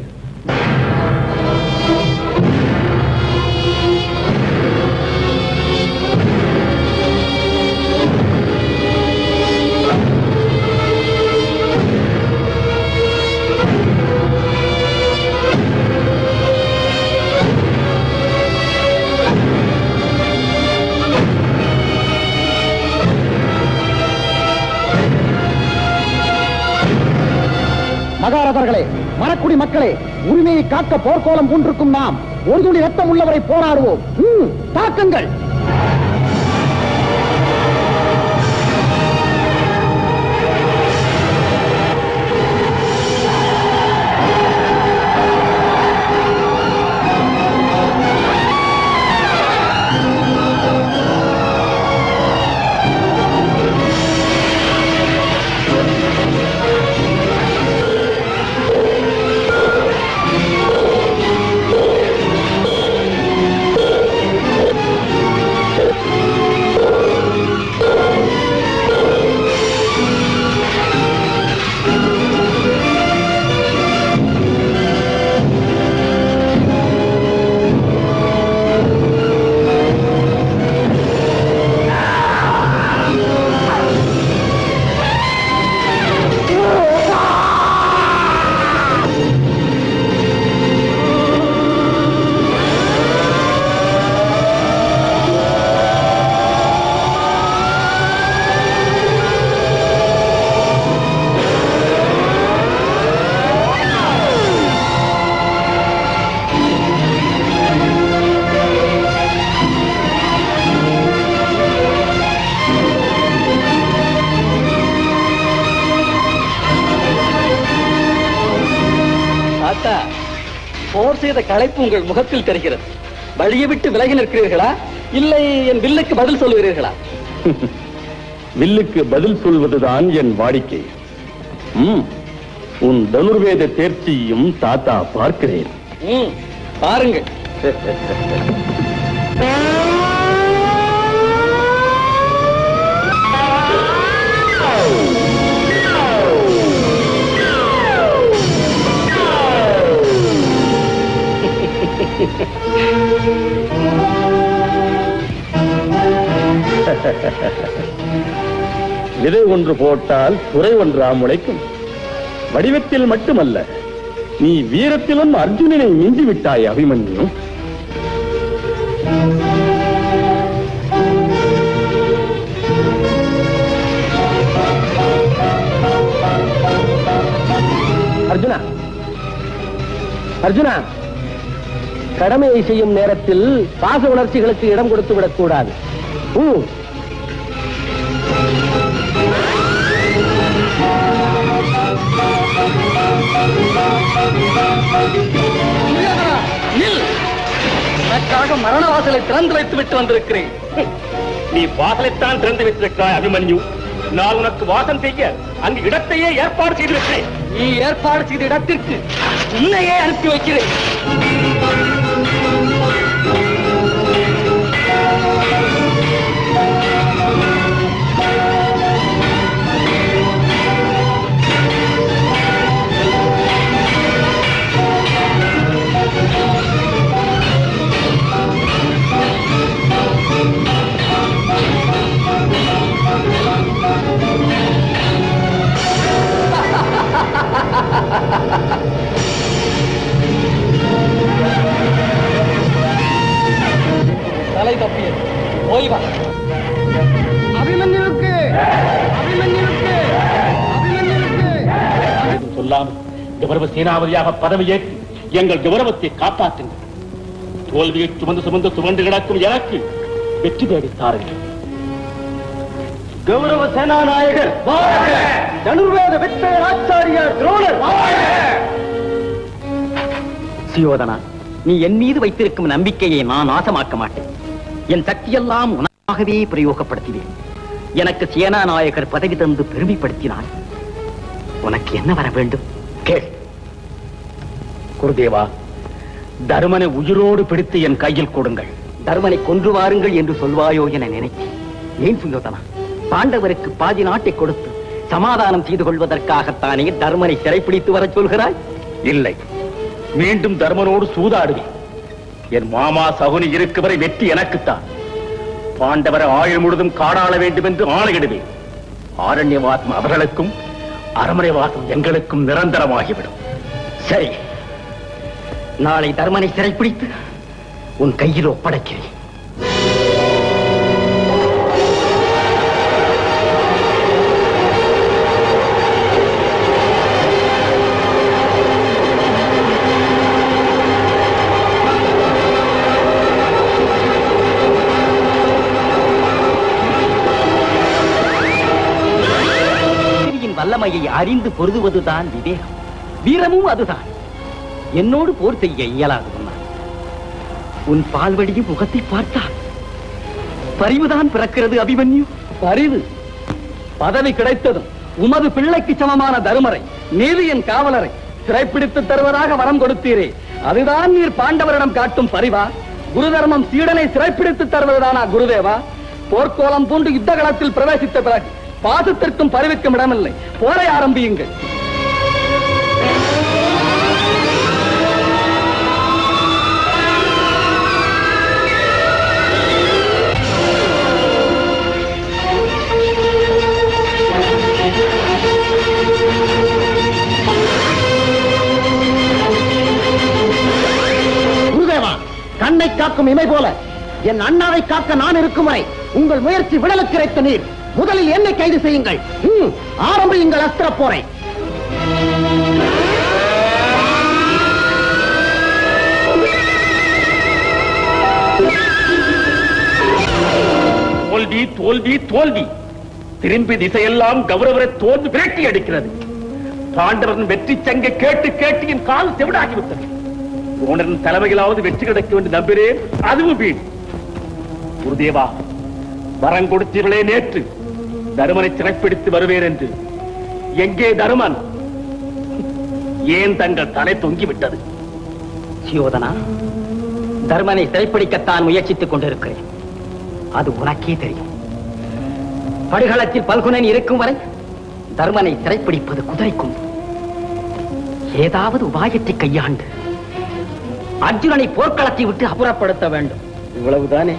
மகாரதர்களே மரக்குடி மக்களே உரிமையை காக்க போர்க்கோலம் பூண்டிருக்கும் நாம் ஒரு துளி ரத்தம் உள்ளவரை போராடுவோம் ம், தாக்குங்கள் ஆ தாத்தா போர் செய்த களைப்பு உங்கள் முகத்தில் தெரிகிறது வழியை விட்டு விலகி நிற்கிறீர்களா இல்லை என் வில்லுக்கு பதில் சொல்லுகிறீர்களா வில்லுக்கு பதில் சொல்வதுதான் என் வாடிக்கை ம், உன் தனுர்வேத தேர்ச்சியும் தாத்தா பார்க்கிறேன் ம், பாருங்கள் விதை ஒன்று போட்டால் துறை ஒன்றா முளைக்கும் வடிவத்தில் மட்டுமல்ல நீ வீரத்திலும் அர்ஜுனனை மிஞ்சி விட்டாய் அபிமன்யு அர்ஜுனா அர்ஜுனா கடமையை செய்யும் நேரத்தில் பாச உணர்ச்சிகளுக்கு இடம் கொடுத்து விடக்கூடாது ம். நில் எனக்காக மரண வாசலை திறந்து வைத்து விட்டு வந்திருக்கிறேன் நீ வாசலைத்தான் திறந்து வைத்திருக்கிறாய் அபிமன்யு நான் உனக்கு வாசம் செய்ய அங்கு இடத்தையே ஏற்பாடு செய்திருக்கிறேன் நீ ஏற்பாடு செய்த இடத்திற்கு உன்னையே அனுப்பி வைக்கிறேன் தலை தப்பியது போய் வா அபிமன்யுவுக்கு அபிமன்யுவுக்கு அபிமன்யுவுக்கு எதுவும் சொல்லாமல் கௌரவ சேனாபதியாக பதவியேற்று எங்கள் கௌரவத்தை காப்பாற்றுங்கள் தோல்வியை சுமந்து சுமந்து சுமந்து கிடக்கும் எனக்கு வெற்றி தேடி தாருங்கள் கௌரவ சேனாநாயகர் தனுர்வேத வித்தையர் ஆச்சாரியார் துரோணர் சுயோதனா நீ என் மீது வைத்திருக்கும் நம்பிக்கையை நான் நாசமாக்க மாட்டேன் என் சக்தியெல்லாம் உனக்காகவே பிரயோகப்படுத்தினேன் எனக்கு சேனாநாயகர் பதவி தந்து பெருமைப்படுத்தினார் உனக்கு என்ன வர வேண்டும் கேள் குருதேவா தருமனை உயிரோடு பிடித்து என் கையில் கொடுங்கள் தருமனை கொன்று வாருங்கள் என்று சொல்வாயோ என நினைத்தேன் ஏன் சுயோதனா பாண்டவருக்கு பாதி நாட்டை கொடுத்து சமாதானம் செய்து கொள்வதற்காகத்தானே தர்மனை சிறைப்பிடித்து வரச் சொல்கிறாய் இல்லை மீண்டும் தர்மனோடு சூதாடுவேன் என் மாமா சகுனி இருக்கு வரை வெற்றி எனக்குத்தான் பாண்டவரை ஆயுள் முழுதும் காடாள வேண்டும் என்று ஆணையிடுவேன் ஆரண்யவாசம் அவர்களுக்கும் அரமனை வாசம் எங்களுக்கும் நிரந்தரமாகிவிடும் சரி நாளை தர்மனை சிறைப்பிடித்து உன் கையில் ஒப்படைக்கிறேன் எதிரியின் வல்லமையை அறிந்து பொருதுவதுதான் விவேகம் வீரமும் அதுதான் என்னோடு போர் செய்ய இயலாது உன்னால். உன் பால்வடியும் முகத்தை பார்த்தால் பரிவுதான் பிறக்கிறது அபிமன்யு பரிவு பதவி கிடைத்ததும் உமது பிள்ளைக்கு சமமான தருமரை நீதியின் காவலரை சிறைப்பிடித்து தருவதாக வரம் கொடுத்தீரே அதுதான் நீர் பாண்டவரிடம் காட்டும் பரிவா குரு தர்மம் சீடனை சிறைப்பிடித்து தருவதுதானா குருதேவா போர்க்கோலம் பூண்டு யுத்த களத்தில் பிரவேசித்த பிறகு பாசத்திற்கும் பரிவுக்கும் இடமில்லை போரை ஆரம்பியுங்கள் குருதேவா கண்ணை காக்கும் இமை போல என் அண்ணாவை காக்க நான் இருக்கும் வரை உங்கள் முயற்சி விடலுக்கிரைத்த நீர் முதலில் என்னை கைது செய்யுங்கள் ம், ஆரம்பியுங்கள் அஸ்திர போரை தோல்வி தோல்வி தோல்வி திரும்பி திசையெல்லாம் கௌரவரை தோல்வி விரட்டி அடிக்கிறது பாண்டவன் வெற்றி சங்கை கேட்டு கேட்டு என் கால் செவிடாகிவிட்டது துரோணரின் தலைமையிலாவது வெற்றி கிடைக்கும் என்று நம்பினேன் அதுவும் வீண் குருதேவா வரம் கொடுத்தீர்களே நேற்று தருமனை சிறைப்பிடித்து வருவேன் என்று எங்கே தருமன் ஏன் தங்கள் தலை தொங்கிவிட்டது சியோதனா தர்மனை சிறைப்பிடிக்கத்தான் முயற்சித்துக் கொண்டிருக்கிறேன் அது உனக்கே தெரியும் படுகளத்தில் பல்குனன் இருக்கும் வரை தர்மனை சிறைப்பிடிப்பது குதிரைக்கும் ஏதாவது உபாயத்தை கையாண்டு அர்ஜுனனை போர்க்களத்தை விட்டு அப்புறப்படுத்த வேண்டும் இவ்வளவுதானே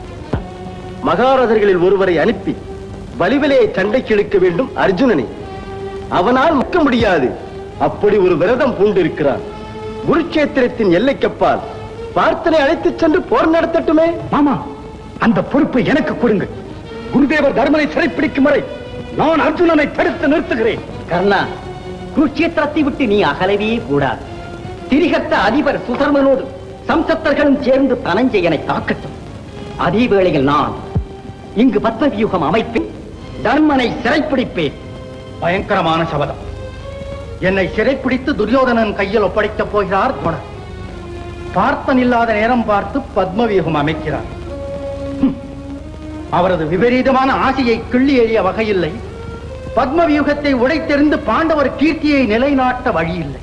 மகாரதர்களில் ஒருவரை அனுப்பி வலிவிலே சண்டைக்கு இழுக்க வேண்டும் அர்ஜுனனை அவனால் மக்க முடியாது அப்படி ஒரு விரதம் பூண்டிருக்கிறான் குருட்சேத்திரத்தின் எல்லைக்கப்பால் பார்த்தனை அழைத்துச் சென்று போர் நடத்தட்டுமே மாமா அந்த பொறுப்பை எனக்கு கொடுங்கள் குருதேவர் தர்மனை சிறைப்பிடிக்கும் வரை நான் அர்ஜுனனை தடுத்து நிறுத்துகிறேன் கர்ணா குருட்சேத்திரத்தை விட்டு நீ அகலவே கூடாது திரிகத்த அதிபர் சுதர்மனோடு சம்சத்தர்களும் சேர்ந்து தனஞ்சயனை தாக்கட்டும் அதே வேளையில் நான் இங்கு பத்மவியூகம் அமைப்பேன் தர்மனை சிறைப்பிடிப்பேன் பயங்கரமான சபதம் என்னை சிறைப்பிடித்து துரியோதனன் கையில் ஒப்படைக்கப் போகிறார் துணர் பார்த்தன் இல்லாத நேரம் பார்த்து பத்மவியூகம் அமைக்கிறார் ஹம். அவரது விபரீதமான ஆசையை கிள்ளி எறிய வகையில்லை பத்மவியூகத்தை உடைத்தெறிந்து பாண்டவர் கீர்த்தியை நிலைநாட்ட வழியில்லை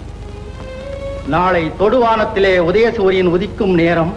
நாளை தொடுவானத்திலே உதயசூரியன் உதிக்கும் நேரம்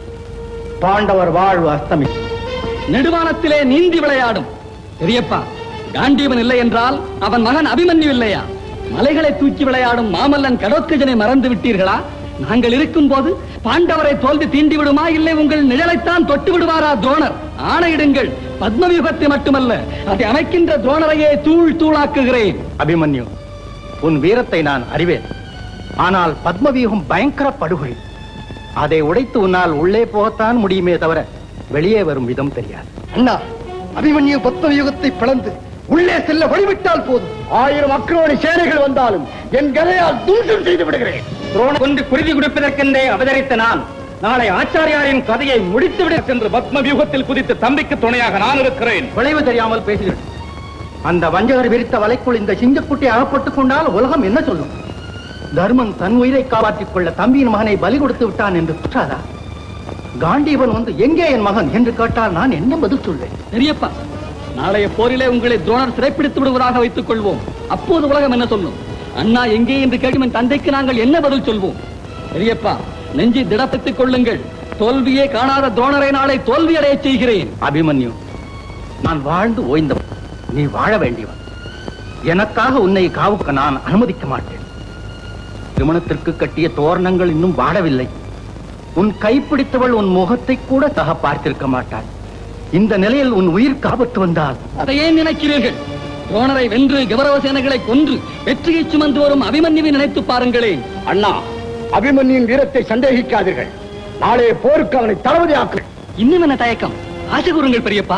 பாண்டவர் வாழ்வு அஸ்தமிக்கும் நெடுவானத்திலே நீந்தி விளையாடும் பெரியப்பா காண்டீவன் இல்லை என்றால் அவன் மகன் அபிமன்யு இல்லையா மலைகளை தூக்கி விளையாடும் மாமல்லன் கடோத்கஜனை மறந்து விட்டீர்களா நாங்கள் இருக்கும் போது பாண்டவரை தோல்வி தீண்டி விடுமா இல்லை உங்கள் நிழலைத்தான் தொட்டு விடுவாரா துரோணர் ஆணையிடுங்கள் பத்மவியூகத்தை மட்டுமல்ல அதை அமைக்கின்ற துரோணரையே தூள் தூளாக்குகிறேன் அபிமன்யு உன் வீரத்தை நான் அறிவேன் ஆனால் பத்மவியூகம் பயங்கர படுகொலை அதை உடைத்து உன்னால் உள்ளே போகத்தான் முடியுமே தவிர வெளியே வரும் விதம் தெரியாது அண்ணா அபிமன்யு பத்மவியூகத்தை பிளந்து உள்ளே செல்ல வழிவிட்டால் போதும் ஆயிரம் அக்ரோணி சேனைகள் வந்தாலும் என் கதையால் தூண்டும் செய்து விடுகிறேன் துரோண கொண்டு குருதி கொடுப்பதற்கென்றே அவதரித்த நான் நாளை ஆச்சாரியாரின் கதையை முடித்து விட சென்று பத்ம வியூகத்தில் குதித்து தம்பிக்கு துணையாக நான் இருக்கிறேன் விளைவு தெரியாமல் பேசுகிறேன் அந்த வஞ்சகர் விரித்த வலைக்குள் இந்த சிங்கக்குட்டி அகப்பட்டுக் கொண்டால் உலகம் என்ன சொல்லும் தர்மன் தன் உயிரை காப்பாற்றிக் கொள்ள தம்பியின் மகனை பலி கொடுத்து விட்டான் என்று குற்றாதா காண்டீவன் வந்து எங்கே என் மகன் என்று கேட்டால் நான் என்ன பதில் சொல்வேன் பெரியப்பா நாளைய போரிலே உங்களை துரோணர் சிறைப்பிடித்து விடுவதாக வைத்துக் கொள்வோம் அப்போது உலகம் என்ன சொல்லும் அண்ணா எங்கே என்று கேட்கும் என் தந்தைக்கு நாங்கள் என்ன பதில் சொல்வோம் பெரியப்பா நெஞ்சி திடப்படுத்திக் கொள்ளுங்கள் தோல்வியே காணாத துரோணரை நாளை தோல்வி அடையச் செய்கிறேன் அபிமன்யு நான் வாழ்ந்து ஓய்ந்தவன் நீ வாழ வேண்டியவன் எனக்காக உன்னை காவுக்க நான் அனுமதிக்க மாட்டேன் திருமணத்திற்கு கட்டிய தோரணங்கள் இன்னும் வாடவில்லை உன் கைப்பிடித்தவள் உன் முகத்தை கூட சக பார்த்திருக்க மாட்டாள் இந்த நிலையில் உன் உயிர் ஆபத்து வந்தால் அதையே நினைக்கிறீர்கள் துரோணரை வென்று கௌரவ சேனைகளை கொன்று வெற்றியை சுமந்து வரும் அபிமன்யுவை நினைத்து பாருங்களேன் அண்ணா அபிமன்யுவின் வீரத்தை சந்தேகிக்காதீர்கள் நாளே போருக்கு அவனை தளபதி ஆக்கு இன்னும் என்ன தயக்கம் ஆசை கூறுங்கள் பெரியப்பா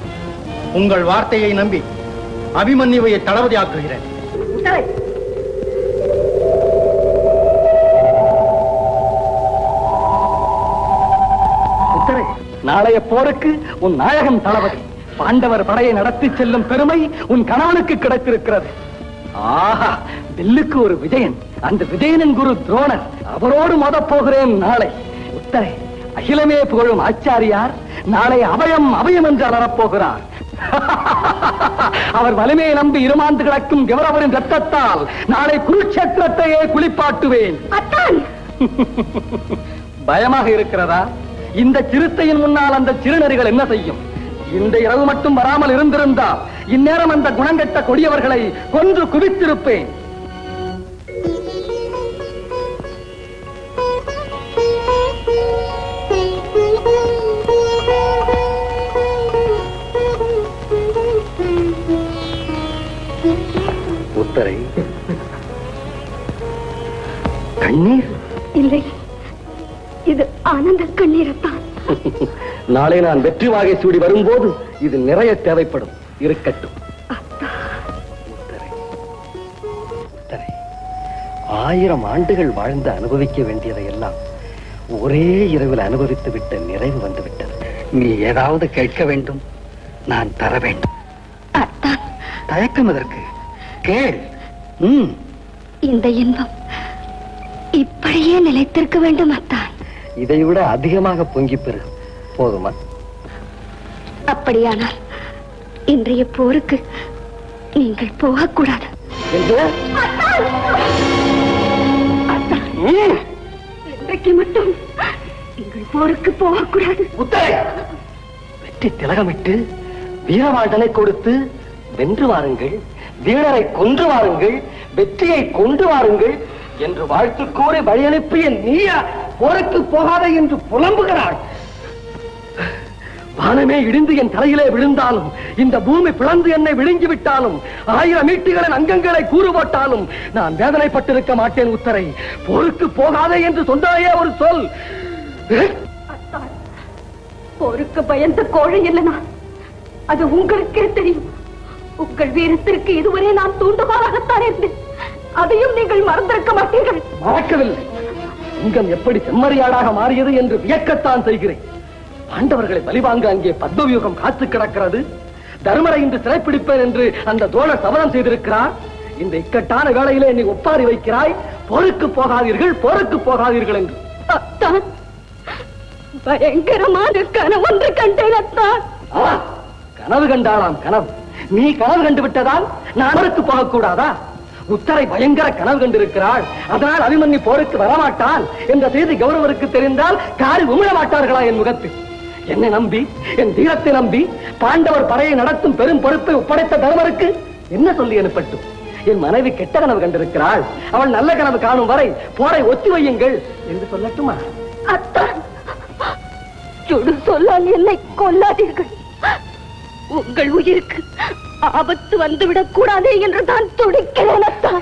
உங்கள் வார்த்தையை நம்பி அபிமன்யுவை தளபதி ஆக்குகிறேன் புத்தரே நாளைய போருக்கு உன் நாயகன் தளபதி பாண்டவர் படையை நடத்தி செல்லும் பெருமை உன் கணவனுக்கு கிடைத்திருக்கிறது ஆஹா வில்லுக்கு ஒரு விஜயன் அந்த விஜயனின் குரு துரோணர் அவரோடு மோதப் போகிறேன் நாளை உத்தரை அகிலமே புகழும் ஆச்சாரியார் நாளை அபயம் அபயம் என்று அலறப்போகிறார் அவர் வலிமையை நம்பி இருமாந்து கிடக்கும் கௌரவரின் ரத்தத்தால் நாளை குருட்சேத்திரத்தையே குளிப்பாட்டுவேன் பயமாக இருக்கிறதா இந்த சிறுத்தையின் முன்னால் அந்த சிறுநரிகள் என்ன செய்யும் இந்த இரவு மட்டும் வராமல் இருந்திருந்தால் இந்நேரம் அந்த குணங்கெட்ட கொடியவர்களை கொன்று குவித்திருப்பேன் உத்தரை கண்ணீர் இல்லை இது ஆனந்த கண்ணீரத்தான் நாளை நான் வெற்றி வாகை சூடி வரும்போது இது நிறைய தேவைப்படும் இருக்கட்டும் உத்தரை, உத்தரை, ஆயிரம் ஆண்டுகள் வாழ்ந்து அனுபவிக்க வேண்டியதை எல்லாம் ஒரே இரவில் அனுபவித்து விட்ட நிறைவு வந்து விட்டது நீ ஏதாவது கேட்க வேண்டும் நான் தர வேண்டும் தயக்கம் எதற்கு கேள் ம் இந்த இன்பம் இப்படியே நிலைத்திருக்க வேண்டும் அத்தான் இதை விட அதிகமாக பொங்கி பெறு போதுமா அப்படியானால் இன்றைய போருக்கு நீங்கள் போகக்கூடாது இன்றைக்கு மட்டும் நீங்கள் போருக்கு போகக்கூடாது வெற்றி திலகமிட்டு வீரவாழ்தனை கொடுத்து வென்று வாருங்கள் வீரரை கொன்று வாருங்கள் வெற்றியை கொண்டு வாருங்கள் என்று வாழ்த்து கூறி வழியனுப்பிய நீயா போருக்கு போகாத என்று புலம்புகிறாள் வானமே இடிந்து என் தலையிலே விழுந்தாலும் இந்த பூமி பிளந்து என்னை விழுங்கி விட்டாலும் ஆயிரம் ஈட்டிகளின் அங்கங்களை கூறு போட்டாலும் நான் வேதனைப்பட்டிருக்க மாட்டேன் உத்தரை போருக்கு போகாதே என்று சொன்னாயே ஒரு சொல் போருக்கு பயந்த கோழை இல்லை நான் அது உங்களுக்கே தெரியும் உங்கள் வீரத்திற்கு இதுவரை நான் தூண்டுகோலாகத்தான் இருந்தேன் அதையும் நீங்கள் மறந்திருக்க மாட்டீர்கள் மறக்கவில்லை சிங்கம் எப்படி செம்மறியாடாக மாறியது என்று வியக்கத்தான் செய்கிறேன் பாண்டவர்களை பலிவாங்க அங்கே பத்மவியூகம் காத்து கிடக்கிறது தர்மரை இன்று சிறைப்பிடிப்பேன் என்று அந்த தோழர் சபதம் செய்திருக்கிறார் இந்த இக்கட்டான வேளையிலே நீ ஒப்பாரி வைக்கிறாய் போருக்கு போகாதீர்கள் போருக்கு போகாதீர்கள் என்று அத்தான் பயங்கரமான கனவு ஒன்று கண்டேன் அத்தான் ஆ, கனவு கண்டாளாம் கனவு நீ கனவு கண்டு விட்டதால் நான் போருக்கு போகக்கூடாதா உத்தரை பயங்கர கனவு கண்டிருக்கிறாள் அதனால் அபிமன்யு போருக்கு வரமாட்டான் என்ற செய்தி கௌரவருக்கு தெரிந்தால் காரி உமிழ மாட்டார்களா என் முகத்தில் என்னை நம்பி என் தீரத்தை நம்பி பாண்டவர் படையை நடத்தும் பெரும் பொறுப்பை ஒப்படைத்த தர்மருக்கு என்ன சொல்லி அனுப்பட்டும் என் மனைவி கெட்ட கனவு கண்டிருக்கிறாள் அவள் நல்ல கனவு காணும் வரை போரை ஒத்தி வையுங்கள் என்று சொல்லட்டுமா அத்தான் சுடு சொல்லால் என்னை கொல்லாதீர்கள் உங்கள் உயிருக்கு ஆபத்து வந்துவிடக் கூடாதே என்று தான் துடிக்கிறேன் அத்தான்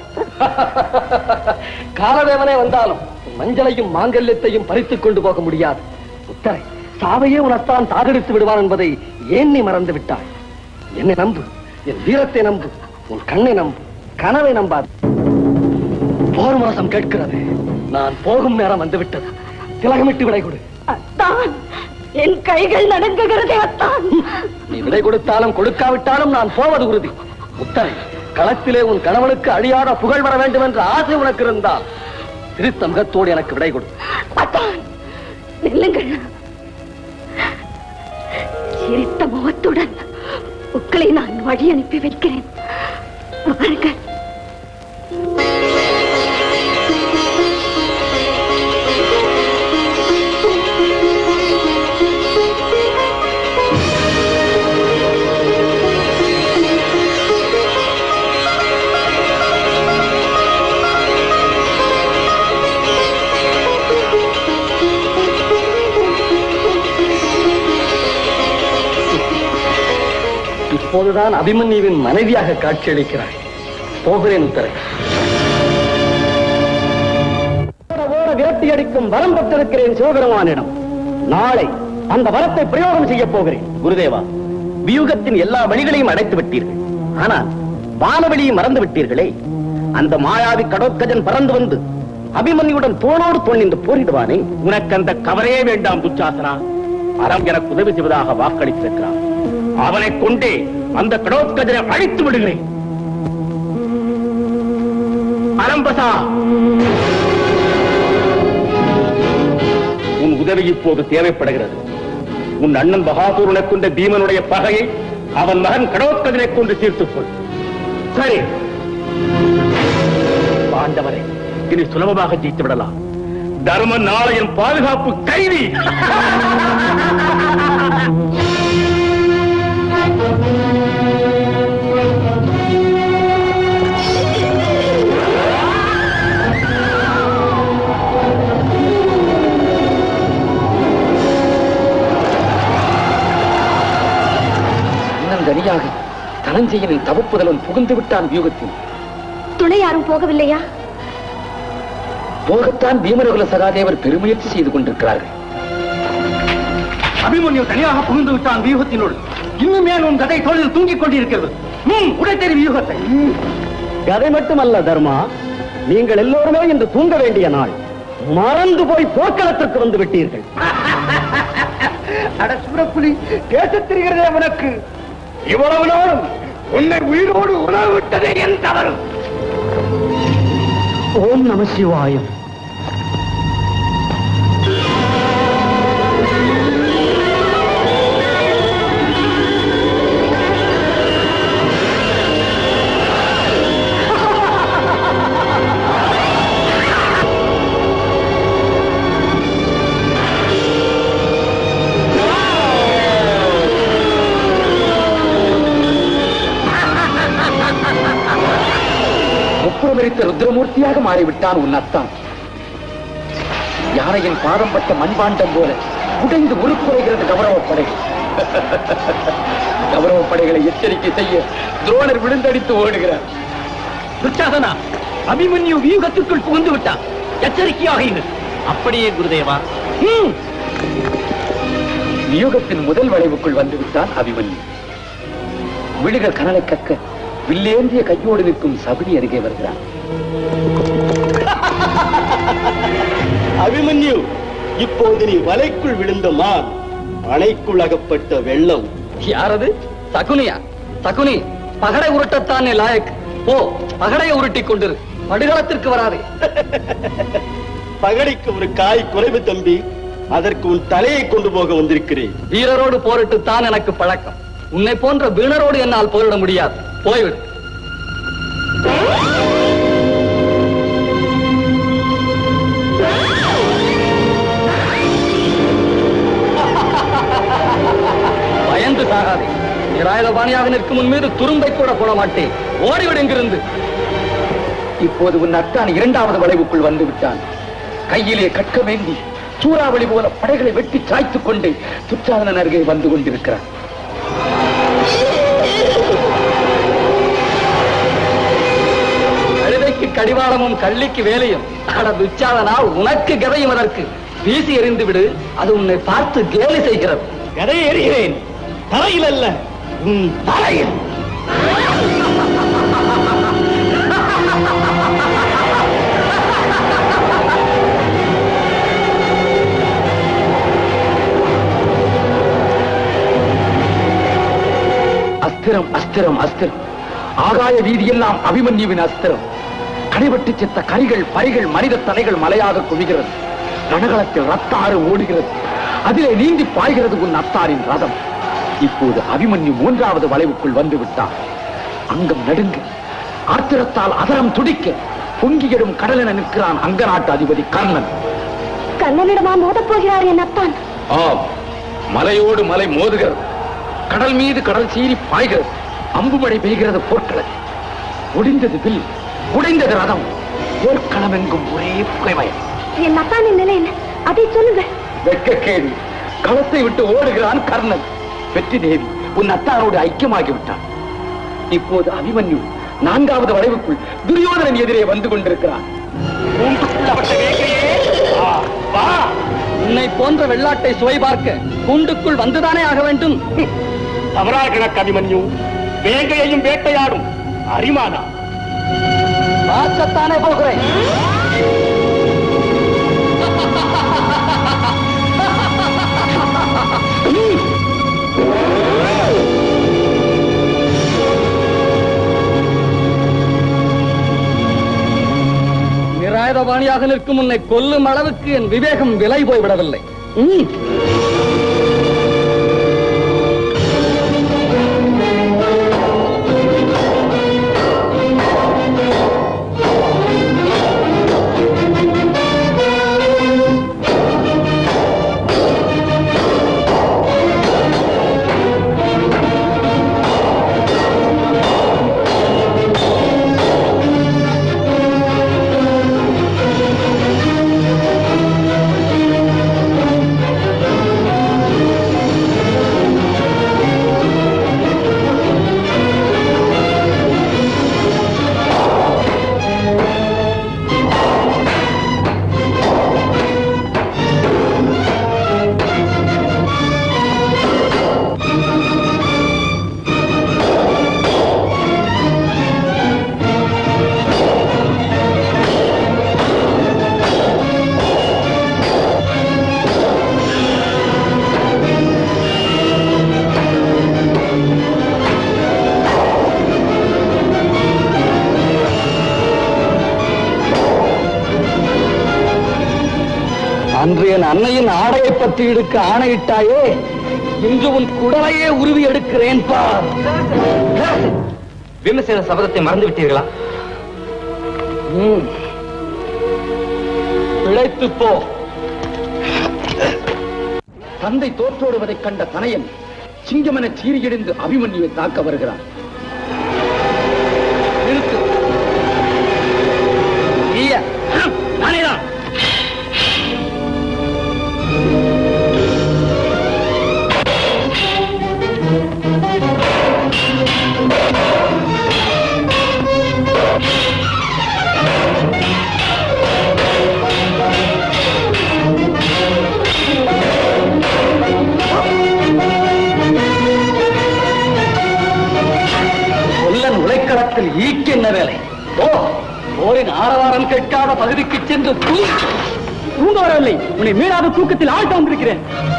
காலதேவனே வந்தாலும் உன் மஞ்சளையும் மாங்கல்யத்தையும் பறித்துக் கொண்டு போக முடியாது உத்தரை சாவையே உனத்தான் தாகடித்து விடுவான் என்பதை ஏன் நீ மறந்து விட்டாய் என்னை நம்பு என் வீரத்தை நம்பு உன் கண்ணை நம்பு கனவை நம்பாது போர் முரசம் கேட்கிறது நான் போகும் நேரம் வந்துவிட்டது திலகமிட்டு விடை கொடு அத்தான் என் கைகள் நடுங்குகிறதே அத்தான் நீ விடை கொடுத்தாலும் கொடுக்காவிட்டாலும் நான் போவது உறுதி உத்தரை களத்திலே உன் கணவனுக்கு அழியாத புகழ் வர வேண்டும் என்ற ஆசை உனக்கு இருந்தால் திருத்த முகத்தோடு எனக்கு விடை கொடு அத்தான் நில்லுங்கள் சிரித்த முகத்துடன் உங்களை நான் வழி அனுப்பி வைக்கிறேன் வாருங்கள் இப்போதுதான் அபிமன்யுவின் மனைவியாக காட்சியளிக்கிறாய் போகிறேன் உத்தரை ஓட ஓட விரட்டி அடிக்கும் வரம் பெற்றிருக்கிறேன் சிவபெருமானிடம் நாளை அந்த வரத்தை பிரயோகம் செய்ய போகிறேன் குருதேவா வியூகத்தின் எல்லா வழிகளையும் அடைத்து விட்டீர்கள் ஆனால் வானவெளியை மறந்து விட்டீர்களே அந்த மாயாவி கடோத்கஜன் பறந்து வந்து அபிமன்யுடன் தோளோடு தோல் நின்று போரிடுவானே உனக்கு அந்த கவலையே வேண்டாம் துச்சாசனா அறம் எனக்கு உதவி செய்வதாக வாக்களித்திருக்கிறான் அவனை கொண்டே அந்த கடோத்கஜனை அழித்து விடுகிறேன் அரம்பசா உன் உதவி இப்போது தேவைப்படுகிறது உன் அண்ணன் பகாசூரனை கொண்ட பீமனுடைய பகையை அவன் மகன் கடோத்கஜனை கொண்டு தீர்த்துக் கொள் சரி பாண்டவரை இனி சுலபமாக ஜெயித்து விடலாம் தர்ம நாளையின் பாதுகாப்பு கைதி இன்னும் தனியாக தனஞ்செயனின் தவப்புதலன் புகுந்து விட்டான் வியூகத்தில் துணை யாரும் போகவில்லையா போகத்தான் பீமரகுல சகாதேவர் பெருமுயற்சி செய்து கொண்டிருக்கிறார்கள் அபிமன்யு தனியாக புகுந்து விட்டான் வியூகத்தினுள் இன்னும் ஏன் உன் கதை தோளில் தூங்கிக் கொண்டிருக்கிறது ம், உடைத்தெறி வியூகத்தை கதை மட்டுமல்ல தர்மா நீங்கள் எல்லோருமே இன்று தூங்க வேண்டிய நாள் மறந்து போய் போர்க்களத்திற்கு வந்து விட்டீர்கள் அட சுரப்புலி பேசத் தெரிகிறதே உனக்கு இவ்வளவு நாளும் உன்னை உயிரோடு உணவு விட்டதே என் தவறு ஓம் நம சிவாயம் முப்புறமரித்த ருத்ரமூர்த்தியாக மாறிவிட்டான் உன் அத்தான் யானையின் பாதம் பட்ட மண்பாண்டம் போல உடைந்து உருக்குறைகிறது கௌரவப்படை கௌரவப்படைகளை எச்சரிக்கை செய்ய துரோணர் விழுந்தடித்து ஓடுகிறார் துச்சாதனா அபிமன்யு வியூகத்துக்குள் புகுந்து விட்டான் எச்சரிக்கையாக இரு அப்படியே குருதேவா வியூகத்தின் முதல் வளைவுக்குள் வந்து விட்டான் அபிமன்யு விழிகள் கனலை கக்க வில்லேந்திய கையோடு நிற்கும் சகுனி அருகே வருகிறான் அபிமன்யு இப்போது நீ வலைக்குள் விழுந்த மான் அணைக்குள் அகப்பட்ட வெள்ளம் யாரது சகுனியா சகுனி பகடை உருட்டத்தானே லாயக் போ பகடையை உருட்டிக் கொண்டிரு படுகளத்திற்கு வராதே பகடைக்கு ஒரு காய் குறைவு தம்பி அதற்கு உன் தலையை கொண்டு போக வந்திருக்கிறேன் வீரரோடு போரிட்டுத்தான் எனக்கு பழக்கம் உன்னை போன்ற வீணரோடு என்னால் போரிட முடியாது போய்விடு பயந்து சாகாதே நிராயுதபாணியாக நிற்கும் உன் மீது துரும்பை கூட போட மாட்டேன் ஓடிவிடு இங்கிருந்து இப்போது உன் அத்தான் இரண்டாவது வளைவுக்குள் வந்து விட்டான் கையிலே கட்கமேந்தி சூறாவளி போல படைகளை வெட்டி சாய்த்துக் கொண்டு துச்சாதனன் அருகே வந்து கொண்டிருக்கிறான் கழுதைக்கு கடிவாளமும் கள்ளிக்கு வேலையும் அட துச்சாதனா உனக்கு கதையும் அதற்கு வீசி எறிந்து விடு அது உன்னை பார்த்து கேலி செய்கிறது கதை எறிகிறேன் தலையில் அல்ல உன் தலையில் அஸ்திரம் அஸ்திரம் அஸ்திரம் ஆகாய வீதியெல்லாம் அபிமன்யுவின் அஸ்திரம் கடைபட்டு செத்த கரிகள் பரிகள் மனித தலைகள் மலையாக குவிகிறது ரணகளத்தில் ரத்தாறு ஓடுகிறது அதிலே நீந்தி பாய்கிறது உன் அத்தாரின் ரதம் இப்போது அபிமன்யு மூன்றாவது வளைவுக்குள் வந்து விட்டான் அங்கம் நடுங்க ஆத்திரத்தால் அதரம் துடிக்க பொங்கியிடும் கடலென நிற்கிறான் அங்க நாட்டு அதிபதி கர்ணன் கண்ணனிடமா மோதப் போகிறார் என் அத்தான் ஆம் மலையோடு மலை மோதுகிறது கடல் மீது கடல் சீறி பாய்கிறது அம்புமழை பெய்கிறது போர்க்களத்தில் ஒடிந்தது வில் உடைந்தது ரதம் போர்க்களம் எங்கும் ஒரே புகைமயம் என் அத்தானின் நிலை என்ன அதை சொல்லுங்கள் வெட்கக்கேடு களத்தை விட்டு ஓடுகிறான் கர்ணன் வெற்றி தேவி உன் அத்தாரோடு ஐக்கியமாகி விட்டான் இப்போது அபிமன்யு நான்காவது வளைவுக்குள் துரியோதனன் எதிரே வந்து கொண்டிருக்கிறான் உன்னை போன்ற வெள்ளாட்டை சுவை பார்க்க கூண்டுக்குள் வந்துதானே ஆக வேண்டும் தவறாக கிடக்கு அபிமன்யு வேங்கையையும் வேட்டையாடும் அரிமானா பார்க்கத்தானே போகிறேன் நிராயுதபாணியாக நிற்கும் உன்னை கொல்லும் அளவுக்கு என் விவேகம் விலை போய்விடவில்லை ம். அன்று என் அன்னையின் ஆடையை பற்றி எடுக்க ஆணையிட்டாயே இன்று உன் குடலையே உருவி எடுக்கிறேன் பார் விமர்சன சபதத்தை மறந்து விட்டீர்களா ம். பிழைத்துப் போ தந்தை தோற்றோடுவதைக் கண்ட தனையன் சிங்கமென சீறியடிந்து அபிமன்யுவை தாக்க வருகிறான் நிறுத்து நீயா? நானேதான் கொல்லன் உலைக்களத்தில் ஈக்கு என்ன வேலை ஓ போரின் ஆரவாரம் கேட்காத பகுதிக்கு சென்று தூ தூங்க வரவில்லை உன்னை மீளாத தூக்கத்தில் ஆழ்த்த வந்திருக்கிறேன்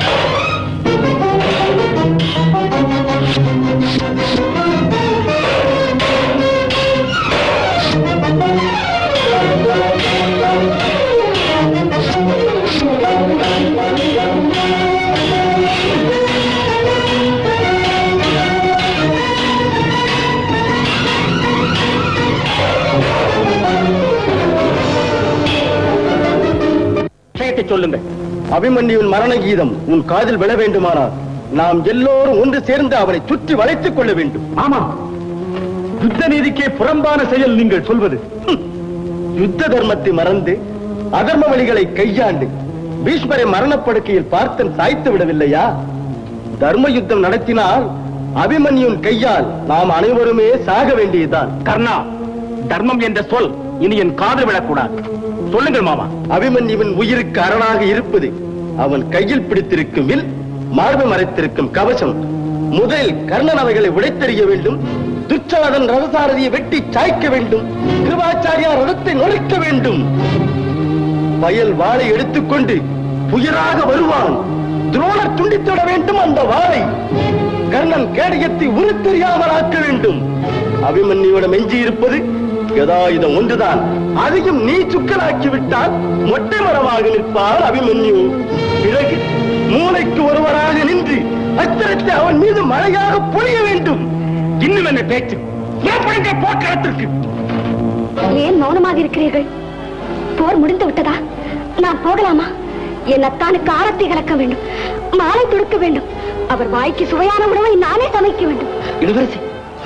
விஷயத்தை சொல்லுங்கள் அபிமன்யுவின் மரண கீதம் உன் காதில் விழ வேண்டுமானால் நாம் எல்லோரும் ஒன்று சேர்ந்து அவனை சுற்றி வளைத்துக் கொள்ள வேண்டும் ஆமா யுத்த நீதிக்கே புறம்பான செயல் நீங்கள் சொல்வது ஹம். யுத்த தர்மத்தை மறந்து அதர்ம வழிகளை கையாண்டு பீஷ்மரை மரணப்படுக்கையில் பார்த்தன் சாய்த்து விடவில்லையா தர்ம யுத்தம் நடத்தினால் அபிமன்யுவின் கையால் நாம் அனைவருமே சாக வேண்டியதுதான் கர்ணா தர்மம் என்ற சொல் இனி என் காதல் விடக்கூடாது சொல்லுங்கள் மாமா அபிமன்யுவின் உயிருக்கு அரணாக இருப்பது அவன் கையில் பிடித்திருக்கும் வில் மார்பு மறைத்திருக்கும் கவசம் முதலில் கர்ணன் அவைகளை உடைத்தெறிய வேண்டும் துச்சாதன் ரதசாரதியை வெட்டி சாய்க்க வேண்டும் கிருபாச்சாரியா ரதத்தை நொறுக்க வேண்டும் வயல் வாளை எடுத்துக்கொண்டு புயலாக வருவான் துரோணர் துண்டித்துவிட வேண்டும் அந்த வாளை கர்ணன் கேடயத்தை உருத்தெரியாமல் ஆக்க வேண்டும் அபிமன்யுவிடம் எஞ்சி இருப்பது கதாயுதம் ஒன்றுதான் அதையும் நீ சுக்கலாக்கி விட்டால் மொட்டை மரமாக நிற்பார் அபிமன்யு பிறகு மூளைக்கு ஒருவராக நின்று அச்சரத்தை அவன் மீது மழையாக பொழிய வேண்டும் இன்னும் என்ன பேச்சு புறப்படுங்க போக்குவரத்திற்கு ஏன் மௌனமாக இருக்கிறீர்கள் போர் முடிந்து விட்டதா நான் போகலாமா என் அத்தானுக்கு ஆரத்தை கலக்க வேண்டும் மாலை தொடுக்க வேண்டும் அவர் வாய்க்கு சுவையான உணவை நானே சமைக்க வேண்டும் இளவரசி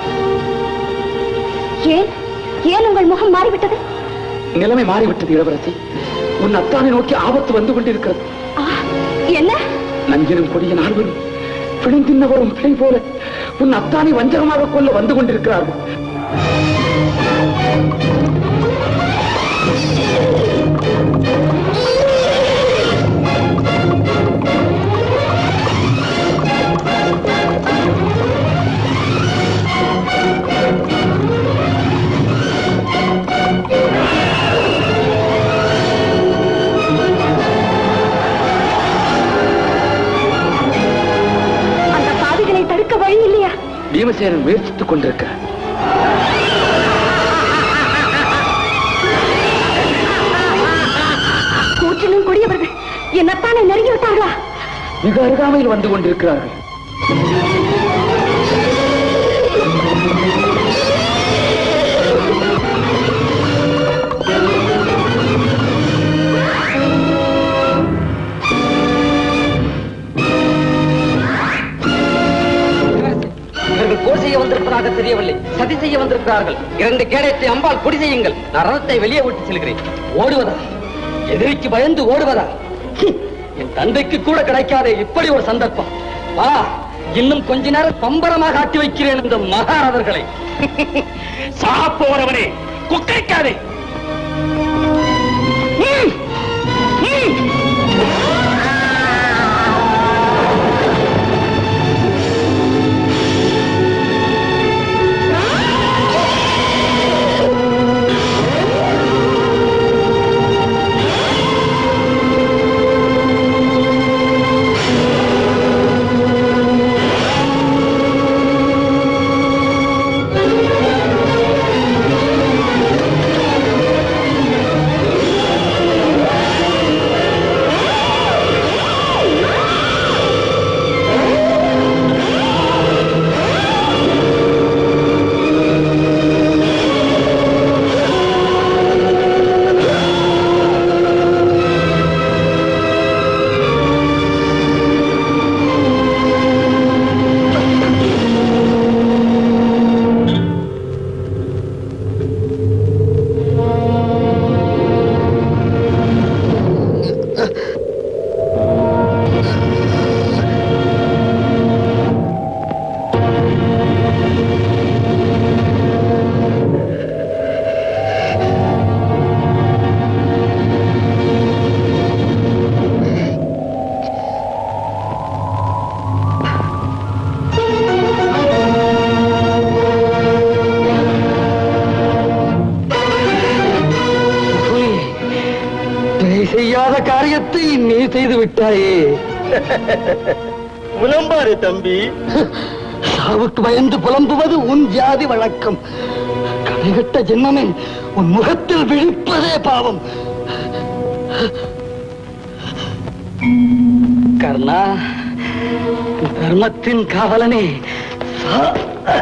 ஏன் ஏன் உங்கள் முகம் மாறிவிட்டது நிலைமை மாறிவிட்டது இளவரசி உன் அத்தானை நோக்கி ஆபத்து வந்து கொண்டிருக்கிறது ஆ, என்ன நஞ்சினும் கொடிய நால்வரும் பிழிந்தின்ன வரும் பிழை போல உன் அத்தானை வஞ்சகமாக கொள்ள வந்து கொண்டிருக்கிறார்கள் அந்த பாவிகளை தடுக்க வழி இல்லையா பீமசேனன் முயற்சித்துக் கொண்டிருக்கிறார் கூற்றிலும் கொடியவர்கள் என் அத்தானை நெருங்கி விட்டார்களா மிக அருகாமையில் வந்து கொண்டிருக்கிறார்கள் இவர்கள் போர் செய்ய வந்திருப்பதாக தெரியவில்லை சதி செய்ய வந்திருக்கிறார்கள் இரண்டு கேடயத்தை அம்பால் பொடி செய்யுங்கள் நான் ரதத்தை வெளியே விட்டு செல்கிறேன் ஓடுவதா எதிரிக்கு பயந்து ஓடுவதா ஹம், என் தந்தைக்கு கூட கிடைக்காதே இப்படி ஒரு சந்தர்ப்பம் வா இன்னும் கொஞ்ச நேரம் பம்பரமாக ஆட்டி வைக்கிறேன் இந்த மகாரதர்களை சாப்போறவனே குக்கைக்காதே ஆ செய்யாத காரியத்தை நீ செய்து விட்டாயே புலம்பாரு தம்பி சாவுக்கு பயந்து புலம்புவது உன் ஜாதி வழக்கம் கடைகட்ட ஜென்மமே உன் முகத்தில் விழிப்பதே பாவம் கர்ணா தர்மத்தின் காவலனே சா-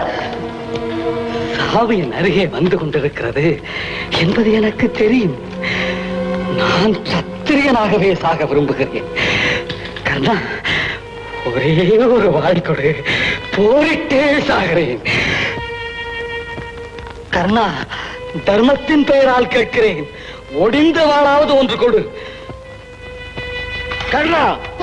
சாவு என் அருகே வந்து கொண்டிருக்கிறது என்பது எனக்கு தெரியும் நான் சத்திரியனாகவே சாக விரும்புகிறேன் கர்ணா ஒரே ஒரு வாய் கொடு போரிட்டே சாகிறேன் கர்ணா தர்மத்தின் பெயரால் கேட்கிறேன் ஒடிந்த வாழாவது ஒன்று கொடு கர்ணா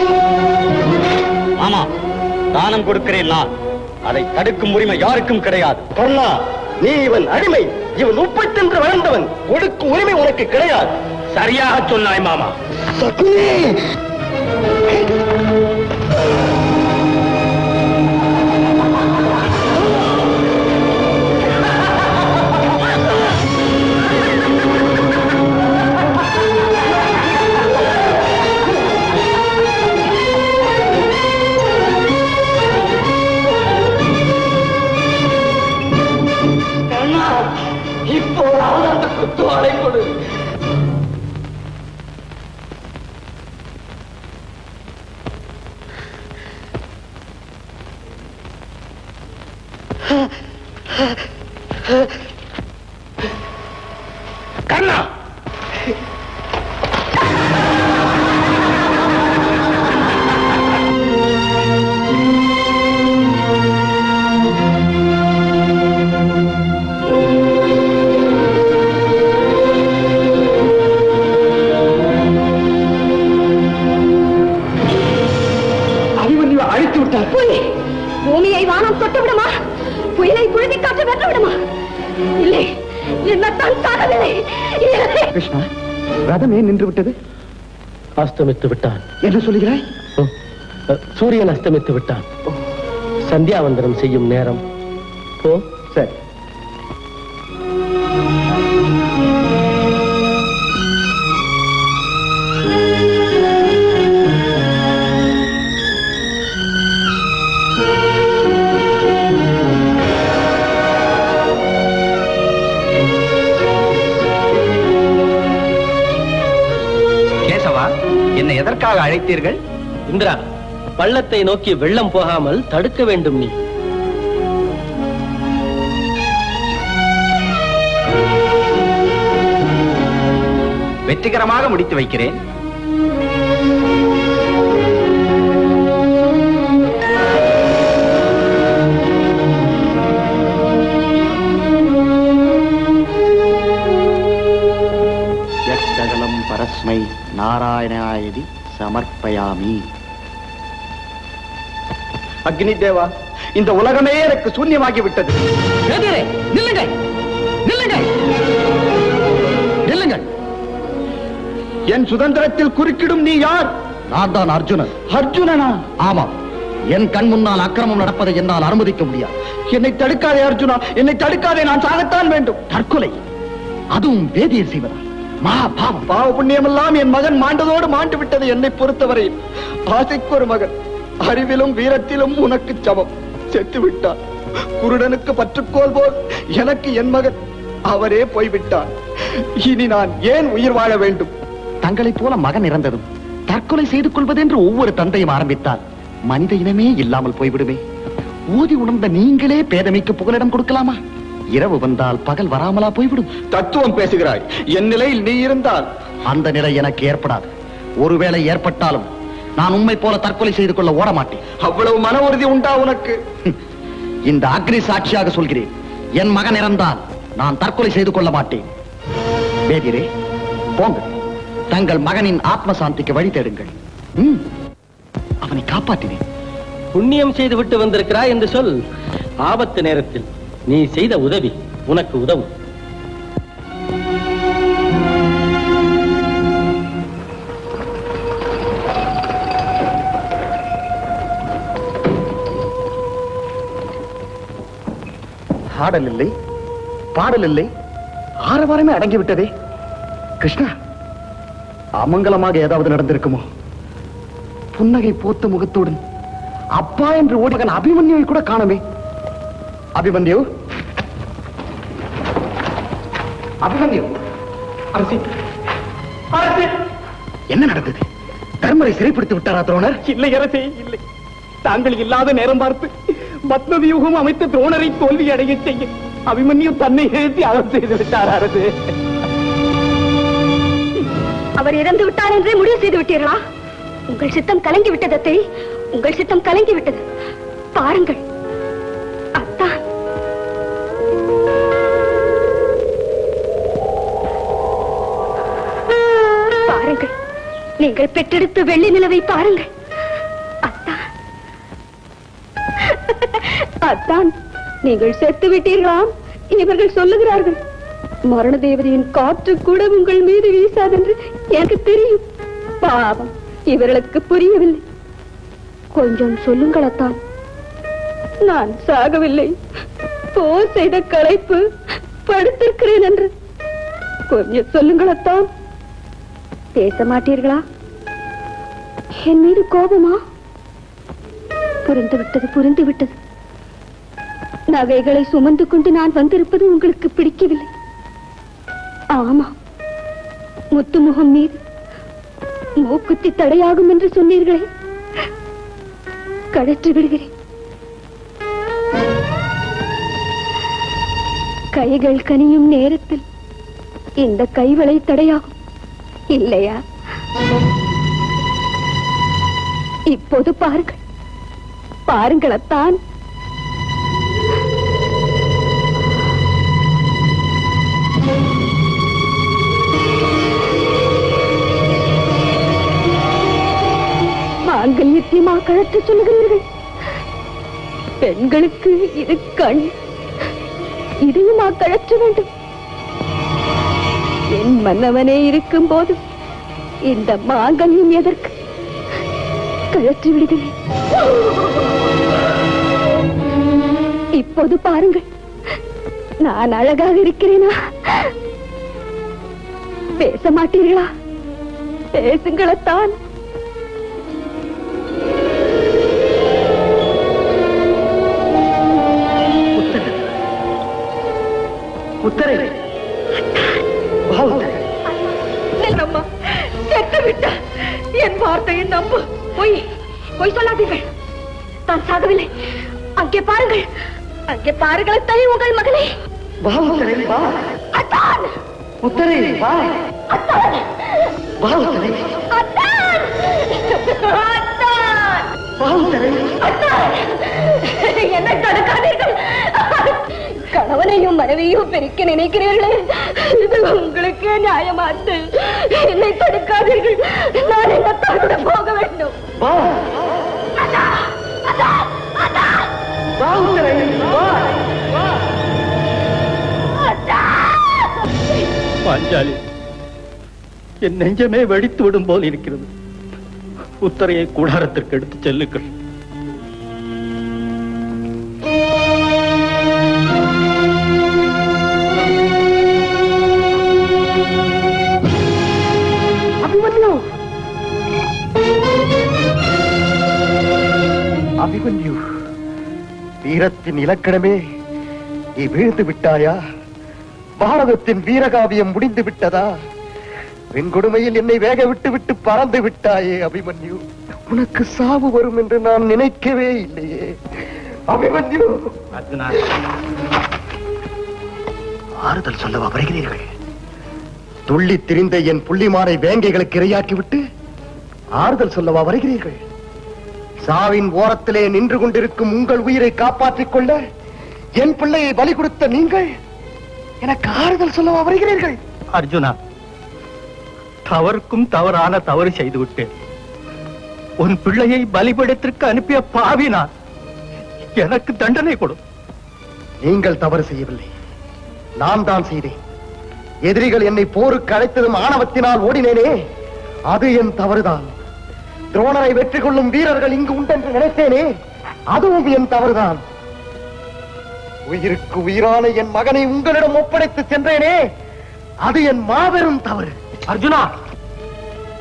ஆமா தானம் கொடுக்கிறேன் நான் அதை தடுக்கும் உரிமை யாருக்கும் கிடையாது கர்ணா நீ இவன் அடிமை இவன் உப்பை தின்று வளர்ந்தவன் கொடுக்கும் உரிமை உனக்கு கிடையாது சரியாக சொன்னாய் மாமா சகுனி கர்ணா இப்போதாவது அந்த குத்துவாளை கொடு கர்ணா அபிமன்யு அழித்து விட்டார் புலி பூமியை வானம் தொட்டு விடுமா புயலை புழுதி காற்று வென்று விடுமா இல்லை என்னத்தான் சாகவில்லை இல்லை. கிருஷ்ணா ரதம் ஏன் நின்று விட்டது அஸ்தமித்து விட்டான் என்ன சொல்லுகிறாய் அஹ், சூரியன் அஸ்தமித்து விட்டான் சந்தியாவந்தனம் செய்யும் நேரம் போ சரி கேசவா என்னை எதற்காக அழைத்தீர்கள் இந்திரா பள்ளத்தை நோக்கி வெள்ளம் போகாமல் தடுக்க வேண்டும் நீ வெற்றிகரமாக முடித்து வைக்கிறேன் யக்ஷகலம் பரஸ்மை நாராயணாயதி சமர்ப்பயாமி அக்னி தேவா இந்த உலகமே எனக்கு சூன்யமாகி விட்டது நில்லுங்கள் நில்லுங்கள் நில்லுங்கள் என் சுதந்திரத்தில் குறுக்கிடும் நீ யார் நான் தான் அர்ஜுனன் அர்ஜுனனா ஆமாம் என் கண் முன்னால் அக்கிரமம் நடப்பதை என்னால் அனுமதிக்க முடியாது என்னை தடுக்காதே அர்ஜுனா என்னை தடுக்காதே நான் சாகத்தான் வேண்டும் தற்கொலை அதுவும் வேதியர் செய்வதா மகா பாவம் பாவ புண்ணியமெல்லாம் என் மகன் மாண்டதோடு மாண்டு விட்டது என்னை பொறுத்தவரை ஆசைக்கு ஒரு மகன் அறிவிலும் வீரத்திலும் உனக்கு சமம் செத்து விட்டான் குருடனுக்கு பற்றுக்கோல் போல் எனக்கு என் மகன் அவரே போய்விட்டான் இனி நான் ஏன் உயிர் வாழ வேண்டும் தங்களைப் போல மகன் இறந்ததும் தற்கொலை செய்து கொள்வதென்று ஒவ்வொரு தந்தையும் ஆரம்பித்தால் மனித இனமே இல்லாமல் போய்விடுமே ஊதி உணர்ந்த நீங்களே பேதமைக்கு புகலிடம் கொடுக்கலாமா இரவு வந்தால் பகல் வராமலா போய்விடும் தத்துவம் பேசுகிறாய் என் நிலையில் நீ இருந்தால் அந்த நிலை எனக்கு ஏற்படாது ஒருவேளை ஏற்பட்டாலும் நான் உண்மை போல தற்கொலை செய்து கொள்ள ஓட மாட்டேன் அவ்வளவு மன உறுதி உண்டா உனக்கு இந்த அக்னி சாட்சியாக சொல்கிறேன் என் மகன் இறந்தால் நான் தற்கொலை செய்து கொள்ள மாட்டேன் வேதியரே போங்க தங்கள் மகனின் ஆத்ம சாந்திக்கு வழி தேடுங்கள் ம், அவனை காப்பாற்றினேன் புண்ணியம் செய்து விட்டு வந்திருக்கிறாய் என்று சொல் ஆபத்து நேரத்தில் நீ செய்த உதவி உனக்கு உதவும் ஆடல் இல்லை பாடல் இல்லை ஆரவாரமே அடங்கி விட்டதே கிருஷ்ணா அமங்கலமாக ஏதாவது நடந்திருக்குமோ புன்னகை போத்த முகத்துடன் அப்பா என்று ஓடி மகன் அபிமன்யுவை கூட காணமே அபிமன்யு அபிமன்யு அரசி அரசி என்ன நடந்தது தர்மரை சிறைப்பிடித்து விட்டாரா துரோணர் இல்லை அரசே இல்லை தாங்கள் இல்லாத நேரம் பார்த்து பத்மவியூகம் அமைத்த துரோணரை தோல்வி அடைய செய்ய அபிமன்யு தன்னை எழுத்தி அகம் செய்து விட்டார் அரசு அவர் இறந்து விட்டார் என்றே முடிவு செய்து விட்டீர்களா உங்கள் சித்தம் கலங்கி விட்டது அத்தை உங்கள் சித்தம் கலங்கி விட்டது பாருங்கள் அத்தான் பாருங்கள் நீங்கள் பெற்றெடுத்த வெள்ளி நிலவை பாருங்கள் அத்தான் அத்தான் நீங்கள் செத்து விட்டீர்களாம் இவர்கள் சொல்லுகிறார்கள் மரண தேவதையின் காற்று கூட உங்கள் மீது வீசாதென்று எனக்கு தெரியும் பாவம் இவர்களுக்கு புரியவில்லை கொஞ்சம் சொல்லுங்கள் அத்தான் நான் சாகவில்லை போர் செய்த களைப்பு படுத்திருக்கிறேன் என்று கொஞ்சம் சொல்லுங்கள் அத்தான் பேச மாட்டீர்களா என் மீது கோபமா புரிந்து விட்டது புரிந்து விட்டது நகைகளை சுமந்து கொண்டு நான் வந்திருப்பது உங்களுக்கு பிடிக்கவில்லை ஆமா முத்துமுகம் மீது மூக்குத்தி தடையாகும் என்று சொன்னீர்களே கழற்றி விடுகிறேன் கைகள் கனியும் நேரத்தில் இந்த கைவளை தடையாகும் இல்லையா இப்போது பாருங்கள் பாருங்களத்தான் மாங்கல்யத்தையுமா கழற்ற சொல்லுகிறீர்கள் பெண்களுக்கு இது கண் இதையுமா கழற்ற வேண்டும் என் மன்னவனே இருக்கும் போது இந்த மாங்கல்யம் எதற்கு கழற்றி விடுகிறேன் இப்போது பாருங்கள் நான் அழகாக இருக்கிறேனா பேச மாட்டீர்களா பேசுங்களத்தான் உத்தரவு அம்மா செத்து விட்டா என் வார்த்தையை நம்பு பொய் பொய் சொல்லாதீர்கள் நான் சாகவில்லை அங்கே பாருங்கள் அங்கே பாருங்கள் தனி உங்கள் மகனை வா உத்தரவு வா அத்தான் உத்தரவு வா அத்தான் வா உத்தரவு அத்தான் அத்தான் வா உத்தரவு அத்தான் என்னை தடுக்காதீர்கள் கணவனையும் மனைவியும் பிரிக்க நினைக்கிறீர்களே இது உங்களுக்கு நியாயமாத்து என்னை தடுக்காதீர்கள் நான் என்ன தடுத்து போக வேண்டும் வா வா உத்தரவு வா பாஞ்சாலி என் நெஞ்சமே வெடித்து விடும் போல் இருக்கிறது உத்தரையை கூடாரத்திற்கு எடுத்து செல்லுங்கள் அபிமன்யு அபிமன்யு வீரத்தின் இலக்கணமே நீ வீழ்ந்து விட்டாயா பாரதத்தின் வீரகாவியம் முடிந்து விட்டதா வெண்கொடுமையில் என்னை வேக விட்டு விட்டு பறந்து விட்டாயே அபிமன்யு உனக்கு சாவு வரும் என்று நான் நினைக்கவே இல்லையே அபிமன்யு ஆறுதல் சொல்லவா வருகிறீர்கள் துள்ளி திரிந்த என் புள்ளிமானை வேங்கைகளுக்கு இரையாக்கி விட்டு ஆறுதல் சொல்லவா வருகிறீர்கள் சாவின் ஓரத்திலே நின்று கொண்டிருக்கும் உங்கள் உயிரை காப்பாற்றிக் கொள்ள என் பிள்ளையை பலி கொடுத்த நீங்கள் எனக்கு ஆறுதல் சொல்லவா வருகிறீர்கள் அர்ஜுனா தவறுக்கும் தவறான தவறு செய்து விட்டேன் உன் பிள்ளையை பலிபடத்திற்கு அனுப்பிய பாவி நான் எனக்கு தண்டனை கொடு நீங்கள் தவறு செய்யவில்லை நான் தான் செய்தேன் எதிரிகள் என்னை போருக்கு அழைத்ததும் ஆணவத்தினால் ஓடினேனே அது என் தவறுதான் துரோணரை வெற்றி கொள்ளும் வீரர்கள் இங்கு உண்டென்று நினைத்தேனே அதுவும் என் தவறுதான் உயிருக்கு உயிரான என் மகனை உங்களிடம் ஒப்படைத்து சென்றேனே அது என் மாபெரும் தவறு அர்ஜுனா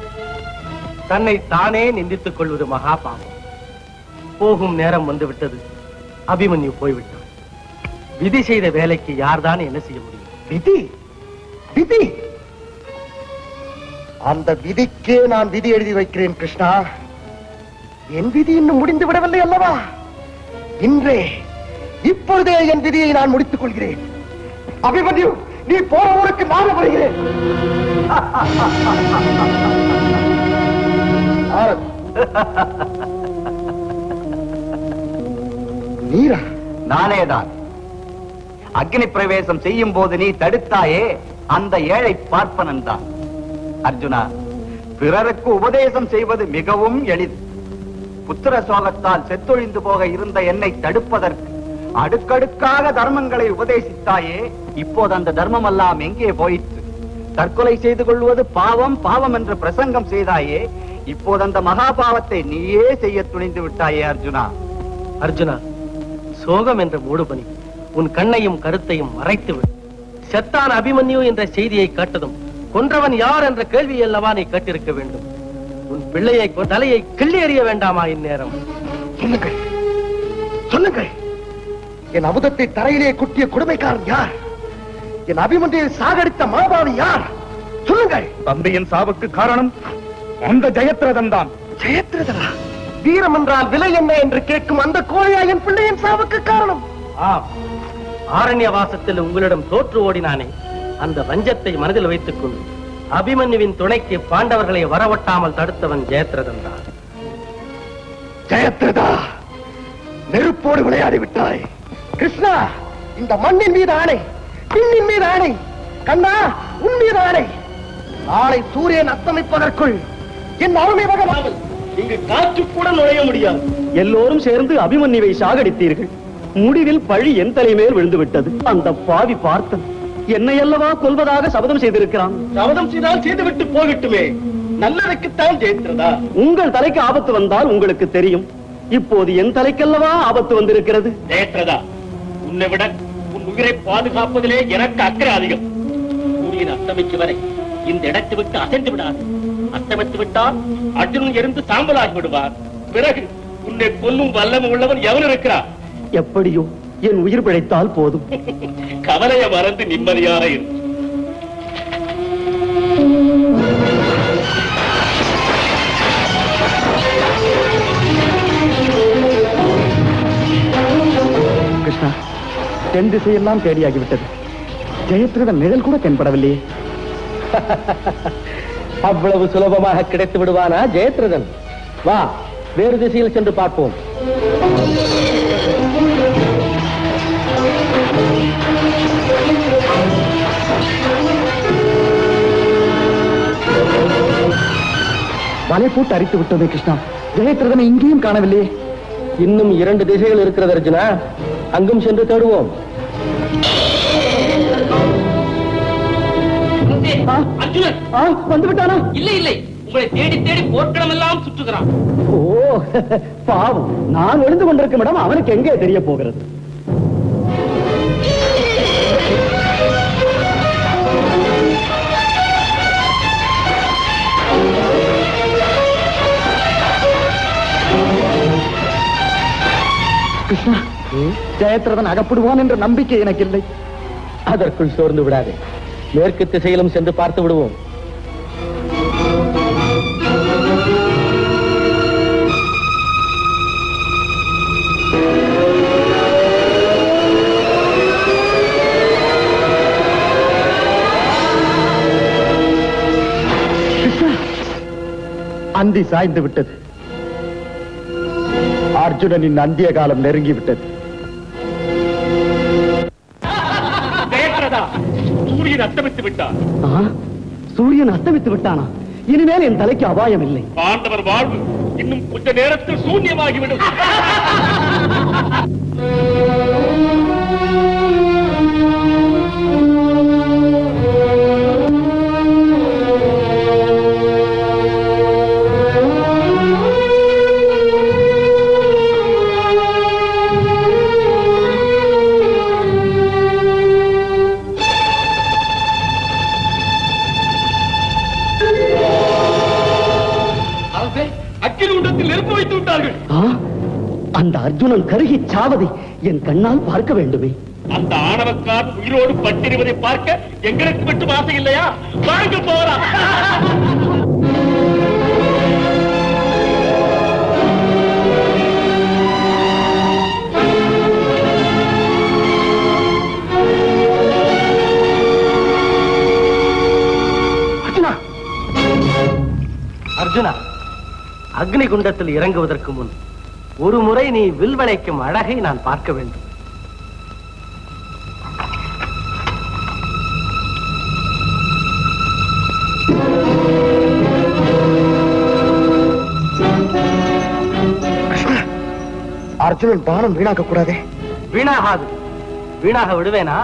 தன்னை தானே நிந்தித்துக் கொள்வது மகா பாவம் போகும் நேரம் வந்து விட்டது அபிமன்யு போய்விட்டான் விதி செய்த வேலைக்கு யார்தான் என்ன செய்ய முடியும் விதி விதி அந்த விதிக்கே நான் விதி எழுதி வைக்கிறேன் கிருஷ்ணா என் விதி இன்னும் முடிந்து விடவில்லை அல்லவா இன்றே இப்பொழுதே என் விதியை நான் முடித்துக் கொள்கிறேன் அபிமன்யு நீ போற ஊருக்கு நான் வருகிறேன் ஆரத். நீரா நானேதான் அக்னி பிரவேசம் செய்யும் போது நீ தடுத்தாயே அந்த ஏழை பார்ப்பனன் தான் அர்ஜுனா பிறருக்கு உபதேசம் செய்வது மிகவும் எளிது புத்திர சோகத்தால் செத்தொழிந்து போக இருந்த என்னை தடுப்பதற்கு அடுக்கடுக்காக தர்மங்களை உபதேசித்தாயே இப்போது அந்த தர்மம் எல்லாம் எங்கே போயிற்று தற்கொலை செய்து கொள்வது பாவம் பாவம் என்று பிரசங்கம் செய்தாயே இப்போது அந்த மகா பாவத்தை நீயே செய்ய துணிந்து விட்டாயே அர்ஜுனா அர்ஜுனா சோகம் என்ற மூடுபனி உன் கண்ணையும் கருத்தையும் மறைத்து விடு செத்தான் அபிமன்யு என்ற செய்தியை கேட்டதும் கொன்றவன் யார் என்ற கேள்வி அல்லவா நீ கேட்டிருக்க வேண்டும் உன் பிள்ளையை கொ- தலையை கிள்ளி எறிய வேண்டாமா இந்நேரம் சொல்லுங்கள் சொல்லுங்கள் என் அமுதத்தை தரையிலே குட்டிய கொடுமைக்காரன் யார் என் அபிமன்யை சாகடித்த மாபாவி யார் சொல்லுங்கள் தந்தையின் சாவுக்கு காரணம் அந்த ஜெயத்ரதன் தான் ஜெயத்ரதனா வீரம் என்றால் விலை என்ன என்று கேட்கும் அந்த கோழையா என் பிள்ளையின் சாவுக்கு காரணம் ஆம் ஆரண்ய வாசத்தில் உங்களிடம் தோற்று ஓடினானே அந்த வஞ்சத்தை மனதில் வைத்துக் கொண்டு அபிமன்யுவின் துணைக்கு பாண்டவர்களை வரவட்டாமல் தடுத்தவன் ஜெயத்ரதன் தான் ஜெயத்ரதா நெருப்போடு விளையாடி விட்டாய் கிருஷ்ணா இந்த மண்ணின் மீது ஆணை பின்னின் மீது ஆணை கண்ணா உன் மீது ஆணை நாளை சூரியன் அஸ்தமிப்பதற்குள் என் அருமை மகன் இங்கு காற்று கூட நுழைய முடியாது எல்லோரும் சேர்ந்து அபிமன்யுவை சாகடித்தீர்கள் முடிவில் பழி என் தலைமேல் விழுந்து விட்டது அந்த பாவி பார்த்தன் என்னை அல்லவா கொல்வதாக சபதம் செய்திருக்கிறான் சபதம் செய்தால் செய்துவிட்டு போகட்டுமே நல்லதுக்குத்தான் ஜெயித்திரதா உங்கள் தலைக்கு ஆபத்து வந்தால் உங்களுக்கு தெரியும் இப்போது என் தலைக்கல்லவா ஆபத்து வந்திருக்கிறது ஜெயத்ரதா உன்னை விட உன் உயிரை பாதுகாப்பதிலே எனக்கு அக்கறை அதிகம் சூரியன் அஸ்தமிக்கு வரை இந்த இடத்தை விட்டு அசைந்து விடாது அஸ்தமித்து விட்டால் அர்ஜுனன் எரிந்து சாம்பலாகி விடுவார் பிறகு உன்னை கொல்லும் வல்லமை உள்ளவன் எவன் இருக்கிறார் எப்படியோ என் உயிர் பிழைத்தால் போதும் கவலையை மறந்து நிம்மதியாக இரு கிருஷ்ணா தென் திசையெல்லாம் தேடியாகிவிட்டது ஜெயத்ரதன் நிழல் கூட தென்படவில்லையே அவ்வளவு சுலபமாக கிடைத்து விடுவானா ஜெயத்ரதன் வா வேறு திசையில் சென்று பார்ப்போம் வலை போட்டு அரித்து விட்டது கிருஷ்ணா ஜெயத்ரதனை இங்கேயும் காணவில்லையே இன்னும் இரண்டு திசைகள் இருக்கிறது அர்ஜுனா அங்கும் சென்று தேடுவோம் அர்ஜுனன் வந்து விட்டானா இல்லை இல்லை உங்களை தேடி தேடி போர்க்களம் எல்லாம் சுற்றுகிறான் ஓ பாவம் நான் ஒளிந்து கொண்டிருக்கும் இடம் அவனுக்கு எங்கே தெரிய போகிறது கிருஷ்ணா ஜெயத்ரதன் அகப்படுவான் என்ற நம்பிக்கை எனக்கு இல்லை அதற்குள் சோர்ந்து விடாதே மேற்கு திசையிலும் சென்று பார்த்து விடுவோம் கிருஷ்ணா அந்தி சாய்ந்து விட்டது அர்ஜுனனின் அந்திய காலம் நெருங்கி விட்டது ஜெயத்ரதா சூரியன் அஸ்தமித்து விட்டார் ஆ, சூரியன் அஸ்தமித்து விட்டானா இனிமேல் என் தலைக்கு அபாயம் இல்லை பாண்டவர் வாழ்வு இன்னும் கொஞ்ச நேரத்தில் சூன்யமாகிவிடும் கொள்கிறார்கள் அந்த அர்ஜுனன் கருகி சாவதை என் கண்ணால் பார்க்க வேண்டுமே அந்த ஆணவக்கார் உயிரோடு பட்டிருவதை பார்க்க எங்களுக்கு மட்டும் ஆசை இல்லையா வாங்க போகலாம் அர்ஜுனா அர்ஜுனா அக்னி குண்டத்தில் இறங்குவதற்கு முன் ஒரு முறை நீ வில்வளைக்கும் அழகை நான் பார்க்க வேண்டும் அர்ஜுனன் பானம் வீணாக்க கூடாதே வீணாகாது வீணாக விடுவேனா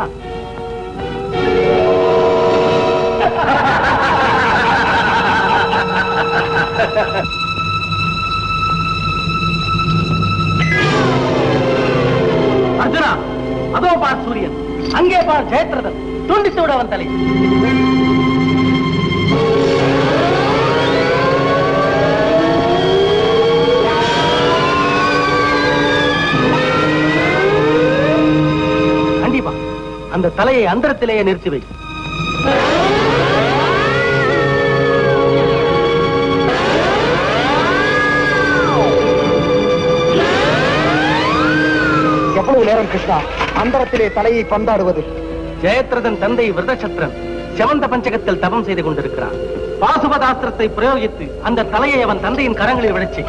அர்ஜுனா அதோ பார் சூரியன் அங்கே பார் ஜெயத்ரதன் துண்டித்து விட அவன் தலை கண்டிப்பா அந்த தலையை அந்தரத்திலேயே நிறுத்தி வை எவ்வளவு நேரம் கிருஷ்ணா அந்தரத்திலே தலையை பந்தாடுவது ஜெயத்ரதன் தந்தை விரதசத்ரன் செவந்த பஞ்சகத்தில் தவம் செய்து கொண்டிருக்கிறான் பாசுபதாஸ்திரத்தை பிரயோகித்து அந்த தலையை அவன் தந்தையின் கரங்களில் விழச்சி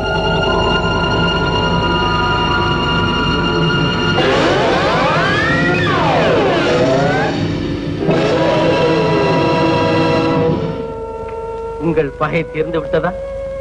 உங்கள் பகை தீர்ந்து விட்டதா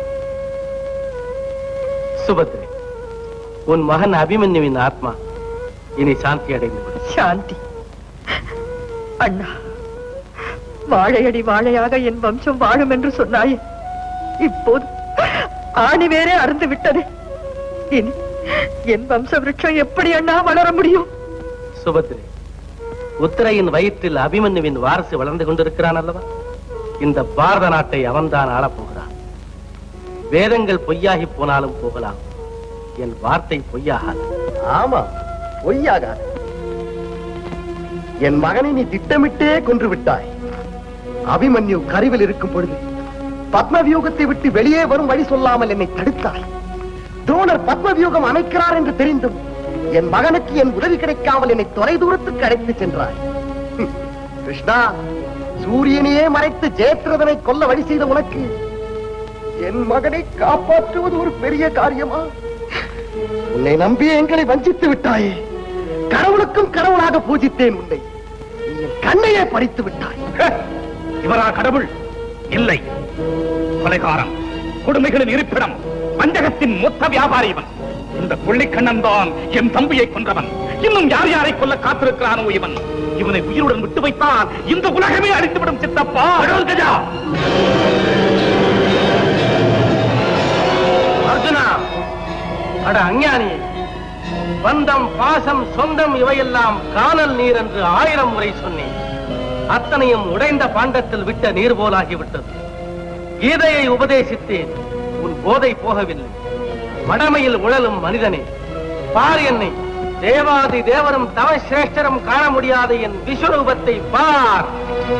சுபத்ரே உன் மகன் அபிமன்யுவின் ஆத்மா இனி சாந்தி அடைந்து விடும் சாந்தி அண்ணா வாழையடி வாழையாக என் வம்சம் வாழும் என்று சொன்னாயே இப்போது ஆணி வேறே அறுந்து விட்டதே இனி என் வம்ச விருட்சம் எப்படி அண்ணா வளர முடியும் சுபத்ரே உத்தரையின் வயிற்றில் அபிமன்யுவின் வாரசு வளர்ந்து கொண்டிருக்கிறான் அல்லவா இந்த பாரத நாட்டை அவன்தான் ஆளப் போகிறான் வேதங்கள் பொய்யாகி போனாலும் போகலாம் என் வார்த்தை பொய்யாகாது ஆமா பொய்யாகாது என் மகனை நீ திட்டமிட்டே கொன்று விட்டாய் அபிமன்யு கருவில் இருக்கும் பொழுது பத்ம வியூகத்தை விட்டு வெளியே வரும் வழி சொல்லாமல் என்னை தடுத்தாய் துரோணர் பத்ம வியூகம் அமைக்கிறார் என்று தெரிந்தும் என் மகனுக்கு என் உதவி கிடைக்காமல் என்னை தொலை தூரத்துக்கு அழைத்து சென்றாய் ஹம், கிருஷ்ணா சூரியனையே மறைத்து ஜெயத்ரதனை கொல்ல வழி செய்த உனக்கு என் மகனை காப்பாற்றுவது ஒரு பெரிய காரியமா உன்னை நம்பி எங்களை வஞ்சித்து விட்டாயே கடவுளுக்கும் கடவுளாக பூஜித்தேன் உன்னை நீ என் கண்ணையே பறித்து விட்டாய் இவரா கடவுள் இல்லை கொலைகாரம் கொடுமைகளின் இருப்பிடம் பஞ்சகத்தின் மொத்த வியாபாரி இவன் இந்த கொள்ளிக்கண்ணன் தான் என் தம்பியை கொன்றவன் இன்னும் யார் யாரை கொல்ல காத்திருக்கிறானோ இவன் இவனை உயிருடன் விட்டு வைத்தால் இந்த உலகமே அழித்துவிடும் சித்தப்பா கஜா அர்ஜுனா அட அஞ்ஞானி பந்தம் பாசம் சொந்தம் இவையெல்லாம் காணல் நீர் என்று ஆயிரம் முறை சொன்னேன் அத்தனையும் உடைந்த பாண்டத்தில் விட்ட நீர் போலாகிவிட்டது கீதையை உபதேசித்தேன் உன் போதை போகவில்லை மடமையில் உழலும் மனிதனே பார் என்னை தேவாதி தேவரும் தவ சிரேஷ்டரும் காண முடியாத என் விஸ்வரூபத்தை பார்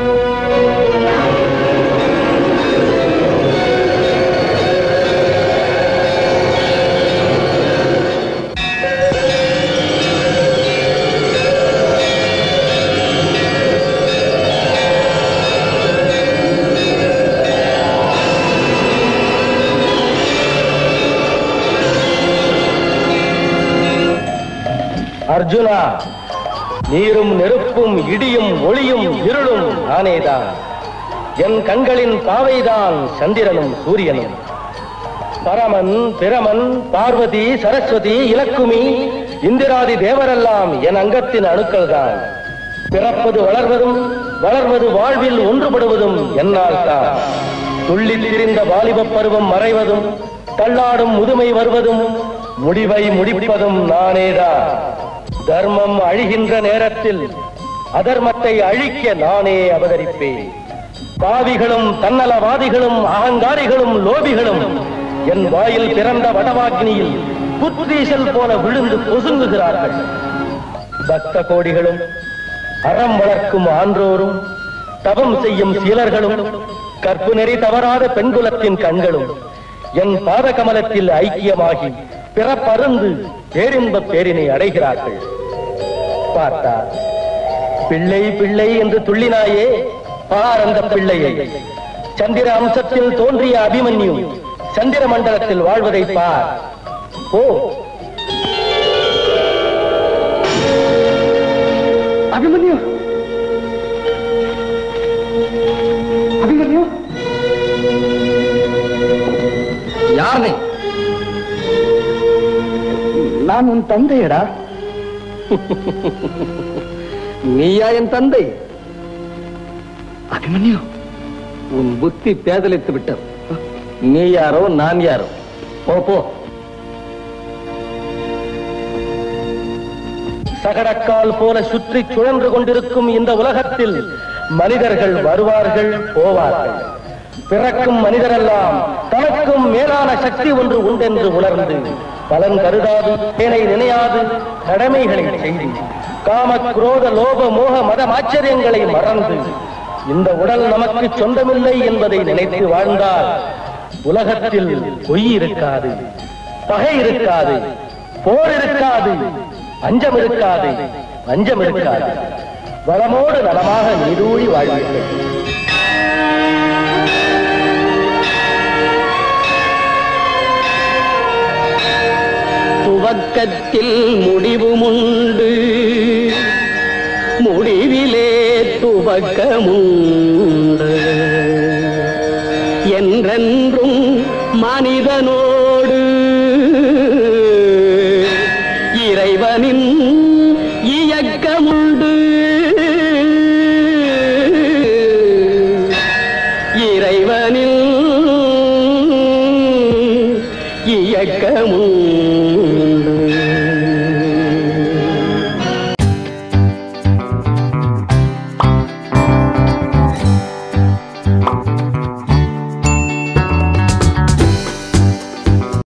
அர்ஜுனா நீரும் நெருப்பும் இடியும் ஒளியும் இருளும் நானேதான் என் கண்களின் பாவைதான் சந்திரனும் சூரியனும் பரமன் பிரமன் பார்வதி சரஸ்வதி இலக்குமி இந்திராதி தேவரெல்லாம் என் அங்கத்தின் அணுக்கள் தான் பிறப்பது வளர்வதும் வளர்வது வாழ்வில் ஒன்றுபடுவதும் என்னால் தான் துள்ளி திரிந்த வாலிபப் பருவம் மறைவதும் தள்ளாடும் முதுமை வருவதும் முடிவை முடிப்பதும் நானேதான் தர்மம் அழிகின்ற நேரத்தில் அதர்மத்தை அழிக்க நானே அவதரிப்பேன் பாவிகளும் தன்னலவாதிகளும் அகங்காரிகளும் லோபிகளும் என் வாயில் பிறந்த வடவாக்கினியில் புத்தீசல் போல விழுந்து பொசுங்குகிறார்கள் பக்த கோடிகளும் அறம் வளர்க்கும் ஆன்றோரும் தவம் செய்யும் சீலர்களும் கற்பு நெறி தவறாத பெண்குலத்தின் கண்களும் என் பாத கமலத்தில் ஐக்கியமாகி பிறப்பருந்து பேரின்ப பேரினை அடைகிறார்கள் பார்த்தா பிள்ளை பிள்ளை என்று துள்ளினாயே பார் அந்த பிள்ளையை சந்திர அம்சத்தில் தோன்றிய அபிமன்யு சந்திர மண்டலத்தில் வாழ்வதை பார் ஓ அபிமன்யு அபிமன்யு யார் நீ நான் உன் தந்தையடா நீயா என் தந்தை அபிமன்யு உன் புத்தி பேதலித்து விட்டது நீ யாரோ நான் யாரோ போ போ சகடக்கால் போல சுற்றி சுழன்று கொண்டிருக்கும் இந்த உலகத்தில் மனிதர்கள் வருவார்கள் போவார்கள் பிறக்கும் மனிதரெல்லாம் தனக்கும் மேலான சக்தி ஒன்று உண்டென்று உணர்ந்து பலன் கருதாது பேனை நினையாது கடமைகளை செய்து காம குரோத லோப மோக மத ஆச்சரியங்களை மறந்து இந்த உடல் நமக்கு சொந்தமில்லை என்பதை நினைத்து வாழ்ந்தால் உலகத்தில் பொய் இருக்காது பகை இருக்காது போர் இருக்காது பஞ்சம் இருக்காது பஞ்சம் இருக்காது வளமோடு நலமாக நீடூழி வாழ்வீர்கள் துவக்கத்தில் முடிவுமுண்டு முடிவிலே துவக்கமுண்டு என்றென்றும் மனிதனோடு இறைவனின் இயக்கமுண்டு இறைவனில் இயக்கமுண்டு